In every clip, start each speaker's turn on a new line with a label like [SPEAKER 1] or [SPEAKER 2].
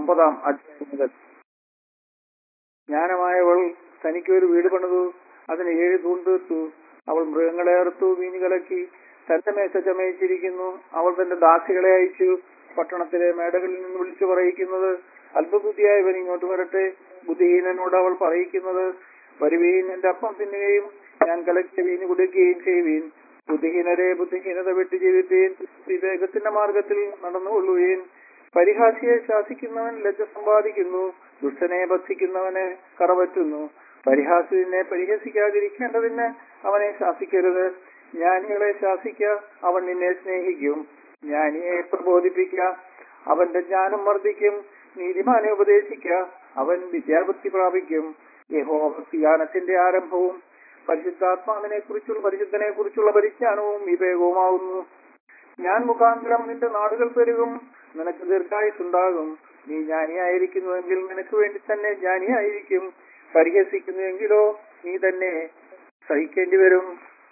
[SPEAKER 1] ഒമ്പതാം അധ്യായം മുതൽ ജ്ഞാനമായവൾ തനിക്ക് ഒരു വീട് പണിതു അതിന് ഏഴ് തൂൺ തീർത്തു അവൾ മൃഗങ്ങളെ അറുത്തു വീഞ്ഞു കലക്കി തന്റെ മേശ ചമയിച്ചിരിക്കുന്നു അവൾ തന്റെ ദാസികളെ അയച്ചു പട്ടണത്തിലെ മേടകളിൽ നിന്ന് വിളിച്ചു പറയിക്കുന്നത് അല്പബുദ്ധിയായവൻ ഇങ്ങോട്ട് വരട്ടെ ബുദ്ധിഹീനനോട് അവൾ പറയിക്കുന്നത് വരുവീൻ എന്റെ അപ്പം തിന്നുകയും ഞാൻ കലക്കിയ വീഞ്ഞു കുടിക്കുകയും ചെയ്യുവീൻ ബുദ്ധിഹീനരെ ബുദ്ധിഹീനത വിട്ടു ജീവിപ്പീൻ വിവേകത്തിന്റെ മാർഗത്തിൽ നടന്നുകൊള്ളുവീൻ പരിഹാസിയെ ശാസിക്കുന്നവൻ ലജ്ജ സമ്പാദിക്കുന്നു ദുഷ്ടനെ ഭക്ഷിക്കുന്നവനെ കറവറ്റുന്നു പരിഹാസിനെ പരിഹസിക്കാതിരിക്കേണ്ടതിന് അവനെ ശാസിക്കരുത് ജ്ഞാനികളെ ശാസിക്ക അവൻ നിന്നെ സ്നേഹിക്കും ജ്ഞാനിയെ പ്രബോധിപ്പിക്ക അവന്റെ ജ്ഞാനം വർദ്ധിക്കും നീതിമാനെ ഉപദേശിക്ക അവൻ വിദ്യാബുദ്ധി പ്രാപിക്കും യഹോഭക്തിഗാനത്തിന്റെ ആരംഭവും പരിശുദ്ധാത്മാവിനെ കുറിച്ചുള്ള പരിശുദ്ധനെ കുറിച്ചുള്ള പരിജ്ഞാനവും വിവേകവുമാവുന്നു ഞാൻ മുഖാന്തരം നിന്റെ നാടുകൾ പെരുകും നിനക്ക് ദീർഘായുസുണ്ടാകും നീ ജ്ഞാനിയായിരിക്കുന്നുവെങ്കിൽ നിനക്ക് വേണ്ടി തന്നെ ജ്ഞാനിയായിരിക്കും പരിഹസിക്കുന്നുവെങ്കിലോ നീ തന്നെ സഹിക്കേണ്ടി വരും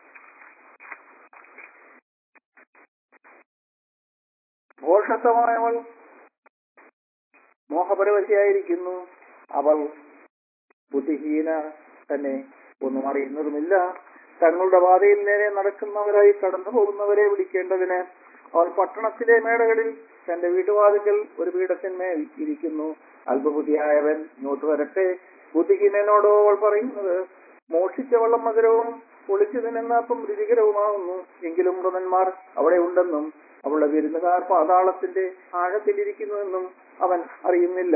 [SPEAKER 1] ഘോഷത്വമായവൾ മോഹപരവശയായിരിക്കുന്നു അവൾ ബുദ്ധിഹീന തന്നെ ഒന്നും അറിയുന്നതുമില്ല തങ്ങളുടെ പാതയിൽ നേരെ നടക്കുന്നവരായി കടന്നു പോകുന്നവരെ വിളിക്കേണ്ടതിന് അവൾ പട്ടണത്തിലെ മേടകളിൽ തന്റെ വീട്ടുവാതിക്കൽ ഒരു പീഠത്തിന്മേൽ ഇരിക്കുന്നു അല്പബുദ്ധിയായവൻ ഇങ്ങോട്ട് വരട്ടെ ബുദ്ധിഹീനനോടോ അവൾ പറയുന്നത് മോഷിച്ച വെള്ളം മധുരവും ഒളിച്ചു തിന്നുന്നപ്പം രുചികരവുമാകുന്നു എങ്കിലും മൃതന്മാർ അവിടെ ഉണ്ടെന്നും അവളുടെ വിരുന്നുകാർ പാതാളത്തിന്റെ ആഴത്തിലിരിക്കുന്നുവെന്നും അവൻ അറിയുന്നില്ല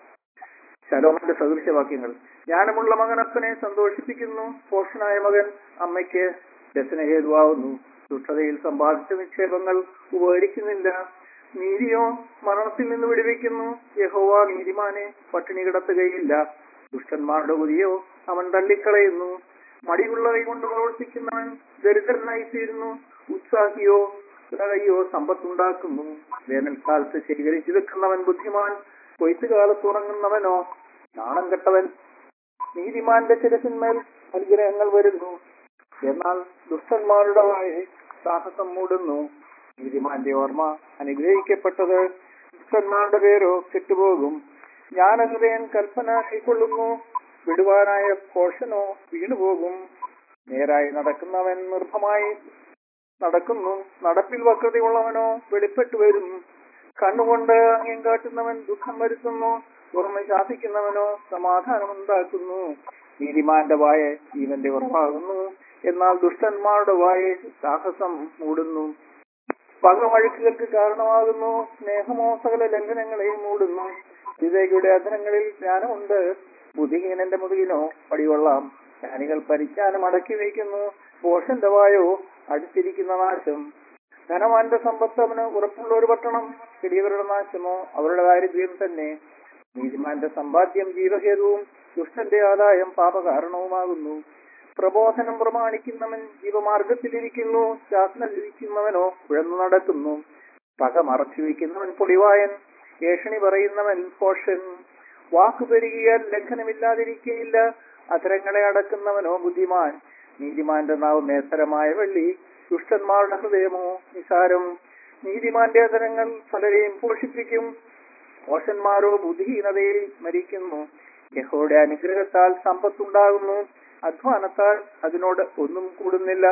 [SPEAKER 1] ശലോമന്റെ സദൃശവാക്യങ്ങൾ ജ്ഞാനമുള്ള മകൻ അപ്പനെ സന്തോഷിപ്പിക്കുന്നു പോഷനായ മകൻ അമ്മയ്ക്ക് രസനഹേതുവാകുന്നു ദുഷ്ടതയിൽ സമ്പാദിച്ച നിക്ഷേപങ്ങൾ ഉപകരിക്കുന്നില്ല നീതിയോ മരണത്തിൽ നിന്ന് വിടുവിക്കുന്നു യഹോവ നീതിമാനെ പട്ടിണി കിടത്തുകയില്ല ദുഷ്ടന്മാരുടെ ബുദ്ധിയോ അവൻ തള്ളിക്കളയുന്നു മടിയുള്ളവയെ കൊണ്ട് പ്രവർത്തിക്കുന്നവൻ ദരിദ്രനായി തീരുന്നു ഉത്സാഹിയോ കൈയോ സമ്പത്തുണ്ടാക്കുന്നു വേനൽക്കാലത്ത് ശേഖരിച്ചു വെക്കുന്നവൻ ബുദ്ധിമാൻ കൊയ്ത്തുകാലത്ത് ഉറങ്ങുന്നവനോ നാണം കെട്ടവൻ നീതിമാന്റെ ശിരസിന്മേൽ അനുഗ്രഹങ്ങൾ വരുന്നു എന്നാൽ ദുഷ്ടന്മാരുടെ വായെ സാഹസം മൂടുന്നു നീതിമാന്റെ ഓർമ്മ അനുഗ്രഹിക്കപ്പെട്ടത് ദുഷ്ടന്മാരുടെ പേരോ കെട്ടുപോകും ജ്ഞാനഹൃദയൻ കൽപ്പന കൈക്കൊള്ളുന്നു വിടുവാനായ കോഷനോ വീണുപോകും നേരായി നടക്കുന്നവൻ നിർഭമായി നടക്കുന്നു നടപ്പിൽ വക്രതയുള്ളവനോ വെളിപ്പെട്ടു വരും കണ്ണുകൊണ്ട് അംഗം കാട്ടുന്നവൻ ദുഃഖം വരുത്തുന്നു പുറമെ ശാസിക്കുന്നവനോ സമാധാനമുണ്ടാക്കുന്നു നീതിമാന്റെ വായ ജീവന്റെ ഉറവാകുന്നു എന്നാൽ ദുഷ്ടന്മാരുടെ വായ സാഹസം മൂടുന്നു പകമഴുക്കുകൾക്ക് കാരണമാകുന്നു സ്നേഹമോ സകല ലംഘനങ്ങളെയും മൂടുന്നു വിവേകിയുടെ അധരങ്ങളിൽ ജ്ഞാനമുണ്ട് ബുദ്ധിഹീനന്റെ മുതുകിനോ പടികൊള്ളാം ജ്ഞാനികൾ പരിജ്ഞാനം അടക്കി വയ്ക്കുന്നു പോഷന്റെ വായോ അടുത്തിരിക്കുന്ന നാശം ധനവാന്റെ സമ്പത്ത് അവന് ഉറപ്പുള്ള ഒരു പട്ടണം ചെടിയവരുടെ നാശമോ അവരുടെ ദാരിദ്ര്യം തന്നെ നീതിമാന്റെ സമ്പാദ്യം ജീവഹേതുവും ദുഷ്ടന്റെ ആദായം പാപകാരണവുമാകുന്നു പ്രബോധനം പ്രമാണിക്കുന്നവൻ ജീവമാർഗത്തിലിരിക്കുന്നു ശാസന ലഭിക്കുന്നവനോ കുഴന്നു നടക്കുന്നു പക മറച്ചു വയ്ക്കുന്നവൻ പൊളിവായൻ ഏഷണി പറയുന്നവൻ പോഷൻ വാക്കു പെരുകിയാൽ ലംഘനമില്ലാതിരിക്കയില്ല അധരങ്ങളെ അടക്കുന്നവനോ ബുദ്ധിമാൻ നീതിമാന്റെ നാവ് മേസരമായ വെള്ളി ദുഷ്ടന്മാരുടെ ഹൃദയമോ നിസാരം നീതിമാന്റെ അധരങ്ങൾ പലരെയും പോഷിപ്പിക്കും മോശന്മാരോ ബുദ്ധിഹീനതയിൽ മരിക്കുന്നു യഹോയുടെ അനുഗ്രഹത്താൽ സമ്പത്തുണ്ടാകുന്നു അധ്വാനത്താൽ അതിനോട് ഒന്നും കൂടുന്നില്ല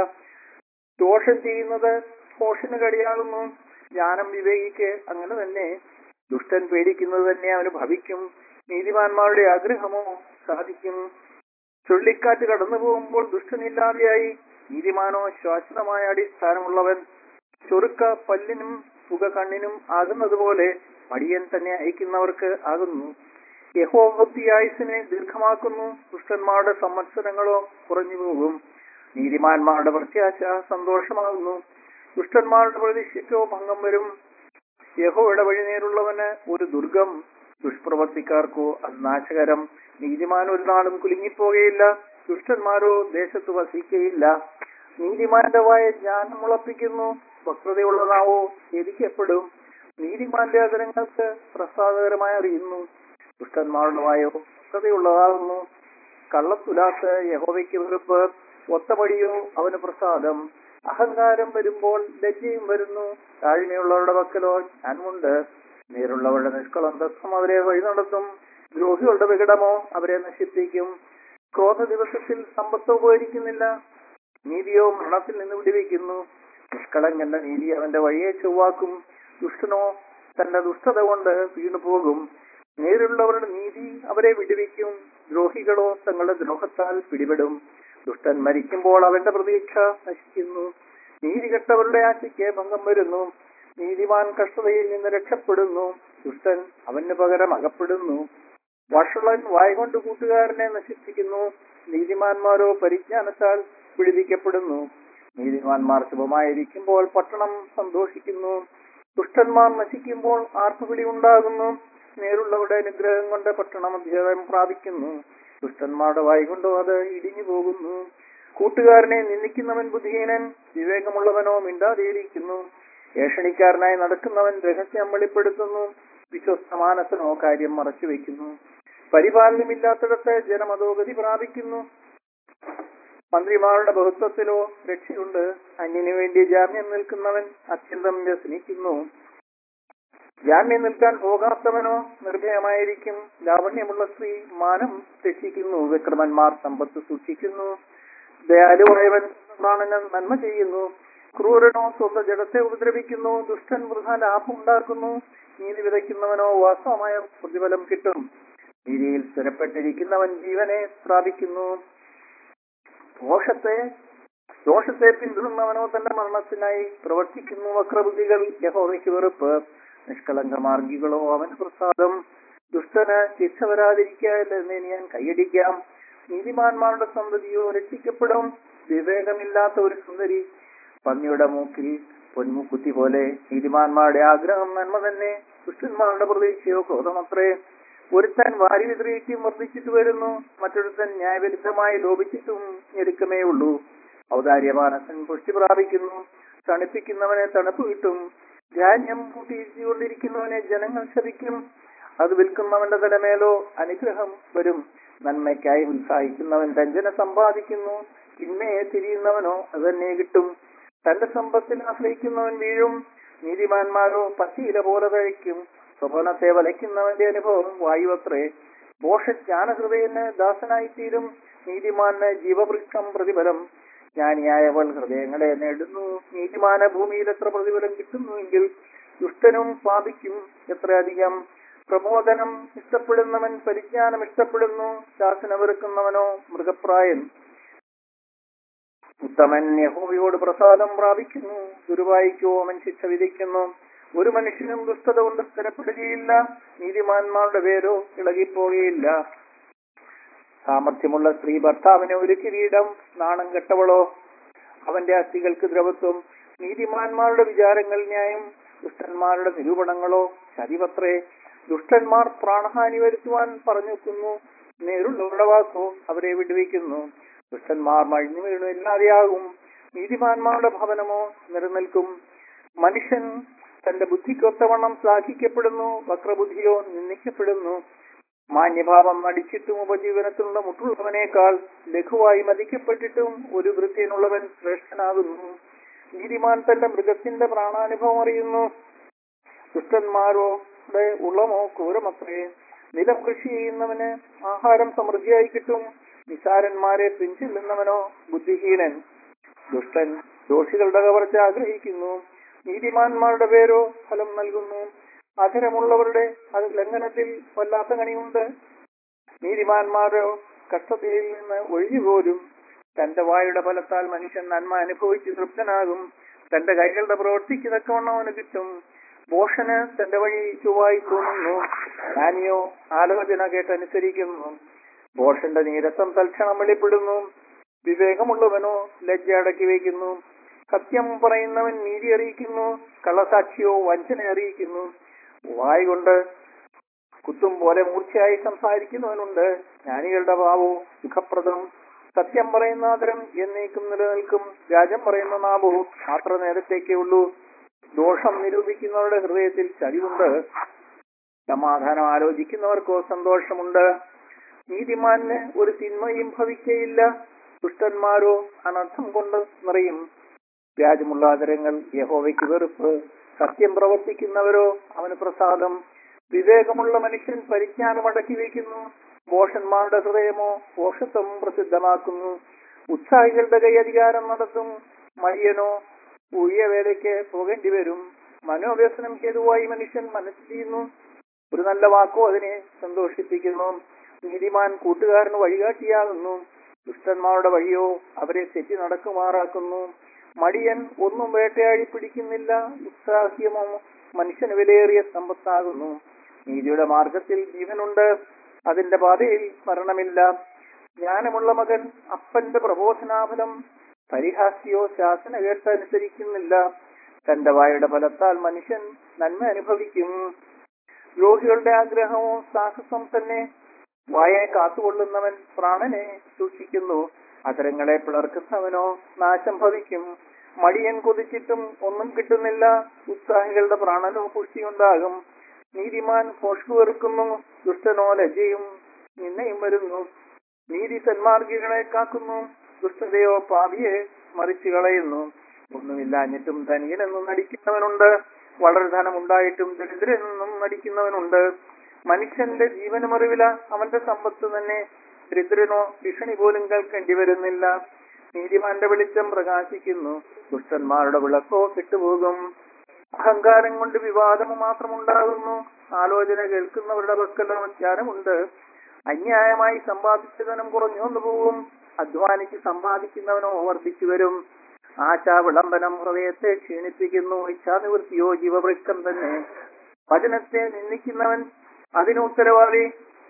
[SPEAKER 1] ദോഷം ചെയ്യുന്നത് പോഷന് കടിയാകുന്നു ജ്ഞാനം വിവേകിക്ക് അങ്ങനെ തന്നെ ദുഷ്ടൻ പേടിക്കുന്നത് തന്നെ അവന് ഭവിക്കും നീതിമാന്മാരുടെ ആഗ്രഹമോ സാധിക്കും ചുഴലിക്കാറ്റ് കടന്നു പോകുമ്പോൾ ദുഷ്ടനില്ലാതെയായി നീതിമാനോ ശാശ്വതമായ അടിസ്ഥാനമുള്ളവൻ ചൊറുക്ക പല്ലിനും പുക കണ്ണിനും ആകുന്നത് പോലെ മടിയൻ തന്നെ അയക്കുന്നവർക്ക് ആകുന്നു യഹോഭക്തി ആയുസിനെ ദീർഘമാക്കുന്നു ദുഷ്ടന്മാരുടെ സംവത്സരങ്ങളോ കുറഞ്ഞു പോകും നീതിമാന്മാരുടെ പ്രത്യാശ സന്തോഷമാകുന്നു ദുഷ്ടന്മാരുടെ പ്രതീക്ഷയ്ക്കോ ഭംഗം വരും യഹോയുടെ വഴി നേരുള്ളവന് ഒരു ദുർഗം ദുഷ്പ്രവർത്തിക്കാർക്കോ അത് നാശകരം നീതിമാൻ ഒരു നാളും കുലുങ്ങിപ്പോകയില്ല ദുഷ്ടന്മാരോ ദേശത്ത് വസിക്കയില്ല നീതിമാന്റെ വായ ജ്ഞാനം മുളപ്പിക്കുന്നു വക്രതയുള്ളതാവോ എരിക്കപ്പെടും നീതിമാന്റെ അതരങ്ങൾക്ക് പ്രസാദകരമായി അറിയുന്നു ദുഷ്ടന്മാരുടെ വായോ വക്രതയുള്ളതാകുന്നു കള്ളത്തുലാത്ത് യഹോവയ്ക്ക് വെറുപ്പ് ഒത്തപടിയോ അവന് പ്രസാദം അഹങ്കാരം വരുമ്പോൾ ലജ്ജയും വരുന്നു താഴ്മയുള്ളവരുടെ പക്കലോ ജ്ഞാനമുണ്ട് നേരുള്ളവരുടെ നിഷ്കളന്തത്വം അവരെ വഴി നടത്തും ദ്രോഹികളുടെ വികടമോ അവരെ നശിപ്പിക്കും ക്രോധ ദിവസത്തിൽ സമ്പത്ത് ഉപകരിക്കുന്നില്ല നീതിയോ മരണത്തിൽ നിന്ന് വിടുവിക്കുന്നു നിഷ്കളങ്കന്റെ നീതി അവന്റെ വഴിയെ ചൊവ്വാക്കും ദുഷ്ടനോ തന്റെ ദുഷ്ടത കൊണ്ട് വീണു പോകും നേരുള്ളവരുടെ നീതി അവരെ വിടുവിക്കും ദ്രോഹികളോ തങ്ങളുടെ ദ്രോഹത്താൽ പിടിപെടും ദുഷ്ടൻ മരിക്കുമ്പോൾ അവന്റെ പ്രതീക്ഷ നശിക്കുന്നു നീതി കെട്ടവരുടെ ആശയ്ക്ക് ഭംഗം വരുന്നു നീതിമാൻ കഷ്ടതയിൽ നിന്ന് രക്ഷപ്പെടുന്നു ദുഷ്ടൻ അവന് പകരം അകപ്പെടുന്നു വഷളൻ വായ്കൊണ്ട് കൂട്ടുകാരനെ നശിപ്പിക്കുന്നു നീതിമാന്മാരോ പരിജ്ഞാനത്താൽ വിടുവിക്കപ്പെടുന്നു നീതിമാന്മാർ ശുഭമായിരിക്കുമ്പോൾ പട്ടണം സന്തോഷിക്കുന്നു ദുഷ്ടന്മാർ നശിക്കുമ്പോൾ ആർപ്പുവിളി ഉണ്ടാകുന്നു നേരുള്ളവരുടെ അനുഗ്രഹം കൊണ്ട് പട്ടണം അധ്യായം പ്രാപിക്കുന്നു ദുഷ്ടന്മാരുടെ വായികൊണ്ടോ അത് ഇടിഞ്ഞു പോകുന്നു കൂട്ടുകാരനെ നിന്ദിക്കുന്നവൻ ബുദ്ധിഹീനൻ വിവേകമുള്ളവനോ മിണ്ടാതിരിക്കുന്നു ഏഷണിക്കാരനായി നടക്കുന്നവൻ രഹസ്യം വെളിപ്പെടുത്തുന്നു വിശ്വസ്തമാനത്തിനോ കാര്യം മറച്ചു വെക്കുന്നു പരിപാലനമില്ലാത്തിടത്ത് ജനം അധോഗതി പ്രാപിക്കുന്നു മന്ത്രിമാരുടെ ബഹുത്വത്തിലോ രക്ഷയുണ്ട് അന്യനു വേണ്ടി ജാമ്യം നിൽക്കുന്നവൻ അത്യന്തം വ്യസനിക്കുന്നു ജാമ്യം നിൽക്കാൻ പോകാത്തവനോ നിർഭയമായിരിക്കും ലാവണ്യമുള്ള സ്ത്രീ മാനം രക്ഷിക്കുന്നു വിക്രമന്മാർ സമ്പത്ത് സൂക്ഷിക്കുന്നു ദയാലുവായവൻ പ്രാണന് നന്മ ചെയ്യുന്നു ക്രൂരനോ സ്വന്തം ജഡത്തെ ഉപദ്രവിക്കുന്നു ദുഷ്ടൻ വൃഥ ലാഭം ഉണ്ടാക്കുന്നു നീതി വിതയ്ക്കുന്നവനോ വാസ്തവമായ പ്രതിഫലം കിട്ടും നീതിയിൽ സ്ഥിരപ്പെട്ടിരിക്കുന്നവൻ ജീവനെ പ്രാപിക്കുന്നു ദോഷത്തെ ദോഷത്തെ പിന്തുടർന്നവനോ തന്റെ മരണത്തിനായി പ്രവർത്തിക്കുന്നു വക്രബുദ്ധികൾ യഹോവയ്ക്ക് വെറുപ്പ് നിഷ്കളങ്ക മാർഗികളോ അവന് പ്രസാദം ദുഷ്ടന് ശിക്ഷ വരാതിരിക്കാല്ലെന്ന് ഞാൻ കൈയടിക്കാം നീതിമാന്മാരുടെ സന്തതിയോ രക്ഷിക്കപ്പെടും വിവേകമില്ലാത്ത ഒരു സുന്ദരി പന്നിയുടെ മൂക്കിൽ പൊന്മുക്കുത്തി പോലെ നീതിമാന്മാരുടെ ആഗ്രഹം നന്മ തന്നെ ദുഷ്ടന്മാരുടെ പ്രതീക്ഷയോ ക്രോധമത്രേ ഒരുത്തൻ വാരി വിതറിയിട്ടും വർദ്ധിച്ചിട്ട് വരുന്നു മറ്റൊരുത്തൻ ന്യായവിരുദ്ധമായി ലോപിച്ചിട്ടും ഞെരുക്കമേ ഉള്ളൂ ഔദാര്യമാനസൻ പുഷ്ടി പ്രാപിക്കുന്നു തണുപ്പിക്കുന്നവനെ തണുപ്പ് കിട്ടും ധാന്യം കൂട്ടിയിരിച്ചുകൊണ്ടിരിക്കുന്നവനെ ജനങ്ങൾ ശപിക്കും അത് വിൽക്കുന്നവന്റെ തലമേലോ അനുഗ്രഹം വരും നന്മയ്ക്കായി ഉത്സാഹിക്കുന്നവൻ രഞ്ജന സമ്പാദിക്കുന്നു തിന്മയെ തിരിയുന്നവനോ അത് തന്നെ കിട്ടും തന്റെ സമ്പത്തിൽ ആശ്രയിക്കുന്നവൻ വീഴും നീതിമാന്മാരോ പശീല പോലെ കഴിക്കും സ്വപ്നത്തെ വലയ്ക്കുന്നവന്റെ അനുഭവം വായുവത്രേ മോഷ ജ്ഞാനഹൃദയന് ദാസനായിത്തീരും നീതിമാന് ജീവവൃക്ഷം പ്രതിഫലം ജ്ഞാനിയായവൾ ഹൃദയങ്ങളെ നേടുന്നു നീതിമാന ഭൂമിയിൽ എത്ര പ്രതിഫലം കിട്ടുന്നുവെങ്കിൽ ദുഷ്ടനും പാപിക്കും എത്രയധികം പ്രബോധനം ഇഷ്ടപ്പെടുന്നവൻ പരിജ്ഞാനം ഇഷ്ടപ്പെടുന്നു ശാസന വെറുക്കുന്നവനോ മൃഗപ്രായൻ ഉത്തമൻ യഹോവയോട് പ്രസാദം പ്രാപിക്കുന്നു ദുരുവായിക്കോ അവൻ ശിക്ഷ വിധിക്കുന്നു ഒരു മനുഷ്യനും ദുഷ്ടത കൊണ്ട് സ്ഥിരപ്പെടുകയില്ല നീതിമാന്മാരുടെ പേരോ ഇളകിപ്പോകുകയില്ല സാമർഥ്യമുള്ള സ്ത്രീ ഭർത്താവിനെ ഒരു കിരീടം നാണം കെട്ടവളോ അവന്റെ അസ്ഥികൾക്ക് ദ്രവത്വം നീതിമാന്മാരുടെ വിചാരങ്ങൾ ന്യായം ദുഷ്ടന്മാരുടെ നിരൂപണങ്ങളോ ചതിവത്രേ ദുഷ്ടന്മാർ പ്രാണഹാനി വരുത്തുവാൻ പറഞ്ഞെത്തുന്നു നേരുള്ളവരുടെ വാക്കോ അവരെ വിടുവിക്കുന്നു ദുഷ്ടന്മാർ മഴിഞ്ഞു വീണു ഇല്ലാതെയാകും നീതിമാന്മാരുടെ ഭവനമോ നിലനിൽക്കും മനുഷ്യൻ തന്റെ ബുദ്ധിക്കൊത്തവണ്ണം ശ്ലാഘിക്കപ്പെടുന്നു വക്രബുദ്ധിയോ നിന്ദിക്കപ്പെടുന്നു മാന്യഭാവം നടിച്ചിട്ടും ഉപജീവനത്തിനുള്ള മുട്ടുള്ളവനേക്കാൾ ലഘുവായി മതിക്കപ്പെട്ടിട്ടും ഒരു വൃത്തിയനുള്ളവൻ ശ്രേഷ്ഠനാകുന്നു നീതിമാൻ തന്റെ മൃഗത്തിന്റെ പ്രാണാനുഭവം അറിയുന്നു ദുഷ്ടന്മാരോടെ ഉള്ളമോ ക്രൂരമത്രേ നിലം കൃഷി ചെയ്യുന്നവന് ആഹാരം സമൃദ്ധിയായി കിട്ടും നിസാരന്മാരെ പിഞ്ചില്ലുന്നവനോ ബുദ്ധിഹീനൻ ദുഷ്ടൻ ദോഷികളുടെ കവർച്ച ആഗ്രഹിക്കുന്നു നീതിമാന്മാരുടെ പേരോ ഫലം നൽകുന്നു അധരമുള്ളവരുടെ അത് ലംഘനത്തിൽ വല്ലാത്ത കണിയുണ്ട് നീതിമാന്മാരോ കഷ്ടതയിൽ നിന്ന് ഒഴിഞ്ഞുപോരും തന്റെ വായുടെ ഫലത്താൽ മനുഷ്യൻ നന്മ അനുഭവിച്ച് തൃപ്തനാകും തന്റെ കൈകളുടെ പ്രവൃത്തിക്ക് തക്കവണ്ണം അവന് കിട്ടും ഭോഷന് തന്റെ വഴി ചൊവ്വായി തോന്നുന്നു ജ്ഞാനിയോ ആലോചന കേട്ടനുസരിക്കുന്നു ഭോഷന്റെ നീരസം തൽക്ഷണം വെളിപ്പെടുന്നു വിവേകമുള്ളവനോ ലജ്ജ അടക്കി വയ്ക്കുന്നു സത്യം പറയുന്നവൻ നീതി അറിയിക്കുന്നു കള്ളസാക്ഷിയോ വഞ്ചന അറിയിക്കുന്നു വായ് കൊണ്ട് കുത്തും പോലെ മൂർച്ചയായി സംസാരിക്കുന്നവനുണ്ട് ജ്ഞാനികളുടെ ഭാവോ സുഖപ്രദം സത്യം പറയുന്ന ആദരം എന്നേക്കും നിലനിൽക്കും വ്യാജം പറയുന്ന നാഭവും മാത്ര നേരത്തേക്കേ ഉള്ളൂ ദോഷം നിരൂപിക്കുന്നവരുടെ ഹൃദയത്തിൽ ചരിവുണ്ട് സമാധാനം ആലോചിക്കുന്നവർക്കോ സന്തോഷമുണ്ട് നീതിമാന് ഒരു തിന്മയും ഭവിക്കയില്ല ദുഷ്ടന്മാരോ അനർത്ഥം കൊണ്ട് നിറയും വ്യാജമുള്ള ആദരങ്ങൾ യഹോവയ്ക്ക് വെറുപ്പ് സത്യം പ്രവർത്തിക്കുന്നവരോ അവന് പ്രസാദം വിവേകമുള്ള മനുഷ്യൻ പരിജ്ഞാനം അടക്കി വയ്ക്കുന്നു ഭോഷന്മാരുടെ ഹൃദയമോ ഭോഷത്വം പ്രസിദ്ധമാക്കുന്നു ഉത്സാഹികളുടെ കൈ അധികാരം നടത്തും മടിയനോ ഊഴിയ വേലയ്ക്ക് പോകേണ്ടി വരും മനോവ്യസനം ഹേതുവായി മനുഷ്യൻ മനസ്സ് ചെയ്യുന്നു ഒരു നല്ല വാക്കോ അതിനെ സന്തോഷിപ്പിക്കുന്നു നീതിമാൻ കൂട്ടുകാരന് വഴികാട്ടിയാകുന്നു ദുഷ്ടന്മാരുടെ വഴിയോ അവരെ തെറ്റി നടക്കുമാറാക്കുന്നു മടിയൻ ഒന്നും വേട്ടയാടി പിടിക്കുന്നില്ല ഉത്സാഹ്യമോ മനുഷ്യന് വിലയേറിയ സമ്പത്താകുന്നു നീതിയുടെ മാർഗത്തിൽ ജീവനുണ്ട് അതിന്റെ പാതയിൽ മരണമില്ല ജ്ഞാനമുള്ള മകൻ അപ്പന്റെ പ്രബോധനാഫലം പരിഹാസ്യോ ശാസന കേട്ടനുസരിക്കുന്നില്ല തന്റെ വായുടെ ഫലത്താൽ മനുഷ്യൻ നന്മ അനുഭവിക്കും ദ്രോഹികളുടെ ആഗ്രഹമോ സാഹസം തന്നെ വായെ കാത്തുകൊള്ളുന്നവൻ പ്രാണനെ സൂക്ഷിക്കുന്നു അതരങ്ങളെ പിളർക്കുന്നവനോ നാശം ഭവിക്കും മടിയൻ കൊതിച്ചിട്ടും ഒന്നും കിട്ടുന്നില്ല ഉത്സാഹികളുടെ പ്രാണനോ പുഷ്ടിയുണ്ടാകും നീതിമാൻ ഭോഷ്കു വെറുക്കുന്നു ദുഷ്ടനോ ലജ്ജയും നിന്നയും വരുന്നു നീതി സന്മാർഗികളെ കാക്കുന്നു ദുഷ്ടതയോ പാപിയെ മറിച്ചു കളയുന്നു ഒന്നുമില്ലാഞ്ഞിട്ടും ധനികനെന്ന് നടിക്കുന്നവനുണ്ട് വളരെ ധനമുണ്ടായിട്ടും ദരിദ്രനെന്നും നടിക്കുന്നവനുണ്ട് മനുഷ്യന്റെ ജീവനുമറിവില അവന്റെ സമ്പത്ത് തന്നെ ദരിദ്രനോ ഭീഷണി പോലും കേൾക്കേണ്ടി വരുന്നില്ല നീതിമാന്റെ വെളിച്ചം പ്രകാശിക്കുന്നു ദുഷ്ടന്മാരുടെ വിളക്കോ കെട്ടുപോകും അഹങ്കാരം കൊണ്ട് വിവാദം മാത്രമുണ്ടാകുന്നു ആലോചന കേൾക്കുന്നവരുടെ പക്കലോ ജ്ഞാനമുണ്ട് അന്യായമായി സമ്പാദിച്ച ധനം കുറഞ്ഞു വന്നു പോകും അധ്വാനിച്ച് സമ്പാദിക്കുന്നവനോ വർദ്ധിച്ചു വരും ആശ വിളംബനം ഹൃദയത്തെ ക്ഷീണിപ്പിക്കുന്നു ഇച്ഛാനിവൃത്തിയോ ജീവവൃക്ഷം തന്നെ വചനത്തെ നിന്ദിക്കുന്നവൻ അതിന് ഉത്തരവാദി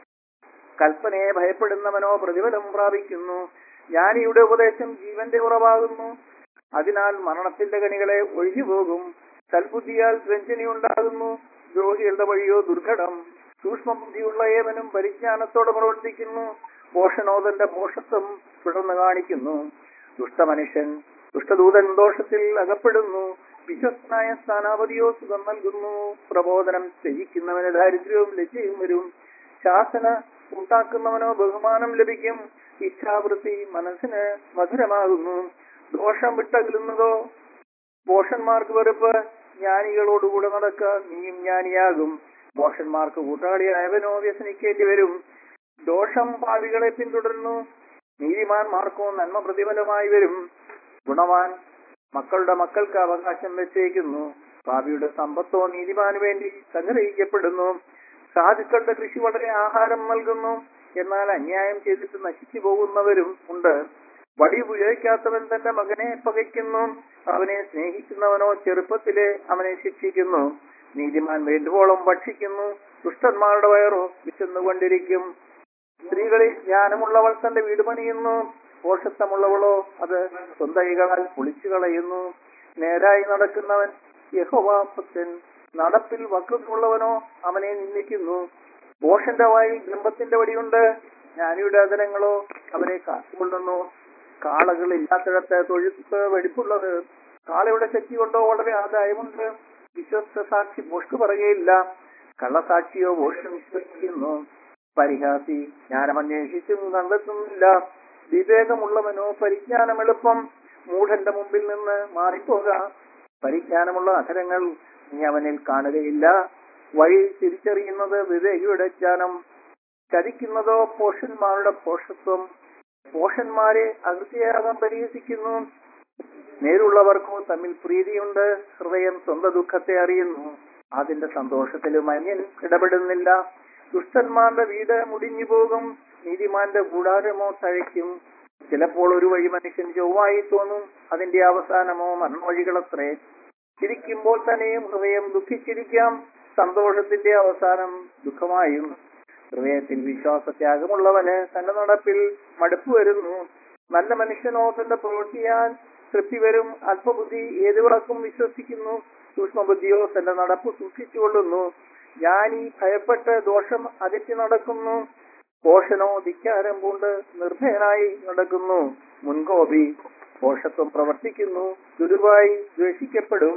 [SPEAKER 1] കൽപ്പനയെ ഭയപ്പെടുന്നവനോ പ്രതിഫലം പ്രാപിക്കുന്നു ജ്ഞാനിയുടെ ഉപദേശം ജീവന്റെ ഉറവാകുന്നു അതിനാൽ മരണത്തിന്റെ കണികളെ ഒഴിഞ്ഞുപോകും സൽബുദ്ധിയാൽ വ്യഞ്ജനയുണ്ടാകുന്നു ദ്രോഹികളുടെ വഴിയോ ദുർഘടം സൂക്ഷ്മബുദ്ധിയുള്ള ഏവനും പരിജ്ഞാനത്തോടെ പ്രവർത്തിക്കുന്നു പോഷണോദന്റെ പോഷത്വം പിടർന്നു കാണിക്കുന്നു ദുഷ്ടമനുഷ്യൻ ദുഷ്ടദൂതൻ ദോഷത്തിൽ അകപ്പെടുന്നു വിശ്വസ്തനായ സ്ഥാനാപതിയോ സുഖം നൽകുന്നു പ്രബോധനം ത്യജിക്കുന്നവന് ദാരിദ്ര്യവും ലജ്ജയും വരും ശാസന ഉണ്ടാക്കുന്നവനോ ബഹുമാനം ലഭിക്കും ഇച്ഛാവൃത്തി മനസ്സിന് മധുരമാകുന്നു ദോഷം വിട്ടകലുന്നതോ പോഷന്മാർക്ക് വെറുപ്പ് ജ്ഞാനികളോടുകൂടെ നടക്ക നീയും ജ്ഞാനിയാകും മോഷന്മാർക്ക് കൂട്ടാളിയായവനോ വ്യസനിക്കേണ്ടി വരും ദോഷം ഭാവികളെ പിന്തുടരുന്നു നീതിമാന്മാർക്കോ നന്മ പ്രതിഫലമായി വരും ഗുണവാൻ മക്കളുടെ മക്കൾക്ക് അവകാശം വെച്ചേക്കുന്നു ഭാവിയുടെ സമ്പത്തോ നീതിമാന് വേണ്ടി സംഗ്രഹിക്കപ്പെടുന്നു സാധുക്കളുടെ കൃഷി വളരെ ആഹാരം നൽകുന്നു എന്നാൽ അന്യായം ചെയ്തിട്ട് നശിച്ചു പോകുന്നവരും ഉണ്ട് വടി ഉപയോഗിക്കാത്തവൻ തന്റെ മകനെ പകയ്ക്കുന്നു അവനെ സ്നേഹിക്കുന്നവനോ ചെറുപ്പത്തിലെ അവനെ ശിക്ഷിക്കുന്നു നീതിമാൻ വേണ്ടുവോളം ഭക്ഷിക്കുന്നു ദുഷ്ടന്മാരുടെ വയറോ വിശന്നുകൊണ്ടിരിക്കും സ്ത്രീകളിൽ ജ്ഞാനമുള്ളവൾ തന്റെ വീട് പണിയുന്നു പോഷത്വമുള്ളവളോ അത് സ്വന്തം കൈകളാൽ പൊളിച്ചു കളയുന്നു നേരായി നടക്കുന്നവൻ യഹോവാപ്പത്തൻ നടപ്പിൽ വക്രതയുള്ളവനോ അവനെ നിന്ദിക്കുന്നു പോഷന്റെ വായിൽ ബ്രഹ്മത്തിന്റെ വടിയുണ്ട് ജ്ഞാനിയുടെ അതരങ്ങളോ അവരെ കാത്തുകൊള്ളുന്നു കാളകൾ ഇല്ലാത്തിടത്ത് തൊഴുത്ത് വെടിപ്പുള്ളത് കാളയുടെ ശക്തി കൊണ്ടോ വളരെ ആദായമുണ്ട് വിശ്വസ്ത സാക്ഷി മോഷ്ക്ക് പറയുകയില്ല കള്ളസാക്ഷിയോ മോഷം വിശ്വസിക്കുന്നു പരിഹാസി ജ്ഞാനം അന്വേഷിച്ചും കണ്ടെത്തുന്നില്ല വിവേകമുള്ളവനോ പരിജ്ഞാനം എളുപ്പം മൂഢന്റെ മുമ്പിൽ നിന്ന് മാറിപ്പോകാം പരിജ്ഞാനമുള്ള അധരങ്ങൾ നീ അവനിൽ കാണുകയില്ല വഴി തിരിച്ചറിയുന്നത് വിവേകിയുടെ ജ്ഞാനം ചതിക്കുന്നതോ പോഷന്മാരുടെ പോഷത്വം പോഷന്മാരെ അകൃത്യയാകാൻ പരിഹസിക്കുന്നു നേരുള്ളവർക്കോ തമ്മിൽ പ്രീതിയുണ്ട് ഹൃദയം സ്വന്തം ദുഃഖത്തെ അറിയുന്നു അതിന്റെ സന്തോഷത്തിലും അന്യൻ ഇടപെടുന്നില്ല ദുഷ്ടന്മാരുടെ വീട് മുടിഞ്ഞു പോകും നീതിമാന്റെ കൂടാരമോ തഴയ്ക്കും ചിലപ്പോൾ ഒരു വഴി മനുഷ്യൻ ചൊവ്വായി തോന്നും അതിന്റെ അവസാനമോ മരണവഴികളത്രേ ചിരിക്കുമ്പോൾ തന്നെയും ഹൃദയം ദുഃഖിച്ചിരിക്കാം സന്തോഷത്തിന്റെ അവസാനം ദുഃഖമായും ഹൃദയത്തിൽ വിശ്വാസത്യാഗമുള്ളവന് തന്റെ നടപ്പിൽ മടുപ്പ് വരുന്നു നല്ല മനുഷ്യനോ തന്റെ പ്രവൃത്തിയാൽ തൃപ്തി വരും അല്പബുദ്ധി ഏത് വിളക്കും വിശ്വസിക്കുന്നു സൂക്ഷ്മബുദ്ധിയോ തന്റെ നടപ്പ് സൂക്ഷിച്ചുകൊള്ളുന്നു ജ്ഞാനി ഭയപ്പെട്ട് ദോഷം അകറ്റി നടക്കുന്നു പോഷനോ ധിക്കാരം കൊണ്ട് നിർഭയനായി നടക്കുന്നു മുൻകോപി പോഷത്വം പ്രവർത്തിക്കുന്നു ദുരുവായി ദ്വേഷിക്കപ്പെടും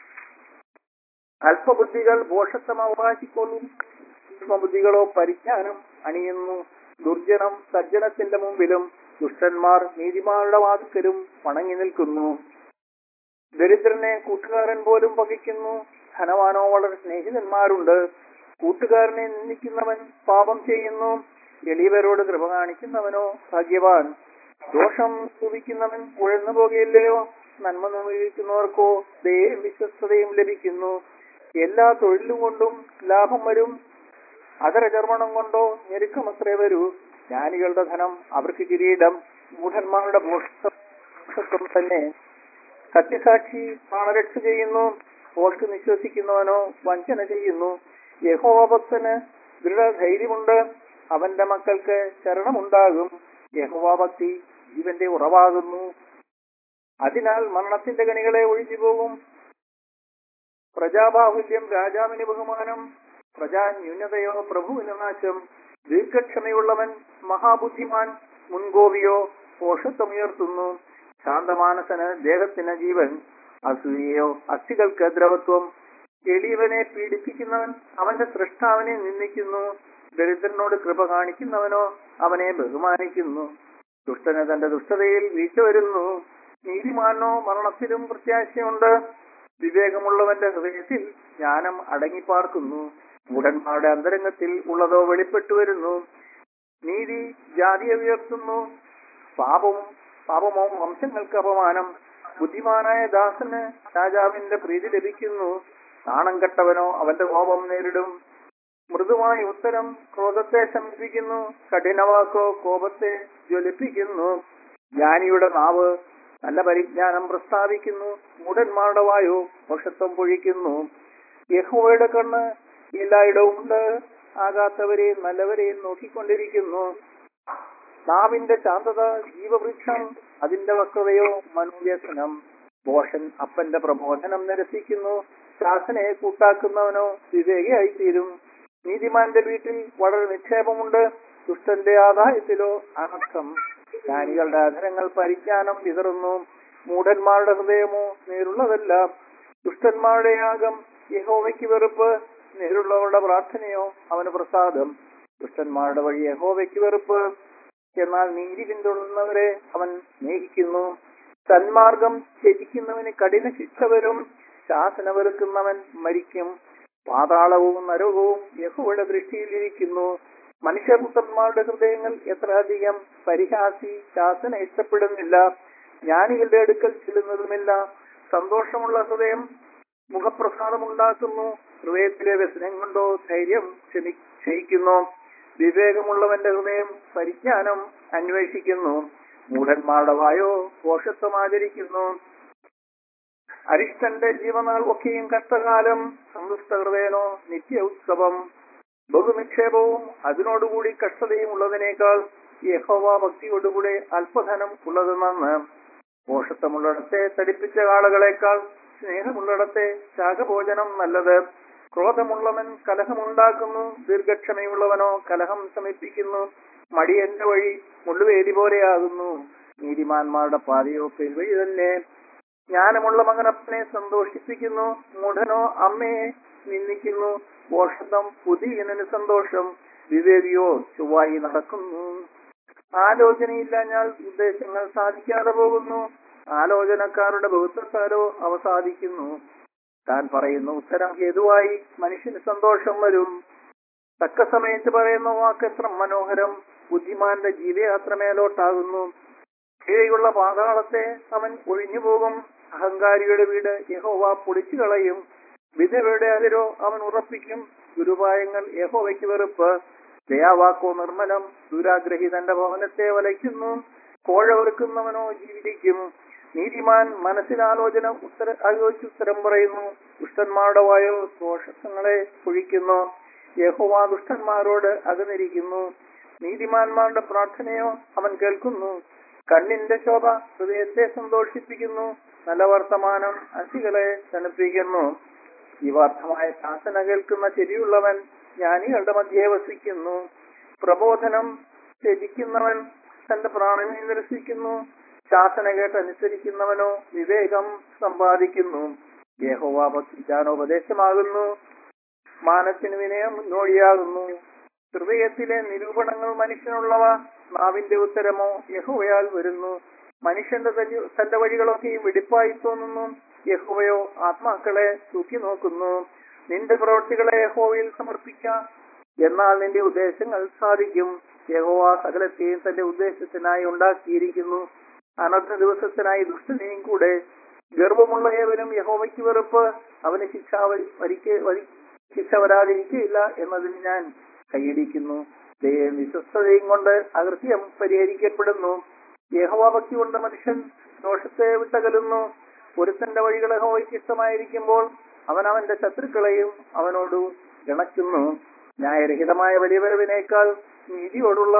[SPEAKER 1] അല്പബുദ്ധികൾ പോഷത്വം അവകാശിക്കൊള്ളും സൂക്ഷ്മബുദ്ധികളോ പരിജ്ഞാനം അണിയുന്നു ദുർജനം സജ്ജനത്തിന്റെ മുമ്പിലും ദുഷ്ടന്മാർ നീതിമാരുടെ വാതിക്കലും വണങ്ങി നിൽക്കുന്നു ദരിദ്രനെ കൂട്ടുകാരൻ പോലും പകയ്ക്കുന്നു ധനവാനോ വളരെ സ്നേഹിതന്മാരുണ്ട് കൂട്ടുകാരനെ നിന്ദിക്കുന്നവൻ പാപം ചെയ്യുന്നു എളിയവരോട് കൃപ കാണിക്കുന്നവനോ ഭാഗ്യവാൻ ദോഷം സ്തുതിക്കുന്നവൻ ഉഴന്നു പോകുകയില്ലയോ നന്മ നിർവഹിക്കുന്നവർക്കോ ദയയും വിശ്വസ്തതയും ലഭിക്കുന്നു എല്ലാ തൊഴിലും കൊണ്ടും ലാഭം വരും അതരചർമ്മണം കൊണ്ടോ ഞെരുക്കമത്രേ വരൂ ജ്ഞാനികളുടെ ധനം അവർക്ക് കിരീടം മൂഢന്മാരുടെ മോക്ഷത്വം തന്നെ സത്യസാക്ഷി പ്രാണരക്ഷ ചെയ്യുന്നു പോസ്റ്റ് നിശ്വസിക്കുന്നവനോ വഞ്ചന ചെയ്യുന്നു യഹോഭക്തന് ദൃഢധൈര്യമുണ്ട് അവന്റെ മക്കൾക്ക് ശരണമുണ്ടാകും യഹോവാഭക്തി ജീവന്റെ ഉറവാകുന്നു അതിനാൽ മരണത്തിന്റെ കണികളെ ഒഴിഞ്ഞു പോകും പ്രജാബാഹുല്യം രാജാവിന് ബഹുമാനം പ്രജാ ന്യൂനതയോ പ്രഭുവിന് നാശം ദീർഘക്ഷമയുള്ളവൻ മഹാബുദ്ധിമാൻ മുൻകോപിയോ പോഷത്വമുയർത്തുന്നു ശാന്തമാനസന് ദേഹത്തിന് ജീവൻ അസൂയയോ അസ്ഥികൾക്ക് ദ്രവത്വം എളിയവനെ പീഡിപ്പിക്കുന്നവൻ അവന്റെ സൃഷ്ടാവിനെ നിന്ദിക്കുന്നു ദരിദ്രനോട് കൃപ കാണിക്കുന്നവനോ അവനെ ബഹുമാനിക്കുന്നു ദുഷ്ടന് തന്റെ ദുഷ്ടതയിൽ വീഴ്ച വരുന്നു നീതിമാനോ മരണത്തിലും പ്രത്യാശയുണ്ട് വിവേകമുള്ളവന്റെ ഹൃദയത്തിൽ ജ്ഞാനം അടങ്ങിപ്പാർക്കുന്നു മൂടന്മാരുടെ അന്തരംഗത്തിൽ ഉള്ളതോ വെളിപ്പെട്ടു വരുന്നു നീതി ജാതിയെ ഉയർത്തുന്നു പാപവും പാപമോ വംശങ്ങൾക്ക് അപമാനം ബുദ്ധിമാനായ ദാസന് രാജാവിന്റെ പ്രീതി ലഭിക്കുന്നു നാണം കെട്ടവനോ അവന്റെ കോപം നേരിടും മൃദുവായ ഉത്തരം ക്രോധത്തെ ശമിപ്പിക്കുന്നു കഠിനവാക്കോ കോപത്തെ ജ്വലിപ്പിക്കുന്നു ജ്ഞാനിയുടെ നാവ് നല്ല പരിജ്ഞാനം പ്രസ്താവിക്കുന്നു മൂടന്മാരുടെ വായു മോഷത്വം പൊഴിക്കുന്നു യഹോവയുടെ കണ്ണ് എല്ലായിടവും ഉണ്ട് ആകാത്തവരെയും നല്ലവരെയും നോക്കിക്കൊണ്ടിരിക്കുന്നു നാവിന്റെ ശാന്തത ജീവവൃക്ഷം അതിന്റെ വക്രതയോ മനോവ്യസനം ഭോഷൻ അപ്പന്റെ പ്രബോധനം നിരസിക്കുന്നു ശാസനയെ കൂട്ടാക്കുന്നവനോ വിവേകിയായി തീരും നീതിമാന്റെ വീട്ടിൽ വളരെ നിക്ഷേപമുണ്ട് ദുഷ്ടന്റെ ആദായത്തിലോ അനർത്ഥം ജ്ഞാനികളുടെ അധരങ്ങൾ പരിജ്ഞാനം വിതറുന്നു മൂഢന്മാരുടെ ഹൃദയമോ നേരുള്ളതല്ല ദുഷ്ടന്മാരുടെ യാഗം യഹോവയ്ക്ക് വെറുപ്പ് നേരുള്ളവരുടെ പ്രാർത്ഥനയോ അവന് പ്രസാദം ദുഷ്ടന്മാരുടെ വഴി യഹോവയ്ക്ക് വെറുപ്പ് എന്നാൽ നീതി പിന്തുടരുന്നവരെ അവൻ സ്നേഹിക്കുന്നു സന്മാർഗം ത്യജിക്കുന്നവന് കഠിന ശിക്ഷ വരും ശാസന വെറുക്കുന്നവൻ മരിക്കും പാതാളവും നരകവും യഹോയുടെ ദൃഷ്ടിയിലിരിക്കുന്നു മനുഷ്യപുത്രന്മാരുടെ ഹൃദയങ്ങൾ എത്ര അധികം പരിഹാസി ശാസന ഇഷ്ടപ്പെടുന്നില്ല ജ്ഞാനികളുടെ അടുക്കൽ ചെല്ലുന്നതുമില്ല സന്തോഷമുള്ള ഹൃദയം മുഖപ്രസാദമുണ്ടാക്കുന്നു ഹൃദയത്തിലെ വ്യസനം കൊണ്ടോ ധൈര്യം ക്ഷമി ക്ഷയിക്കുന്നു വിവേകമുള്ളവന്റെ ഹൃദയം പരിജ്ഞാനം അന്വേഷിക്കുന്നു മൂഢന്മാരുടെ വായോ പോഷത്വം ആചരിക്കുന്നു അരിഷ്ടന്റെ ജീവനാൾ ഒക്കെയും കഷ്ടകാലം സന്തുഷ്ട ഹൃദയനോ നിത്യ ഉത്സവം ബഹുനിക്ഷേപവും അതിനോടുകൂടി കഷ്ടതയും ഉള്ളതിനേക്കാൾ യഹോവ ഭക്തിയോടുകൂടെ അല്പധനം ഉള്ളത് നന്ന് പോഷത്വമുള്ളിടത്തെ തടിപ്പിച്ച കാളകളെക്കാൾ സ്നേഹമുള്ളിടത്തെ ശാഖഭോജനം നല്ലത് ക്രോധമുള്ളവൻ കലഹമുണ്ടാക്കുന്നു ദീർഘക്ഷമയുള്ളവനോ കലഹം ശമിപ്പിക്കുന്നു മടിയന്റെ വഴി മുള്ളുവേലി പോലെയാകുന്നു നീതിമാന്മാരുടെ പാതയോ പെരുവഴി തന്നെ ജ്ഞാനമുള്ള മകനപ്പനെ സന്തോഷിപ്പിക്കുന്നു മൂഢനോ അമ്മയെ നിന്ദിക്കുന്നു പോഷണം പുതിയനന് സന്തോഷം വിവേകിയോ ചൊവ്വായി നടക്കുന്നു ആലോചനയില്ലാഞ്ഞാൽ ഉദ്ദേശങ്ങൾ സാധിക്കാതെ പോകുന്നു ആലോചനക്കാരുടെ ബഹുത്വത്താലോ അവ സാധിക്കുന്നു താൻ പറയുന്ന ഉത്തരം ഹേതുവായി മനുഷ്യന് സന്തോഷം വരും തക്ക സമയത്ത് പറയുന്ന വാക്ക് എത്ര മനോഹരം ബുദ്ധിമാന്റെ ജീവിയാത്ര മേലോട്ടാകുന്നു കീഴെയുള്ള പാതാളത്തെ അവൻ ഒഴിഞ്ഞുപോകും അഹങ്കാരിയുടെ വീട് യഹോവ പൊളിച്ചു കളയും വിധവയുടെ അതിരോ അവൻ ഉറപ്പിക്കും ഗുരുപായങ്ങൾ യഹോവയ്ക്ക് വെറുപ്പ് ദയാവാക്കോ നിർമ്മലം ദുരാഗ്രഹി തന്റെ ഭവനത്തെ വലയ്ക്കുന്നു കോഴ വെറുക്കുന്നവനോ ജീവിക്കും നീതിമാൻ മനസ്സിലാലോചന ഉത്തര ആലോചിച്ച് ഉത്തരം പറയുന്നു ദുഷ്ടന്മാരുടെ വായോ ദോഷങ്ങളെ പൊഴിക്കുന്നു യഹോവ ദുഷ്ടന്മാരോട് അകന്നിരിക്കുന്നു നീതിമാന്മാരുടെ പ്രാർത്ഥനയോ അവൻ കേൾക്കുന്നു കണ്ണിന്റെ ശോഭ ഹൃദയത്തെ സന്തോഷിപ്പിക്കുന്നു നല്ല വർത്തമാനം അസികളെ തണുപ്പിക്കുന്നു ഈ വാർത്ഥമായ ശാസന കേൾക്കുന്ന ചെരിയുള്ളവൻ ജ്ഞാനികളുടെ മധ്യേ വസിക്കുന്നു പ്രബോധനം ത്യജിക്കുന്നവൻ തന്റെ പ്രാണനെ നിരസിക്കുന്നു ശാസന കേട്ടനുസരിക്കുന്നവനോ വിവേകം സമ്പാദിക്കുന്നു യഹോവ ഭക്തിജാനോപദേശമാകുന്നു മാനത്തിന് വിനയം മുന്നോടിയാകുന്നു ഹൃദയത്തിലെ നിരൂപണങ്ങൾ മനുഷ്യനുള്ളവ നാവിന്റെ ഉത്തരമോ യഹോവയാൽ വരുന്നു മനുഷ്യന്റെ തന്റെ- തന്റെ വഴികളൊക്കെയും വെടിപ്പായി തോന്നുന്നു യഹോവയോ ആത്മാക്കളെ തൂക്കി നോക്കുന്നു നിന്റെ പ്രവൃത്തികളെ യഹോവയിൽ സമർപ്പിക്കാം എന്നാൽ നിന്റെ ഉദ്ദേശങ്ങൾ സാധിക്കും യഹോവ സകലത്തെയും തന്റെ ഉദ്ദേശത്തിനായി ഉണ്ടാക്കിയിരിക്കുന്നു അനർത്ഥ ദിവസത്തിനായി ദുഷ്ടനെയും കൂടെ ഗർവമുള്ള ഏവനും യഹോവയ്ക്ക് വെറുപ്പ് അവന് ശിക്ഷ വരി- വരിക്ക് വരി ശിക്ഷ വരാതിരിക്കുകയില്ല എന്നതിന് ഞാൻ കൈയടിക്കുന്നു ദൈവം വിശ്വസ്തതയും കൊണ്ട് അകൃത്യം പരിഹരിക്കപ്പെടുന്നു യഹോവ ഭക്തി കൊണ്ട് മനുഷ്യൻ ദോഷത്തെ വിട്ടകലുന്നു ഒരുത്തന്റെ വഴികൾ യഹോവയ്ക്ക് ഇഷ്ടമായിരിക്കുമ്പോൾ അവൻ അവന്റെ ശത്രുക്കളെയും അവനോട് ഇണക്കുന്നു ന്യായരഹിതമായ വലിയ വരവിനേക്കാൾ നീതിയോടുള്ള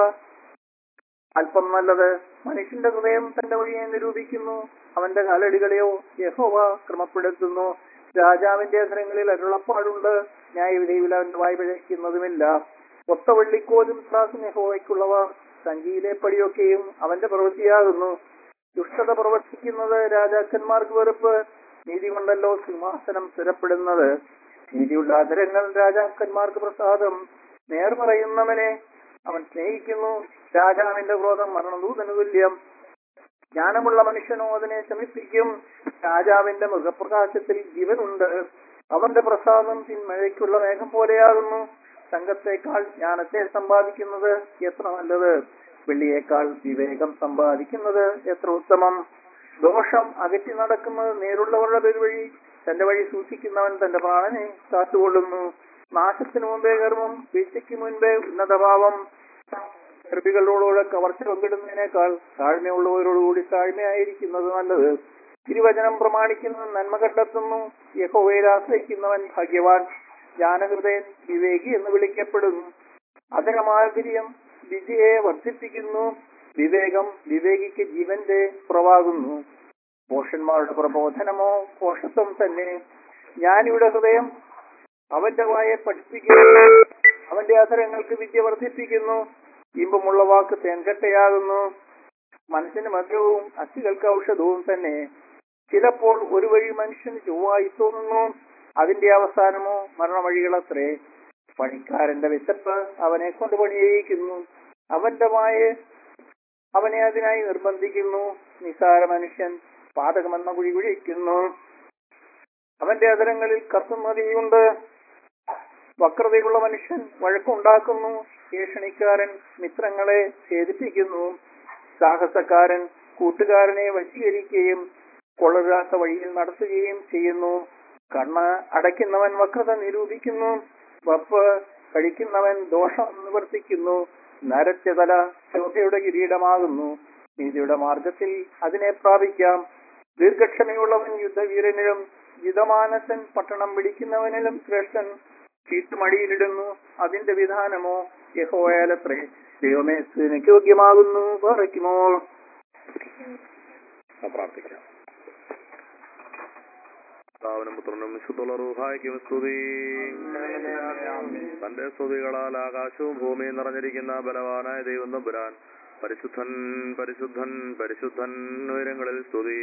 [SPEAKER 1] അല്പം നല്ലത് മനുഷ്യന്റെ ഹൃദയം തന്റെ വഴിയെ നിരൂപിക്കുന്നു അവന്റെ കാലടികളെയോ യഹോവ ക്രമപ്പെടുത്തുന്നു രാജാവിന്റെ അധരങ്ങളിൽ അരുളപ്പാടുണ്ട് ന്യായവിധിയിൽ അവന്റെ വായ് പിഴയ്ക്കുന്നതുമില്ല ഒത്ത വെള്ളിക്കോലും ത്രാസും യഹോവയ്ക്കുള്ളവ സഞ്ചിയിലെ പടിയൊക്കെയും അവന്റെ പ്രവൃത്തിയാകുന്നു ദുഷ്ടത പ്രവർത്തിക്കുന്നത് രാജാക്കന്മാർക്ക് വെറുപ്പ് നീതി കൊണ്ടല്ലോ സിംഹാസനം സ്ഥിരപ്പെടുന്നത് നീതിയുള്ള ആദരങ്ങൾ രാജാക്കന്മാർക്ക് പ്രസാദം നേർ പറയുന്നവനെ അവൻ സ്നേഹിക്കുന്നു രാജാവിന്റെ ക്രോധം മരണദൂതന് തുല്യം ജ്ഞാനമുള്ള മനുഷ്യനോ അതിനെ ശമിപ്പിക്കും രാജാവിന്റെ മൃഗപ്രകാശത്തിൽ ജീവനുണ്ട് അവന്റെ പ്രസാദം പിന്മഴയ്ക്കുള്ള മേഘം പോലെയാകുന്നു സംഘത്തെക്കാൾ ജ്ഞാനത്തെ സമ്പാദിക്കുന്നത് എത്ര നല്ലത് വെള്ളിയേക്കാൾ വിവേകം സമ്പാദിക്കുന്നത് എത്ര ഉത്തമം ദോഷം അകറ്റി നടക്കുന്നത് നേരുള്ളവരുടെ പെരുവഴി തന്റെ വഴി സൂക്ഷിക്കുന്നവൻ തന്റെ പ്രാണനെ കാത്തുകൊള്ളുന്നു നാശത്തിനു മുമ്പേ കർമ്മം വീഴ്ചയ്ക്ക് മുൻപേ ഉന്നതഭാവം ഗർഭികളോടുകൂടെ കവർച്ച പങ്കിടുന്നതിനേക്കാൾ താഴ്മയുള്ളവരോടുകൂടി താഴ്മയായിരിക്കുന്നത് നല്ലത് തിരുവചനം പ്രമാണിക്കുന്ന നന്മ കണ്ടെത്തുന്നു യഹോവയിൽ ആശ്രയിക്കുന്നവൻ ഭാഗ്യവാൻ ജ്ഞാനഹൃദയൻ വിവേകി എന്ന് വിളിക്കപ്പെടുന്നു അതരമാധുര്യം വിജയെ വർദ്ധിപ്പിക്കുന്നു വിവേകം വിവേകിക്ക് ജീവന്റെ പുറവാകുന്നു പോഷന്മാരുടെ പ്രബോധനമോ പോഷത്വം തന്നെ ജ്ഞാനിയുടെ ഹൃദയം അവന്റെ വായെ പഠിപ്പിക്കുന്നു അവന്റെ അധരങ്ങൾക്ക് വിദ്യ വർദ്ധിപ്പിക്കുന്നു ഇമ്പമുള്ള വാക്ക് തേൻകട്ടയാകുന്നു മനസ്സിന് മധുരവും അസ്ഥികൾക്ക് ഔഷധവും തന്നെ ചിലപ്പോൾ ഒരു വഴി മനുഷ്യന് ചൊവ്വായി തോന്നുന്നു അതിന്റെ അവസാനമോ മരണവഴികളത്രേ പണിക്കാരന്റെ വിശപ്പ് അവനെ കൊണ്ട് പണിയേയിക്കുന്നു അവന്റെ വായ അവനെ അതിനായി നിർബന്ധിക്കുന്നു നിസാര മനുഷ്യൻ പാതകമെന്ന കുഴി കുഴിക്കുന്നു അവന്റെ അതരങ്ങളിൽ കത്തുന്നതിയുണ്ട് വക്രതയുള്ള മനുഷ്യൻ വഴക്കുണ്ടാക്കുന്നു ഏഷണിക്കാരൻ മിത്രങ്ങളെ ഛേദിപ്പിക്കുന്നു സാഹസക്കാരൻ കൂട്ടുകാരനെ വശീകരിക്കുകയും കൊള്ളരാത്ത വഴിയിൽ നടത്തുകയും ചെയ്യുന്നു കണ്ണ് അടയ്ക്കുന്നവൻ വക്രത നിരൂപിക്കുന്നു വപ്പ് കഴിക്കുന്നവൻ ദോഷം നിവർത്തിക്കുന്നു നരച്ച തല ശോഭയുടെ കിരീടമാകുന്നു നീതിയുടെ മാർഗത്തിൽ അതിനെ പ്രാപിക്കാം ദീർഘക്ഷമയുള്ളവൻ യുദ്ധവീരനിലും യുദ്ധമാനസൻ പട്ടണം പിടിക്കുന്നവനിലും ശ്രേഷ്ഠൻ ചീട്ടുമടിയിലിടുന്നു അതിന്റെ വിധാനമോ യഹോയാലത്രേ ദൈവമേ സ്തുതിക്ക് യോഗ്യമാകുന്നു പറയുമോ
[SPEAKER 2] പ്രാർത്ഥിക്കാം കർത്താവിനും പുത്രനും വിശുദ്ധുള്ള റൂഹായ്ക്കും സ്തുതി തന്റെ സ്തുതികളാൽ ആകാശവും ഭൂമിയും നിറഞ്ഞിരിക്കുന്ന ബലവാനായ ദൈവം തമ്പുരാൻ പരിശുദ്ധൻ പരിശുദ്ധൻ പരിശുദ്ധൻ ഉയരങ്ങളിൽ സ്തുതി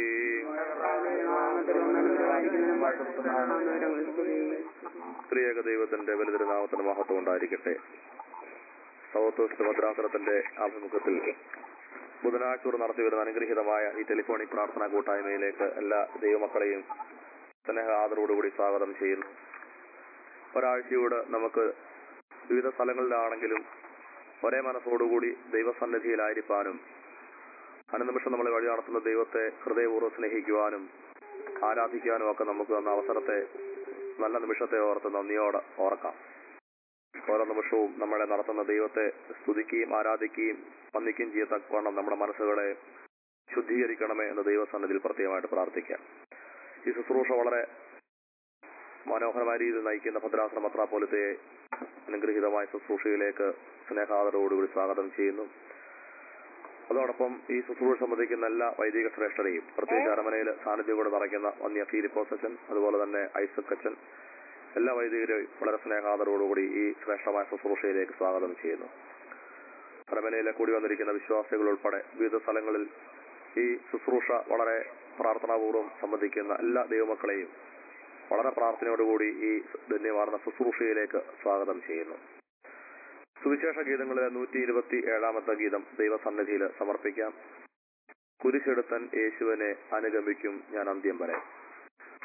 [SPEAKER 2] സ്ത്രീയേക ദൈവത്തിന്റെ വലുതിരുനാമത്തിന് മഹത്വം ഉണ്ടായിരിക്കട്ടെ സൗത്ത് ഭദ്രാസനത്തിന്റെ ആഭിമുഖ്യത്തിൽ ബുധനാഴ്ച നടത്തി വരുന്ന അനുഗ്രഹീതമായ ഈ ടെലിഫോണിക് പ്രാർത്ഥനാ കൂട്ടായ്മയിലേക്ക് എല്ലാ ദൈവമക്കളെയും സ്നേഹ ആദരവോടുകൂടി സ്വാഗതം ചെയ്യുന്നു ഒരാഴ്ചയോട് നമുക്ക് വിവിധ സ്ഥലങ്ങളിലാണെങ്കിലും ഒരേ മനസ്സോടുകൂടി ദൈവസന്നിധിയിലായിരിക്കാനും അനുനിമിഷം നമ്മളെ വഴി നടത്തുന്ന ദൈവത്തെ ഹൃദയപൂർവ്വം സ്നേഹിക്കുവാനും ആരാധിക്കാനും ഒക്കെ നമുക്ക് തന്ന അവസരത്തെ നല്ല നിമിഷത്തെ ഓർത്ത് നന്ദിയോടെ ഓർക്കാം ഓരോ നിമിഷവും നമ്മളെ നടത്തുന്ന ദൈവത്തെ സ്തുതിക്കുകയും ആരാധിക്കുകയും വന്ദിക്കുകയും ചെയ്യത്തക്കവണ്ണം നമ്മുടെ മനസ്സുകളെ ശുദ്ധീകരിക്കണമേ എന്ന് ദൈവസന്നിധിയിൽ പ്രത്യേകമായിട്ട് പ്രാർത്ഥിക്കാം ഈ ശുശ്രൂഷ വളരെ മനോഹരമായ രീതിയിൽ നയിക്കുന്ന ഭദ്രാസന മത്രാപോലത്തെ അനുഗ്രഹീതമായ ശുശ്രൂഷയിലേക്ക് സ്നേഹാദരോടുകൂടി സ്വാഗതം ചെയ്യുന്നു അതോടൊപ്പം ഈ ശുശ്രൂഷ സംബന്ധിക്കുന്ന എല്ലാ വൈദിക ശ്രേഷ്ഠരെയും പ്രത്യേകിച്ച് അരമനയിൽ സാന്നിധ്യം കൂടെ നിറയ്ക്കുന്ന വന്യ ഫീലിപ്പോസ് അച്ഛൻ അതുപോലെ തന്നെ ഐസക് അച്ഛൻ എല്ലാ വൈദികരെയും വളരെ സ്നേഹാദരോടുകൂടി ഈ ശ്രേഷ്ഠമായ ശുശ്രൂഷയിലേക്ക് സ്വാഗതം ചെയ്യുന്നു അരമനയിലെ കൂടി വന്നിരിക്കുന്ന വിശ്വാസികൾ ഉൾപ്പെടെ വിവിധ സ്ഥലങ്ങളിൽ ഈ ശുശ്രൂഷ വളരെ പ്രാർത്ഥനാപൂർവ്വം സംബന്ധിക്കുന്ന എല്ലാ ദൈവമക്കളെയും വളരെ പ്രാർത്ഥനയോടുകൂടി ഈ ധന്യമാർന്ന ശുശ്രൂഷയിലേക്ക് സ്വാഗതം ചെയ്യുന്നു സുവിശേഷ ഗീതങ്ങളിലെ നൂറ്റി ഇരുപത്തി ഏഴാമത്തെ ഗീതം ദൈവസന്നിധിയിൽ സമർപ്പിക്കാം കുരിശെടുത്തൻ യേശുവിനെ അനുഗമിക്കും ഞാൻ അന്ത്യം വരെ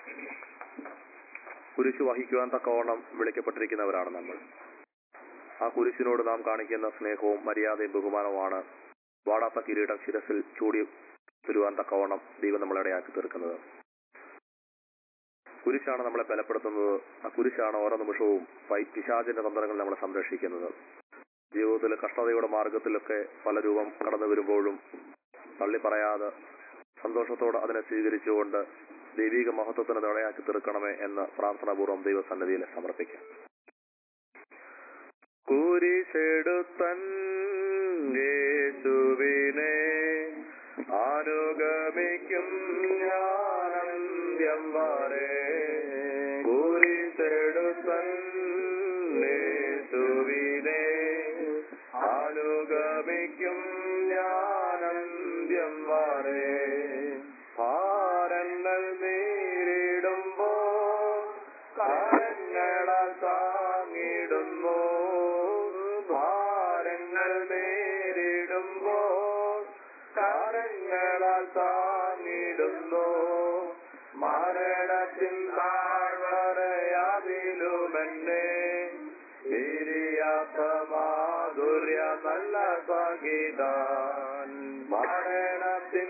[SPEAKER 2] കുരിശ് വഹിക്കുവാൻ തക്കവണ്ണം വിളിക്കപ്പെട്ടിരിക്കുന്നവരാണ് നമ്മൾ ആ കുരിശിനോട് നാം കാണിക്കുന്ന സ്നേഹവും മര്യാദയും ബഹുമാനവുമാണ് വാടാത്ത കിരീടം ശിരസിൽ ചൂടി തരുവാൻ തക്കവണ്ണം ദൈവം നമ്മളെ ഇടയാക്കി തീർക്കുന്നത് കുരിശാണ് നമ്മളെ ബലപ്പെടുത്തുന്നത് ആ കുരിശാണ് ഓരോ നിമിഷവും പൈ പിശാചിന്റെ തന്ത്രങ്ങൾ നമ്മളെ സംരക്ഷിക്കുന്നത് ജീവിതത്തിൽ കഷ്ടതയുടെ മാർഗത്തിലൊക്കെ പല രൂപം കടന്നു വരുമ്പോഴും തള്ളി പറയാതെ സന്തോഷത്തോടെ അതിനെ സ്വീകരിച്ചുകൊണ്ട് ദൈവിക മഹത്വത്തിന് അത് ഇടയാക്കി തീർക്കണമേ എന്ന് പ്രാർത്ഥനാപൂർവ്വം ദൈവസന്നിധിയിൽ സമർപ്പിക്കാം കുരിശെടുത്തൻ യേശുവിനെ അനുഗമിക്കും ഞാനന്ത്യം വരെ കുരിശെടുത്തൻ യേശുവിനെ അനുഗമിക്കും ഞാനന്ത്യം വരെ ഭാരങ്ങൾ നേരിടുമ്പോ കാരങ്ങളാൽ താങ്ങിടുന്നു ഭാരങ്ങൾ നേരിടുമ്പോ കാരങ്ങളാൽ താങ്ങിടുന്നു മരണത്തിൻ താഴ്വരയാതിലുമെന്നെ തിരിയാത്ത മാധുര്യ നല്ല സംഗീതാൻ മരണത്തിൻ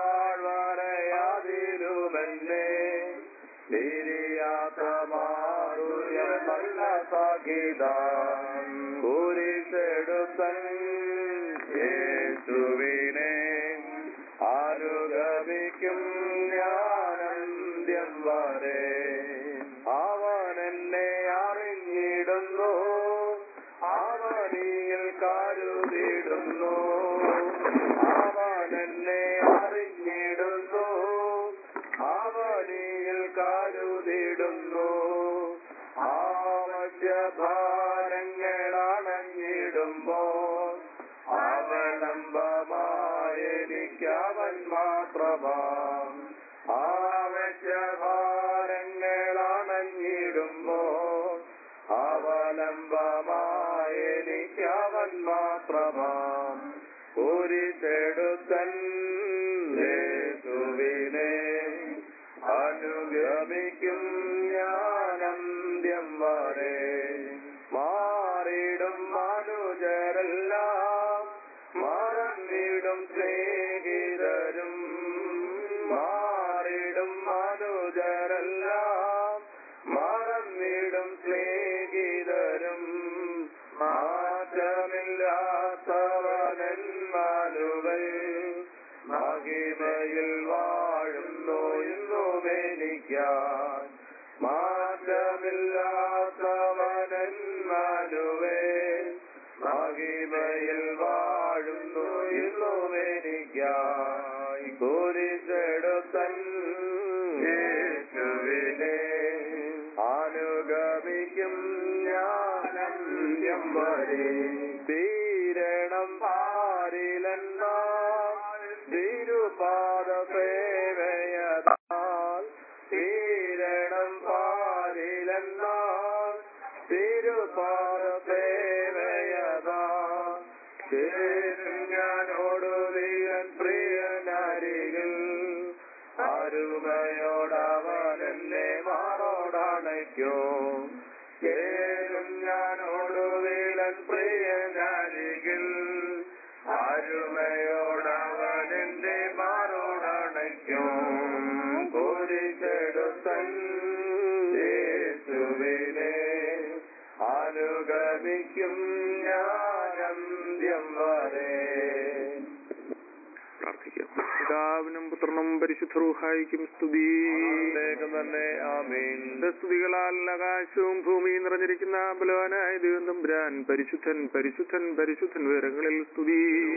[SPEAKER 2] താഴ്വരയാതിലുമെന്നെ തിരിയാത്ത മാധുര്യ നല്ല സംഗീതാൻ കുരിശെടുത്തൻ യേശുവിനെ അനുഗമിക്കും ഞാനന്ത്യം വരെ അവൻ എന്നെ അറിഞ്ഞിടുന്നു അവനിൽ കരുതിടുന്നു അവൻ എന്നെ അറിഞ്ഞിടുന്നു അവനിൽ കരുതിടുന്നു ആവശ്യഭാരങ്ങളണഞ്ഞിടുമ്പോൾ അവലംബമായെനിക്കവൻ മാത്രമാം ആവശ്യഭാരങ്ങളണഞ്ഞിടുമ്പോൾ അവലംബമായെനിക്കവൻ മാത്രമാം കുരിശെടുത്തൻ യേശുവിനെ അനുഗമിക്കും ഞാനന്ത്യം വരെ മാറിടും മനുജരെല്ലാം മറന്നിടും സ്നേഹിതരും മാറിടും മനുജരെല്ലാം മറന്നിടും സ്നേഹിതരും മാറ്റമില്ലാത്തവനന്മാനുകൾ മഹിമയിൽ വാഴുന്നു ഇന്നും എനിക്കാൻ മാറ്റമില്ലാത്തവനന്മാനുവേ മഹിമയിൽ വാഴുന്നു ഇന്നും എനിക്കായി കുരിശെടുത്തൻ യേശുവിനെ അനുഗമിക്കും ഞാനന്ത്യം വരെ തീരണം പാരിലെന്നാൽ തിരുപാദ സേവയതാൽ തീരണം പാരിലെന്നാൽ തിരുപാദ സേവയതാൽ ചേരും ഞാനോടു വീരൻ പ്രിയനരികിൽ അരുമയോടവൻ എന്നെ മാറോടണയ്ക്കോ ചേരും ഞാനോടു വീരൻ പ്രിയനരികിൽ അരുമയോടവൻ എന്റെ മാറോടണയ്ക്കോ കുരിശെടുത്തൻ യേശുവിനെ അനുഗമിക്കും ഞാനന്ത്യം വരെ പ്രാർത്ഥിക്കാം
[SPEAKER 3] പിതാവിനും പുത്രനും പരിശുദ്ധ റൂഹായിക്കും സ്തുതി
[SPEAKER 2] വേഗം തന്നെ ആമീൻ
[SPEAKER 3] സ്തുതികളാൽ ആകാശവും ഭൂമിയും നിറഞ്ഞിരിക്കുന്ന ബലവാനായ ദൈവം തമ്പുരാൻ പരിശുദ്ധൻ പരിശുദ്ധൻ പരിശുദ്ധൻ വിവരങ്ങളിൽ സ്തുതി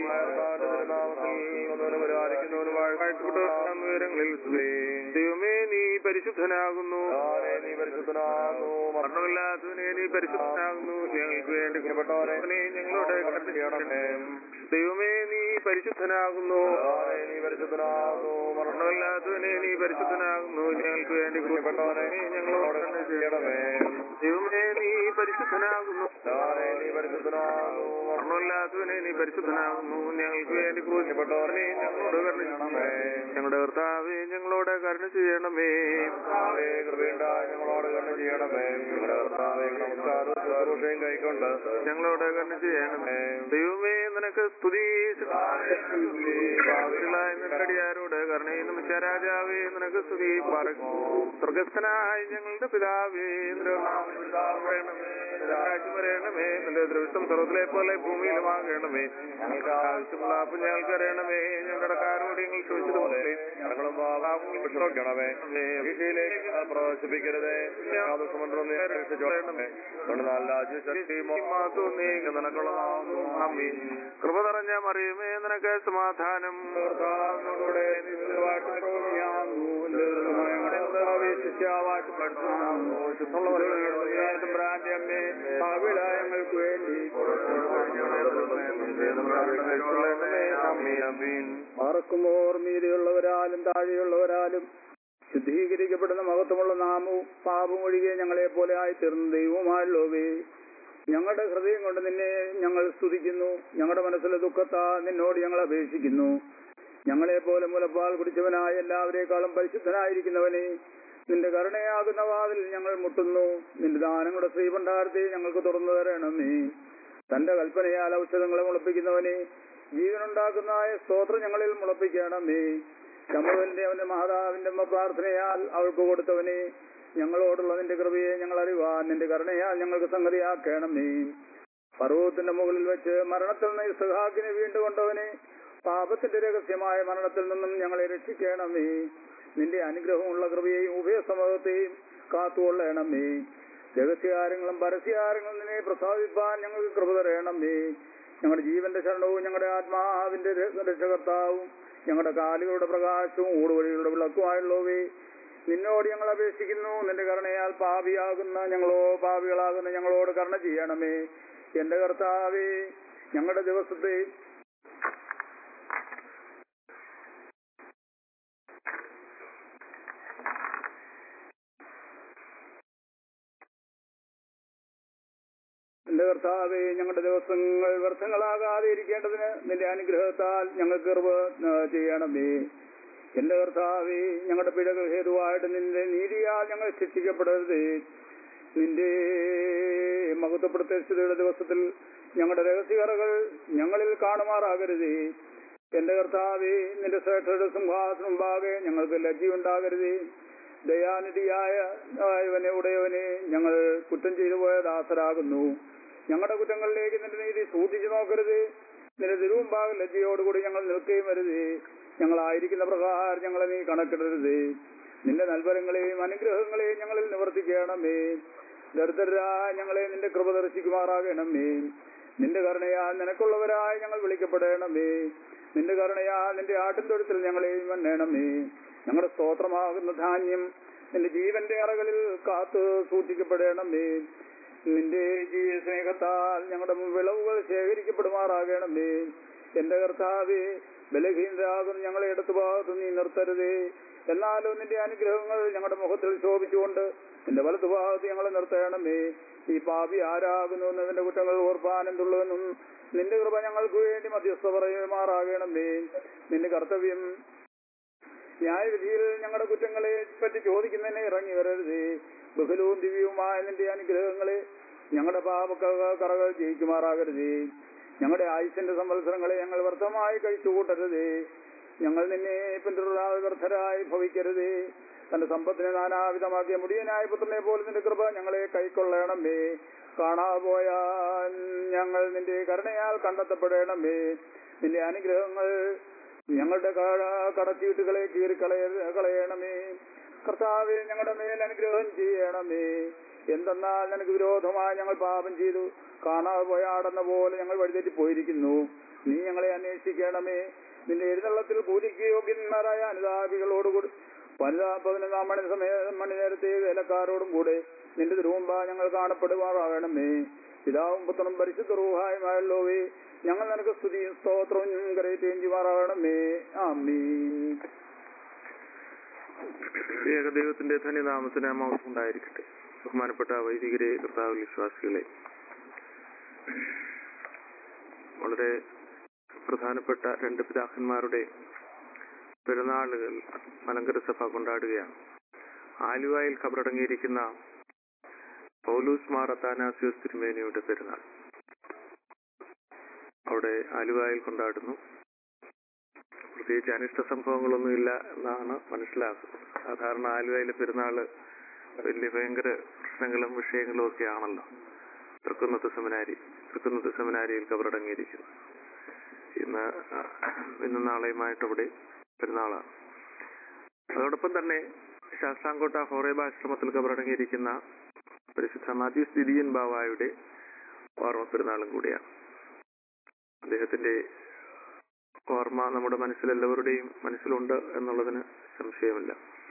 [SPEAKER 3] വിവരങ്ങളിൽ സ്തുതി ദൈവമേ നീ പരിശുദ്ധനാകുന്നു
[SPEAKER 2] നീ പരിശുദ്ധനാകുന്നു
[SPEAKER 3] മരണമില്ലാത്തവനെ നീ പരിശുദ്ധനാകുന്നു ഞങ്ങൾക്ക് വേണ്ടി കൃപപ്പെട്ടവനെ ഞങ്ങളോട് കരുണ ചെയ്യണമേ ദൈവമേ നീ പരിശുദ്ധനാകുന്നു
[SPEAKER 2] നീ പരിശുദ്ധനാകുന്നു
[SPEAKER 3] മരണമില്ലാത്തവനെ നീ പരിശുദ്ധനാകുന്നു ഞങ്ങൾക്ക് വേണ്ടി കൃപപ്പെട്ടവനെ ഞങ്ങളോട് കരുണ ചെയ്യണമേ ദൈവമേ നീ പരിശുദ്ധനാകുന്നു
[SPEAKER 2] നീ പരിശുദ്ധനാകുന്നു
[SPEAKER 3] മരണമില്ലാത്തവനെ പരിശുദ്ധനല്ലാത്തവനെ നീ പരിശുദ്ധനാകുന്നു ഞങ്ങൾക്ക് വേണ്ടി ക്രൂശപ്പെട്ടവനെ ഞങ്ങളോട് കരുണ ചെയ്യണമേ ഞങ്ങളുടെ കർത്താവെ ഞങ്ങളോട് കരുണ ചെയ്യണമേ
[SPEAKER 2] കർത്താവേ, കൃപയുണ്ടായി ഞങ്ങളോട് കണ്ണു ചെയ്യണമേ ഞങ്ങളുടെ കർത്താവെ നമസ്കാരവും ശുശ്രൂഷയും കൈക്കൊണ്ട്
[SPEAKER 3] ഞങ്ങളോട് കരുണ ചെയ്യണമേ ദൈവമേ നിനക്ക് സ്തുതി പാവികളായ നിന്നടിയാരോട് കരുണയും രാജാവേ നിനക്ക് സ്തുതി പറക്കൂ സ്വർഗസ്ഥനായ ഞങ്ങളുടെ പിതാവേ വരേണമേ നിന്റെ ദൃഷ്ടം സ്വർഗത്തിലെ പോലെ ഭൂമിയിലുമാകണമേ ഞങ്ങൾക്ക് ആവശ്യമുള്ള അപ്പം ഞങ്ങൾക്ക് അറിയണമേ ഞങ്ങളുടെ കാരോട് ഞങ്ങൾ ചോദിച്ചതുപോലെ
[SPEAKER 2] ഞങ്ങളും പാപാപങ്ങൾ വിട്ടുനോക്കണമേ വീട്ടിലേക്ക് പ്രവേശിപ്പിക്കരുതേ രക്ഷിച്ചോളണമേ നല്ല ശക്തി
[SPEAKER 3] കൃപ നിറഞ്ഞ മറിയുമേ നിനക്ക് സമാധാനം
[SPEAKER 1] കർത്താവിനോടുകൂടെ നിത്യവാഴ്ച ഞാൻ ബ്രാൻഡ് അമ്മേ ഭാവിലായങ്ങൾക്ക് വേണ്ടി മറക്കുമോർ മീതിയുള്ളവരാലും താഴെയുള്ളവരാലും ശുദ്ധീകരിക്കപ്പെടുന്ന മഹത്വമുള്ള നാമവും പാപം ഒഴികെ ഞങ്ങളെ പോലെ ആയി തീർന്ന ദൈവമായുള്ളവേ ഞങ്ങളുടെ ഹൃദയം കൊണ്ട് നിന്നെ ഞങ്ങൾ സ്തുതിക്കുന്നു ഞങ്ങളുടെ മനസ്സിലെ ദുഃഖത്താ നിന്നോട് ഞങ്ങൾ അപേക്ഷിക്കുന്നു ഞങ്ങളെ പോലെ മുലപ്പാൽ കുടിച്ചവനായ എല്ലാവരെക്കാളും പരിശുദ്ധനായിരിക്കുന്നവനെ നിന്റെ കരുണയാകുന്ന വാതിൽ ഞങ്ങൾ മുട്ടുന്നു നിന്റെ ദാനങ്ങളുടെ ശ്രീഭണ്ഡാരത്തെ ഞങ്ങൾക്ക് തുറന്നു തരണമേ തന്റെ കൽപ്പനയാൽ ഔഷധങ്ങളെ മുളപ്പിക്കുന്നവനെ ജീവനുണ്ടാക്കുന്ന സ്തോത്രം ഞങ്ങളിൽ മുളപ്പിക്കണമേ ശമുവന്റെ അവന്റെ മാതാവിന്റെ അമ്മ പ്രാർത്ഥനയാൽ അവൾക്ക് കൊടുത്തവനെ ഞങ്ങളോടുള്ള നിന്റെ കൃപയെ ഞങ്ങൾ അറിവാൻ നിന്റെ കരുണയാൽ ഞങ്ങൾക്ക് സംഗതിയാക്കണമേ പർവ്വതത്തിന്റെ മുകളിൽ വെച്ച് മരണത്തിൽ നിന്ന് ഇസ്ഹാക്കിനെ വീണ്ടുകൊണ്ടവനെ പാപത്തിന്റെ രഹസ്യമായ മരണത്തിൽ നിന്നും ഞങ്ങളെ രക്ഷിക്കണമേ നിന്റെ അനുഗ്രഹമുള്ള കൃപയെയും ഉഭയസമൂഹത്തെയും കാത്തുകൊള്ളണമേ രഹസ്യകാര്യങ്ങളും പരസ്യകാര്യങ്ങളും നിന്നെ പ്രസാദിപ്പാൻ ഞങ്ങൾക്ക് കൃപ തരണമേ ഞങ്ങളുടെ ജീവന്റെ ശരണവും ഞങ്ങളുടെ ആത്മാവിന്റെ രക്ഷകർത്താവും ഞങ്ങളുടെ കാലുകളുടെ പ്രകാശവും ഊടുവഴികളുടെ വിളക്കുമായുള്ളവേ നിന്നോട് ഞങ്ങൾ അപേക്ഷിക്കുന്നു നിന്റെ കരുണയാൽ പാപിയാകുന്ന ഞങ്ങളോ പാപികളാകുന്ന ഞങ്ങളോട് കരുണ ചെയ്യണമേ എന്റെ കർത്താവേ ഞങ്ങളുടെ ദിവസത്തെ എന്റെ കർത്താവെ ഞങ്ങളുടെ ദിവസങ്ങൾ വ്യർത്ഥങ്ങളാകാതെ ഇരിക്കേണ്ടതിന് നിന്റെ അനുഗ്രഹത്താൽ ഞങ്ങൾക്ക് കൃപ ആ, ചെയ്യണമേ എന്റെ കർത്താവെ ഞങ്ങളുടെ പിഴകൾ ഹേതുവായിട്ട് നിന്റെ നീതിയാൽ ഞങ്ങൾ ശിക്ഷിക്കപ്പെടരുത് നിന്റെ മഹത്വപ്രത്യക്ഷതയുടെ ദിവസത്തിൽ ഞങ്ങളുടെ രഹസ്യകറകൾ ഞങ്ങളിൽ കാണുമാറാകരുത് എന്റെ കർത്താവെ നിന്റെ ശ്രേഷ്ഠയുടെ സിംഹാസനം മുമ്പാകെ ഞങ്ങൾക്ക് ലജ്ജയുണ്ടാകരുത് ദയാനിധിയായ ആയവനെ ഉടയവനെ ഞങ്ങൾ കുറ്റം ചെയ്തു പോയ ദാസരാകുന്നു ഞങ്ങളുടെ കുറ്റങ്ങളിലേക്ക് നിന്റെ നീതി സൂക്ഷിച്ചു നോക്കരുത് നിന്റെ തിരുവുമ്പാകെ ലജ്ജയോടുകൂടി ഞങ്ങൾ നിൽക്കുകയും വരുത് ഞങ്ങളായിരിക്കുന്ന പ്രകാരം ഞങ്ങളെ നീ കണക്കിടരുത് നിന്റെ നൽവരങ്ങളെയും അനുഗ്രഹങ്ങളെയും ഞങ്ങളിൽ നിവർത്തിക്കണമേ ദരിദ്രരായ ഞങ്ങളെ നിന്റെ കൃപ ദർശിക്കുമാറാകണമേ നിന്റെ കരുണയാൽ നിനക്കുള്ളവരായി ഞങ്ങൾ വിളിക്കപ്പെടണമേ നിന്റെ കരുണയാൽ നിന്റെ ആട്ടിൻ തൊഴുത്തിൽ ഞങ്ങളെയും വന്നേണമേ ഞങ്ങളുടെ സ്തോത്രമാകുന്ന ധാന്യം നിന്റെ ജീവന്റെ അറകളിൽ കാത്തു സൂക്ഷിക്കപ്പെടണമേ നിന്റെ ജീവ സ്നേഹത്താൽ ഞങ്ങളുടെ വിളവുകൾ ശേഖരിക്കപ്പെടുമാറാകണമേ എന്റെ കർത്താവേ ബലഹീനരാകുന്ന ഞങ്ങളെ ഇടത്തു ഭാഗത്ത് നീ നിർത്തരുതേ എന്നാലും നിന്റെ അനുഗ്രഹങ്ങൾ ഞങ്ങളുടെ മുഖത്തിൽ ശോഭിച്ചുകൊണ്ട് നിന്റെ വലതു ഭാഗത്ത് ഞങ്ങളെ നിർത്തണമേ ഈ പാപി ആരാകുന്നു എന്നതിന്റെ കുറ്റങ്ങൾ ഓർപ്പാൻ എന്തുള്ളതെന്നും നിന്റെ കൃപ ഞങ്ങൾക്ക് വേണ്ടി മധ്യസ്ഥ പറയുമാറാകണമേ നിന്റെ കർത്തവ്യം ന്യായവിധിയിൽ ഞങ്ങളുടെ കുറ്റങ്ങളെ പറ്റി ചോദിക്കുന്നതിനെ ഇറങ്ങി വരരുത് ബഹുലവും ദിവ്യവുമായ നിന്റെ അനുഗ്രഹങ്ങളെ ഞങ്ങളുടെ പാപക്കറകൾ ജയിക്കുമാറാകരുത് ഞങ്ങളുടെ ആയുസിന്റെ സംവത്സരങ്ങളെ ഞങ്ങൾ വ്യർത്ഥമായി കഴിച്ചു കൂട്ടരുത് ഞങ്ങൾ നിന്നെ പിന്തുടരാതെ വ്യർത്ഥരായി ഭവിക്കരുത് തന്റെ സമ്പത്തിനെ നാനാവിധമാക്കിയ മുടിയനായ പുത്രനെ പോലെ നിന്റെ കൃപ ഞങ്ങളെ കൈക്കൊള്ളണമേ കാണാതെ പോയാൽ ഞങ്ങൾ നിന്റെ കരുണയാൽ കണ്ടെത്തപ്പെടണമേ നിന്റെ അനുഗ്രഹങ്ങൾ ഞങ്ങളുടെ കാ- കടച്ചീട്ടുകളെ കീറിക്കളയ കളയണമേ കർത്താവെ ഞങ്ങളുടെ മേൽ അനുഗ്രഹം ചെയ്യണമേ എന്തെന്നാൽ നിനക്ക് വിരോധമായി ഞങ്ങൾ പാപം ചെയ്തു കാണാതെ പോയ ആടെന്ന പോലെ ഞങ്ങൾ വഴിതെറ്റി പോയിരിക്കുന്നു നീ ഞങ്ങളെ അന്വേഷിക്കണമേ നിന്റെ എഴുന്നള്ളത്തിൽ കൂലിക്ക് യോഗ്യന്മാരായ അനുതാപികളോടുകൂടി വനിതാ പതിനൊന്നാം മണി സമയ മണി നേരത്തെ വേലക്കാരോടും കൂടെ നിന്റെ തിരുവുമ്പ ഞങ്ങൾ കാണപ്പെടുമാറാകണമേ പിതാവും പുത്രനും പരിശുദ്ധ റൂഹായുമായുള്ളവേ ഞങ്ങൾ നിനക്ക് സ്തുതിയും സ്തോത്രവും കരയറ്റുകയും ചെയ്യുമാറാകണമേ ആമീൻ
[SPEAKER 3] ഏകദൈവത്തിന്റെ ധന്യനാമത്തിന് മൗസം ഉണ്ടായിരിക്കട്ടെ ബഹുമാനപ്പെട്ട വൈദികരെ കർത്താവ് വിശ്വാസികളെ വളരെ പ്രധാനപ്പെട്ട രണ്ട് പിതാക്കന്മാരുടെ പെരുന്നാളുകൾ മലങ്കര സഭ കൊണ്ടാടുകയാണ് ആലുവായിൽ കബറടങ്ങിയിരിക്കുന്ന പൗലൂസ് മാർ അത്താനാസ്യോസ് തിരുമേനിയുടെ പെരുന്നാൾ അവിടെ ആലുവായിൽ കൊണ്ടാടുന്നു പ്രത്യേകിച്ച് അനിഷ്ട സംഭവങ്ങളൊന്നുമില്ല എന്നാണ് മനസ്സിലാക്കുന്നത് സാധാരണ ആലുവയിലെ പെരുന്നാള് വലിയ ഭയങ്കര പ്രശ്നങ്ങളും വിഷയങ്ങളും ഒക്കെ ആണല്ലോ തൃക്കുന്നത്ത് സെമിനാരി തൃക്കുന്നത്ത് സെമിനാരിയിൽ കബറടങ്ങിയിരിക്കുന്നു ഇന്ന് ഇന്ന് നാളെയുമായിട്ട് അവിടെ പെരുന്നാളാണ് അതോടൊപ്പം തന്നെ ശാസ്താംകോട്ട ഹോറേബ ആശ്രമത്തിൽ കബറടങ്ങിയിരിക്കുന്ന പരിശുദ്ധ മാത്യൂസ് ദിദിയൻ ബാവായുടെ ഓർമ്മ പെരുന്നാളും കൂടിയാണ് അദ്ദേഹത്തിന്റെ ഓർമ്മ നമ്മുടെ മനസ്സിലെല്ലാവരുടെയും മനസ്സിലുണ്ട് എന്നുള്ളതിന് സംശയമില്ല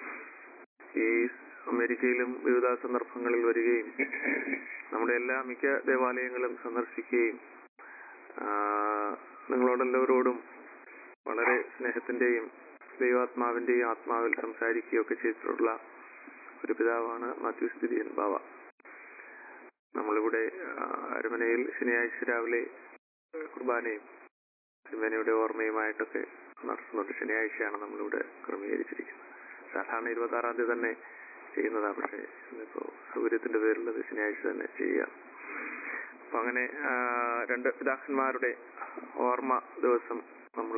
[SPEAKER 3] ഈ അമേരിക്കയിലും വിവിധ സന്ദർഭങ്ങളിൽ വരികയും നമ്മുടെ എല്ലാ മിക്ക ദേവാലയങ്ങളും സന്ദർശിക്കുകയും ആ, നിങ്ങളോടെല്ലാവരോടും വളരെ സ്നേഹത്തിന്റെയും ദൈവാത്മാവിന്റെയും ആത്മാവിൽ സംസാരിക്കുകയൊക്കെ ചെയ്തിട്ടുള്ള ഒരു പിതാവാണ് മാത്യൂസ് ദിദിയൻ ബാവ നമ്മളിവിടെ ആ, അരമനയിൽ ശനിയാഴ്ച രാവിലെ കുർബാനയും തിരുമേനയുടെ ഓർമ്മയുമായിട്ടൊക്കെ നടത്തുന്നുണ്ട് ശനിയാഴ്ചയാണ് നമ്മളിവിടെ ക്രമീകരിച്ചിരിക്കുന്നത് സാധാരണ ഇരുപത്തി ആറാം തീയതി തന്നെ ചെയ്യുന്നതാണ് പക്ഷേ ഇന്നിപ്പോ സൗകര്യത്തിന്റെ പേരിൽ അത് ശനിയാഴ്ച തന്നെ ചെയ്യാം അപ്പൊ അങ്ങനെ ആ, രണ്ട് പിതാക്കന്മാരുടെ ഓർമ്മ ദിവസം നമ്മൾ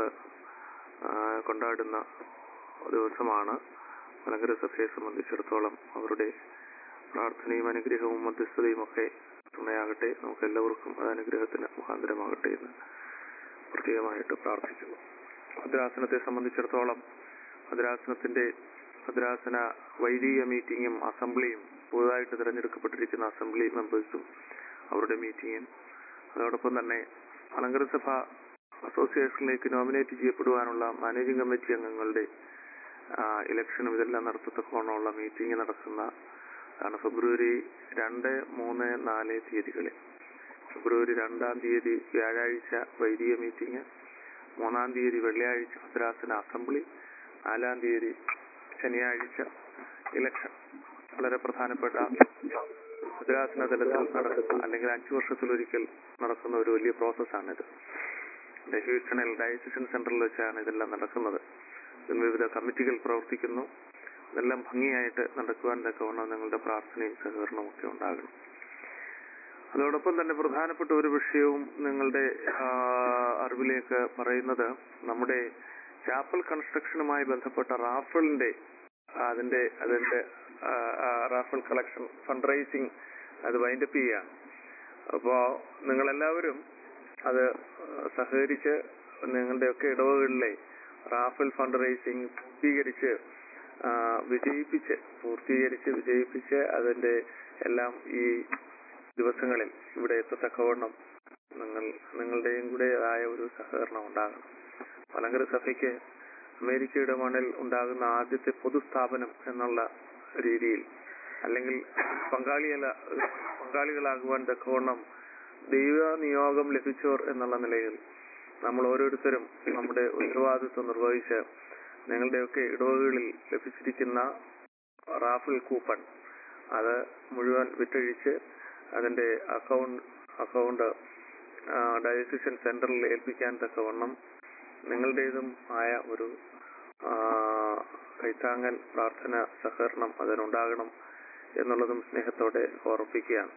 [SPEAKER 3] കൊണ്ടാടുന്ന ദിവസമാണ് മലങ്കര സഭയെ സംബന്ധിച്ചിടത്തോളം അവരുടെ പ്രാർത്ഥനയും അനുഗ്രഹവും മധ്യസ്ഥതയും ഒക്കെ തുണയാകട്ടെ നമുക്ക് എല്ലാവർക്കും അത് അനുഗ്രഹത്തിന് മുഖാന്തരമാകട്ടെ എന്ന് പ്രത്യേകമായിട്ട് പ്രാർത്ഥിക്കുന്നു ഭദ്രാസനത്തെ സംബന്ധിച്ചിടത്തോളം ഭദ്രാസനത്തിന്റെ ഭദ്രാസന വൈദിക മീറ്റിംഗും അസംബ്ലിയും പുതുതായിട്ട് തിരഞ്ഞെടുക്കപ്പെട്ടിരിക്കുന്ന അസംബ്ലി മെമ്പേഴ്സും അവരുടെ മീറ്റിംഗും അതോടൊപ്പം തന്നെ മലങ്കര സഭ അസോസിയേഷനിലേക്ക് നോമിനേറ്റ് ചെയ്യപ്പെടുവാനുള്ള മാനേജിംഗ് കമ്മിറ്റി അംഗങ്ങളുടെ ആ, ഇലക്ഷനും ഇതെല്ലാം നടത്തത്തക്കോണമുള്ള മീറ്റിംഗ് നടക്കുന്ന ആണ് ഫെബ്രുവരി രണ്ട് മൂന്ന് നാല് തീയതികളിൽ ഫെബ്രുവരി രണ്ടാം തീയതി വ്യാഴാഴ്ച വൈദിക മീറ്റിംഗ് മൂന്നാം തീയതി വെള്ളിയാഴ്ച ഭദ്രാസന അസംബ്ലി നാലാം തീയതി ശനിയാഴ്ച ഇലക്ഷൻ വളരെ പ്രധാനപ്പെട്ട ഭദ്രാസന തലത്തിൽ നടക്കുന്ന അല്ലെങ്കിൽ അഞ്ചു വർഷത്തിലൊരിക്കൽ നടക്കുന്ന ഒരു വലിയ പ്രോസസ്സാണിത് ഹ്യൂസ്റ്റണിൽ ഡയസിഷൻ സെന്ററിൽ വെച്ചാണ് ഇതെല്ലാം നടക്കുന്നത് ഇതിൽ വിവിധ കമ്മിറ്റികൾ പ്രവർത്തിക്കുന്നു ഇതെല്ലാം ഭംഗിയായിട്ട് നടക്കുവാൻ തക്കവണ്ണം നിങ്ങളുടെ പ്രാർത്ഥനയും സഹകരണവും ഒക്കെ ഉണ്ടാകണം അതോടൊപ്പം തന്നെ പ്രധാനപ്പെട്ട ഒരു വിഷയവും നിങ്ങളുടെ ആ, അറിവിലേക്ക് പറയുന്നത് നമ്മുടെ ചാപ്പൽ കൺസ്ട്രക്ഷനുമായി ബന്ധപ്പെട്ട റാഫലിന്റെ അതിന്റെ അതിന്റെ ആ, ആ, റാഫൽ കളക്ഷൻ ഫണ്ട് റൈസിങ് അത് വൈൻഡപ്പ് ചെയ്യുകയാണ് അപ്പോ നിങ്ങളെല്ലാവരും അത് സഹകരിച്ച് നിങ്ങളുടെയൊക്കെ ഇടവകളിലെ റാഫൽ ഫണ്ട് റൈസിങ് പൂർത്തീകരിച്ച് ആ, വിജയിപ്പിച്ച് പൂർത്തീകരിച്ച് വിജയിപ്പിച്ച് അതിന്റെ എല്ലാം ഈ ദിവസങ്ങളിൽ ഇവിടെ എത്തത്തക്കവണ്ണം നിങ്ങൾ നിങ്ങളുടെയും കൂടെയായ ഒരു സഹകരണം ഉണ്ടാകണം മലങ്കര സഭയ്ക്ക് അമേരിക്കയുടെ മണ്ണിൽ ഉണ്ടാകുന്ന ആദ്യത്തെ പൊതുസ്ഥാപനം എന്നുള്ള രീതിയിൽ അല്ലെങ്കിൽ പങ്കാളിയല്ല പങ്കാളികളാകുവാൻ തക്കവണ്ണം ദൈവ നിയോഗം ലഭിച്ചവർ എന്നുള്ള നിലയിൽ നമ്മൾ ഓരോരുത്തരും നമ്മുടെ ഉത്തരവാദിത്വം നിർവഹിച്ച് നിങ്ങളുടെയൊക്കെ ഇടവകളിൽ ലഭിച്ചിരിക്കുന്ന റാഫിൽ കൂപ്പൺ അത് മുഴുവൻ വിറ്റഴിച്ച് അതിന്റെ അക്കൗണ്ട് അക്കൗണ്ട് ഡയസിഷൻ സെന്ററിൽ ഏൽപ്പിക്കാൻ തക്കവണ്ണം നിങ്ങളുടേതും ആയ ഒരു ആ, കൈത്താങ്ങൽ പ്രാർത്ഥന സഹകരണം അതിനുണ്ടാകണം എന്നുള്ളതും സ്നേഹത്തോടെ ഓർപ്പിക്കുകയാണ്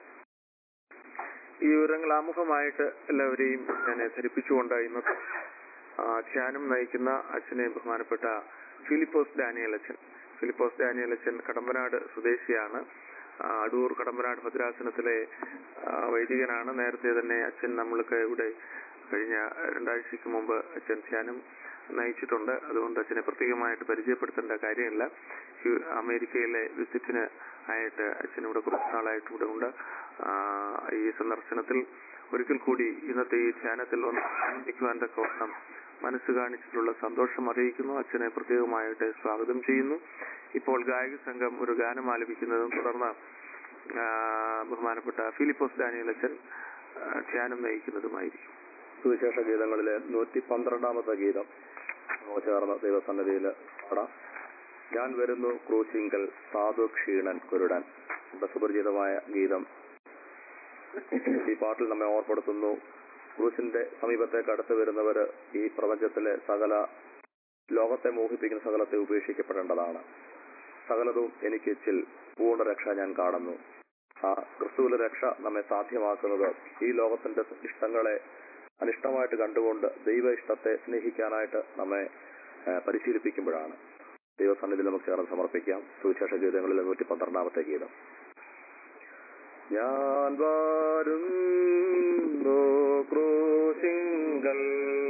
[SPEAKER 3] ഈ വിവരങ്ങൾ ആമുഖമായിട്ട് എല്ലാവരെയും ഞാൻ ധരിപ്പിച്ചുകൊണ്ട് ഇന്നത്തെ ആ, ധ്യാനം നയിക്കുന്ന അച്ഛനെ ബഹുമാനപ്പെട്ട ഫിലിപ്പോസ് ഡാനിയൽ അച്ഛൻ ഫിലിപ്പോസ് ഡാനിയൽ അച്ഛൻ കടമ്പനാട് സ്വദേശിയാണ് ആ, അടൂർ കടമ്പനാട് ഭദ്രാസനത്തിലെ ആ, വൈദികനാണ് നേരത്തെ തന്നെ അച്ഛൻ നമ്മൾക്ക് ഇവിടെ കഴിഞ്ഞ രണ്ടാഴ്ചക്ക് മുമ്പ് അച്ഛൻ ധ്യാനം നയിച്ചിട്ടുണ്ട് അതുകൊണ്ട് അച്ഛനെ പ്രത്യേകമായിട്ട് പരിചയപ്പെടുത്തേണ്ട കാര്യമില്ല ഈ അമേരിക്കയിലെ വിസിറ്റിന് ആയിട്ട് അച്ഛൻ ഇവിടെ കുറച്ച് നാളായിട്ട് ഇവിടെ ഉണ്ട് ആ, ഈ സന്ദർശനത്തിൽ ഒരിക്കൽ കൂടി ഇന്നത്തെ ഈ ധ്യാനത്തിൽ ഒന്ന് ആനന്ദിക്കുവാൻ തക്കവണ്ണം മനസ്സ് കാണിച്ചിട്ടുള്ള സന്തോഷം അറിയിക്കുന്നു അച്ഛനെ പ്രത്യേകമായിട്ട് സ്വാഗതം ചെയ്യുന്നു ഇപ്പോൾ ഗായക സംഘം ഒരു ഗാനം ആലപിക്കുന്നതും തുടർന്ന് ആ, ബഹുമാനപ്പെട്ട ഫിലിപ്പോസ് ഡാനിയൽ അച്ഛൻ ആ, ധ്യാനം നയിക്കുന്നതുമായിരിക്കും
[SPEAKER 2] സുവിശേഷ ഗീതങ്ങളിലെ നൂറ്റി പന്ത്രണ്ടാമത്തെ ഗീതം നമുക്ക് ചേർന്ന് ദൈവസന്നിധിയിൽ പാടാം ഞാൻ വരുന്നു ക്രൂശിങ്കൽ സാധു ക്ഷീണൻ കുരുടൻ നമ്മുടെ സുപരിചിതമായ ഗീതം ഈ പാട്ടിൽ നമ്മെ ഓർപ്പെടുത്തുന്നു ക്രൂശിന്റെ സമീപത്തേക്ക് അടുത്ത് വരുന്നവര് ഈ പ്രപഞ്ചത്തിലെ സകല ലോകത്തെ മോഹിപ്പിക്കുന്ന സകലത്തെ ഉപേക്ഷിക്കപ്പെടേണ്ടതാണ് സകലതും എനിക്ക് ചിൽ പൂർണ്ണ രക്ഷ ഞാൻ കാണുന്നു ആ ക്രിസ്തുവിലെ രക്ഷ നമ്മെ സാധ്യമാക്കുന്നത് ഈ ലോകത്തിന്റെ ഇഷ്ടങ്ങളെ അനിഷ്ടമായിട്ട് കണ്ടുകൊണ്ട് ദൈവ ഇഷ്ടത്തെ സ്നേഹിക്കാനായിട്ട് നമ്മെ ആ, പരിശീലിപ്പിക്കുമ്പോഴാണ് ദൈവസന്നിധിയിൽ നമുക്ക് ചേർന്ന് സമർപ്പിക്കാം സുവിശേഷ ഗീതങ്ങളിൽ നൂറ്റി പന്ത്രണ്ടാമത്തെ ഗീതം ഞാൻ വരുന്നു ക്രൂശിങ്കൽ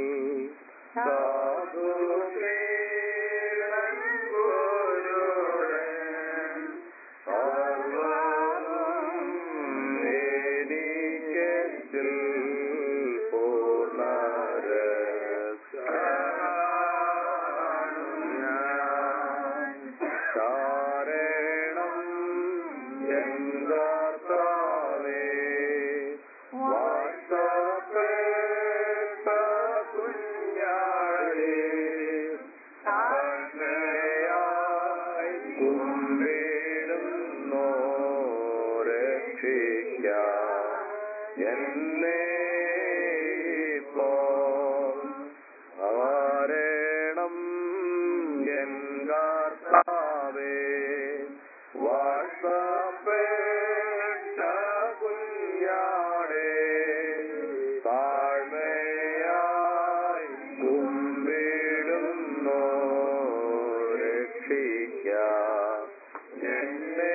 [SPEAKER 2] ശരണം എങ്കാർത്താവേ വാഴ്ത്തപ്പെട്ട കുഞ്ഞാടേ താഴ്മയായി കുമ്പിടുന്നു രക്ഷിക്കാം എന്നെ ഇപ്പോൾ ആരണം എൻ കർത്താവേ വാഴ്ത്തപ്പെട്ട കുഞ്ഞാടേ താഴ്മയായി കുമ്പിടുന്നു രക്ഷിക്കാം എന്നെ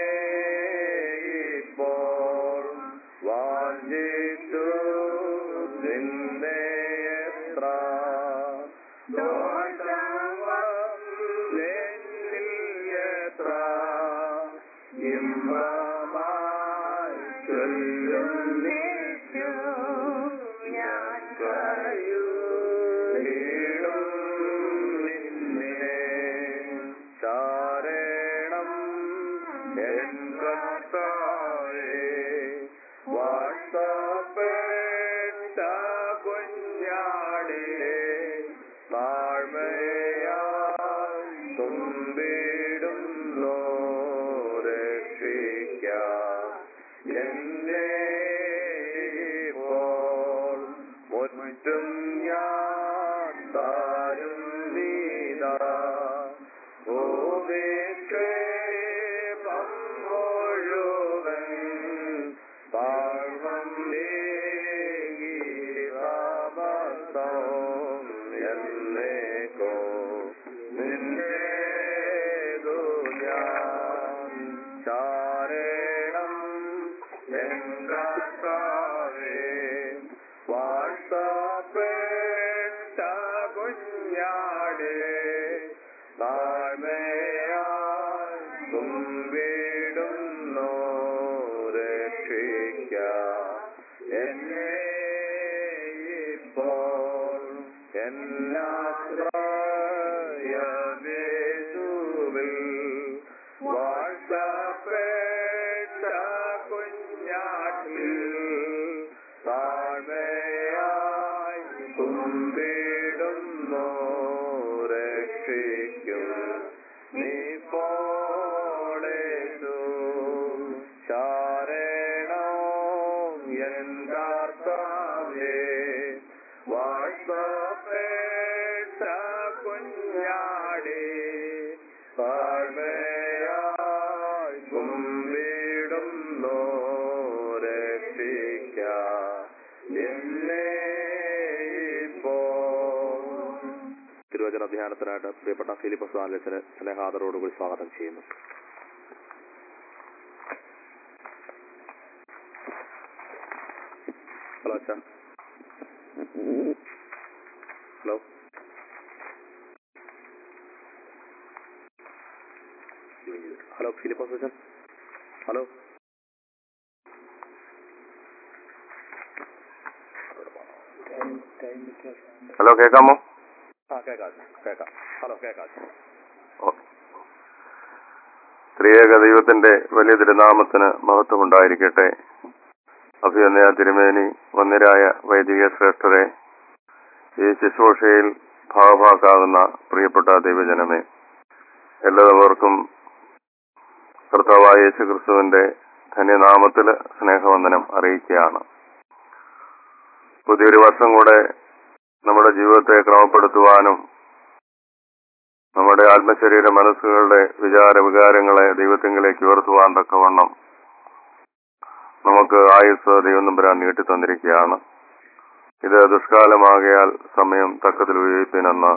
[SPEAKER 2] ഇപ്പോൾ വാഞ്ചിച്ചു നിന്നെ എത്ര ദോഷമെന്നിൽ എത്ര ഇമ്പമായി ചൊല്ലുന്നിച്ചു ഞാൻ കരയുന്നിടും നിന്നെ ചാരണം എൻ കർത്താവേ വാഴ്ത്തപ്പെട്ട കുഞ്ഞാടേ താഴ്മയായി തുമ്പിടുന്നു രക്ഷിക്കാം എന്നെ ഇപ്പോൾ മുറ്റും ഞാൻ താരും നീതാ ഉപേക്ഷേപം മുഴുവൻ താഴ്വം നീങ്ങി താമസം എന്നേക്കോ നിന്നേതു ഞാൻ ചാരണം എൻ കർത്താവേ വാഴ്ത്തപ്പെട്ട കുഞ്ഞാടേ താഴ്മയായി തുമ്പിടുന്നു രക്ഷിക്കാം എന്നെ ഇപ്പോൾ എന്നാശ്രയവേശുവിൽ വാഴ്ത്തപ്പെട്ട കുഞ്ഞാട്ടിൽ താഴ്മയായി തുമ്പിടുന്നു രക്ഷിക്കും നീ പോളേതു ചാരണോ എൻ കർത്താവേ വാഴ്ത്തപ്പെട്ട കുഞ്ഞാടേ താഴ്മയായി കുമ്പിടുന്നു രക്ഷിക്കാം എന്നെ ഇപ്പോൾ തിരുവചന ധ്യാനത്തിനായിട്ട് പ്രിയപ്പെട്ട ഫിലിപ്പസ് ആലയത്തിന് സ്നേഹാദരോടുകൂടി സ്വാഗതം ചെയ്യുന്നു ഹലോ അച്ഛാ ഹലോ ഹലോ ഫിലിപ്പസ് അച്ഛൻ ഹലോ
[SPEAKER 4] ഹലോ കേൾക്കാമോ
[SPEAKER 2] ആ കേക്കാം അച്ഛാ, കേക്കാം ഹലോ കേക്കാം അച്ഛാ.
[SPEAKER 4] ഓക്കെ ത്രിയേക ദൈവത്തിന്റെ വലിയ തിരുനാമത്തിന് മഹത്വം ഉണ്ടായിരിക്കട്ടെ അഭിനന്ദയ തിരുമേനി വന്നിരായ വൈദിക ശ്രേഷ്ഠരെ ഈ ശുശ്രൂഷയിൽ ഭാഗഭാക്കാകുന്ന പ്രിയപ്പെട്ട ദൈവജനമേ എല്ലാവർക്കും കർത്താവായ യേശു ക്രിസ്തുവിന്റെ ധന്യനാമത്തില് സ്നേഹവന്ദനം അറിയിക്കുകയാണ് പുതിയൊരു വർഷം കൂടെ നമ്മുടെ ജീവിതത്തെ ക്രമപ്പെടുത്തുവാനും നമ്മുടെ ആത്മശരീര മനസ്സുകളുടെ വിചാര വികാരങ്ങളെ ദൈവത്തിങ്കിലേക്ക് ഉയർത്തുവാൻ തക്കവണ്ണം നമുക്ക് ആയുസ് ദൈവം നമ്പരാൻ നീട്ടി തന്നിരിക്കുകയാണ് ഇത് ദുഷ്കാലമാകയാൽ സമയം തക്കത്തിൽ ഉപയോഗിപ്പിനെന്ന്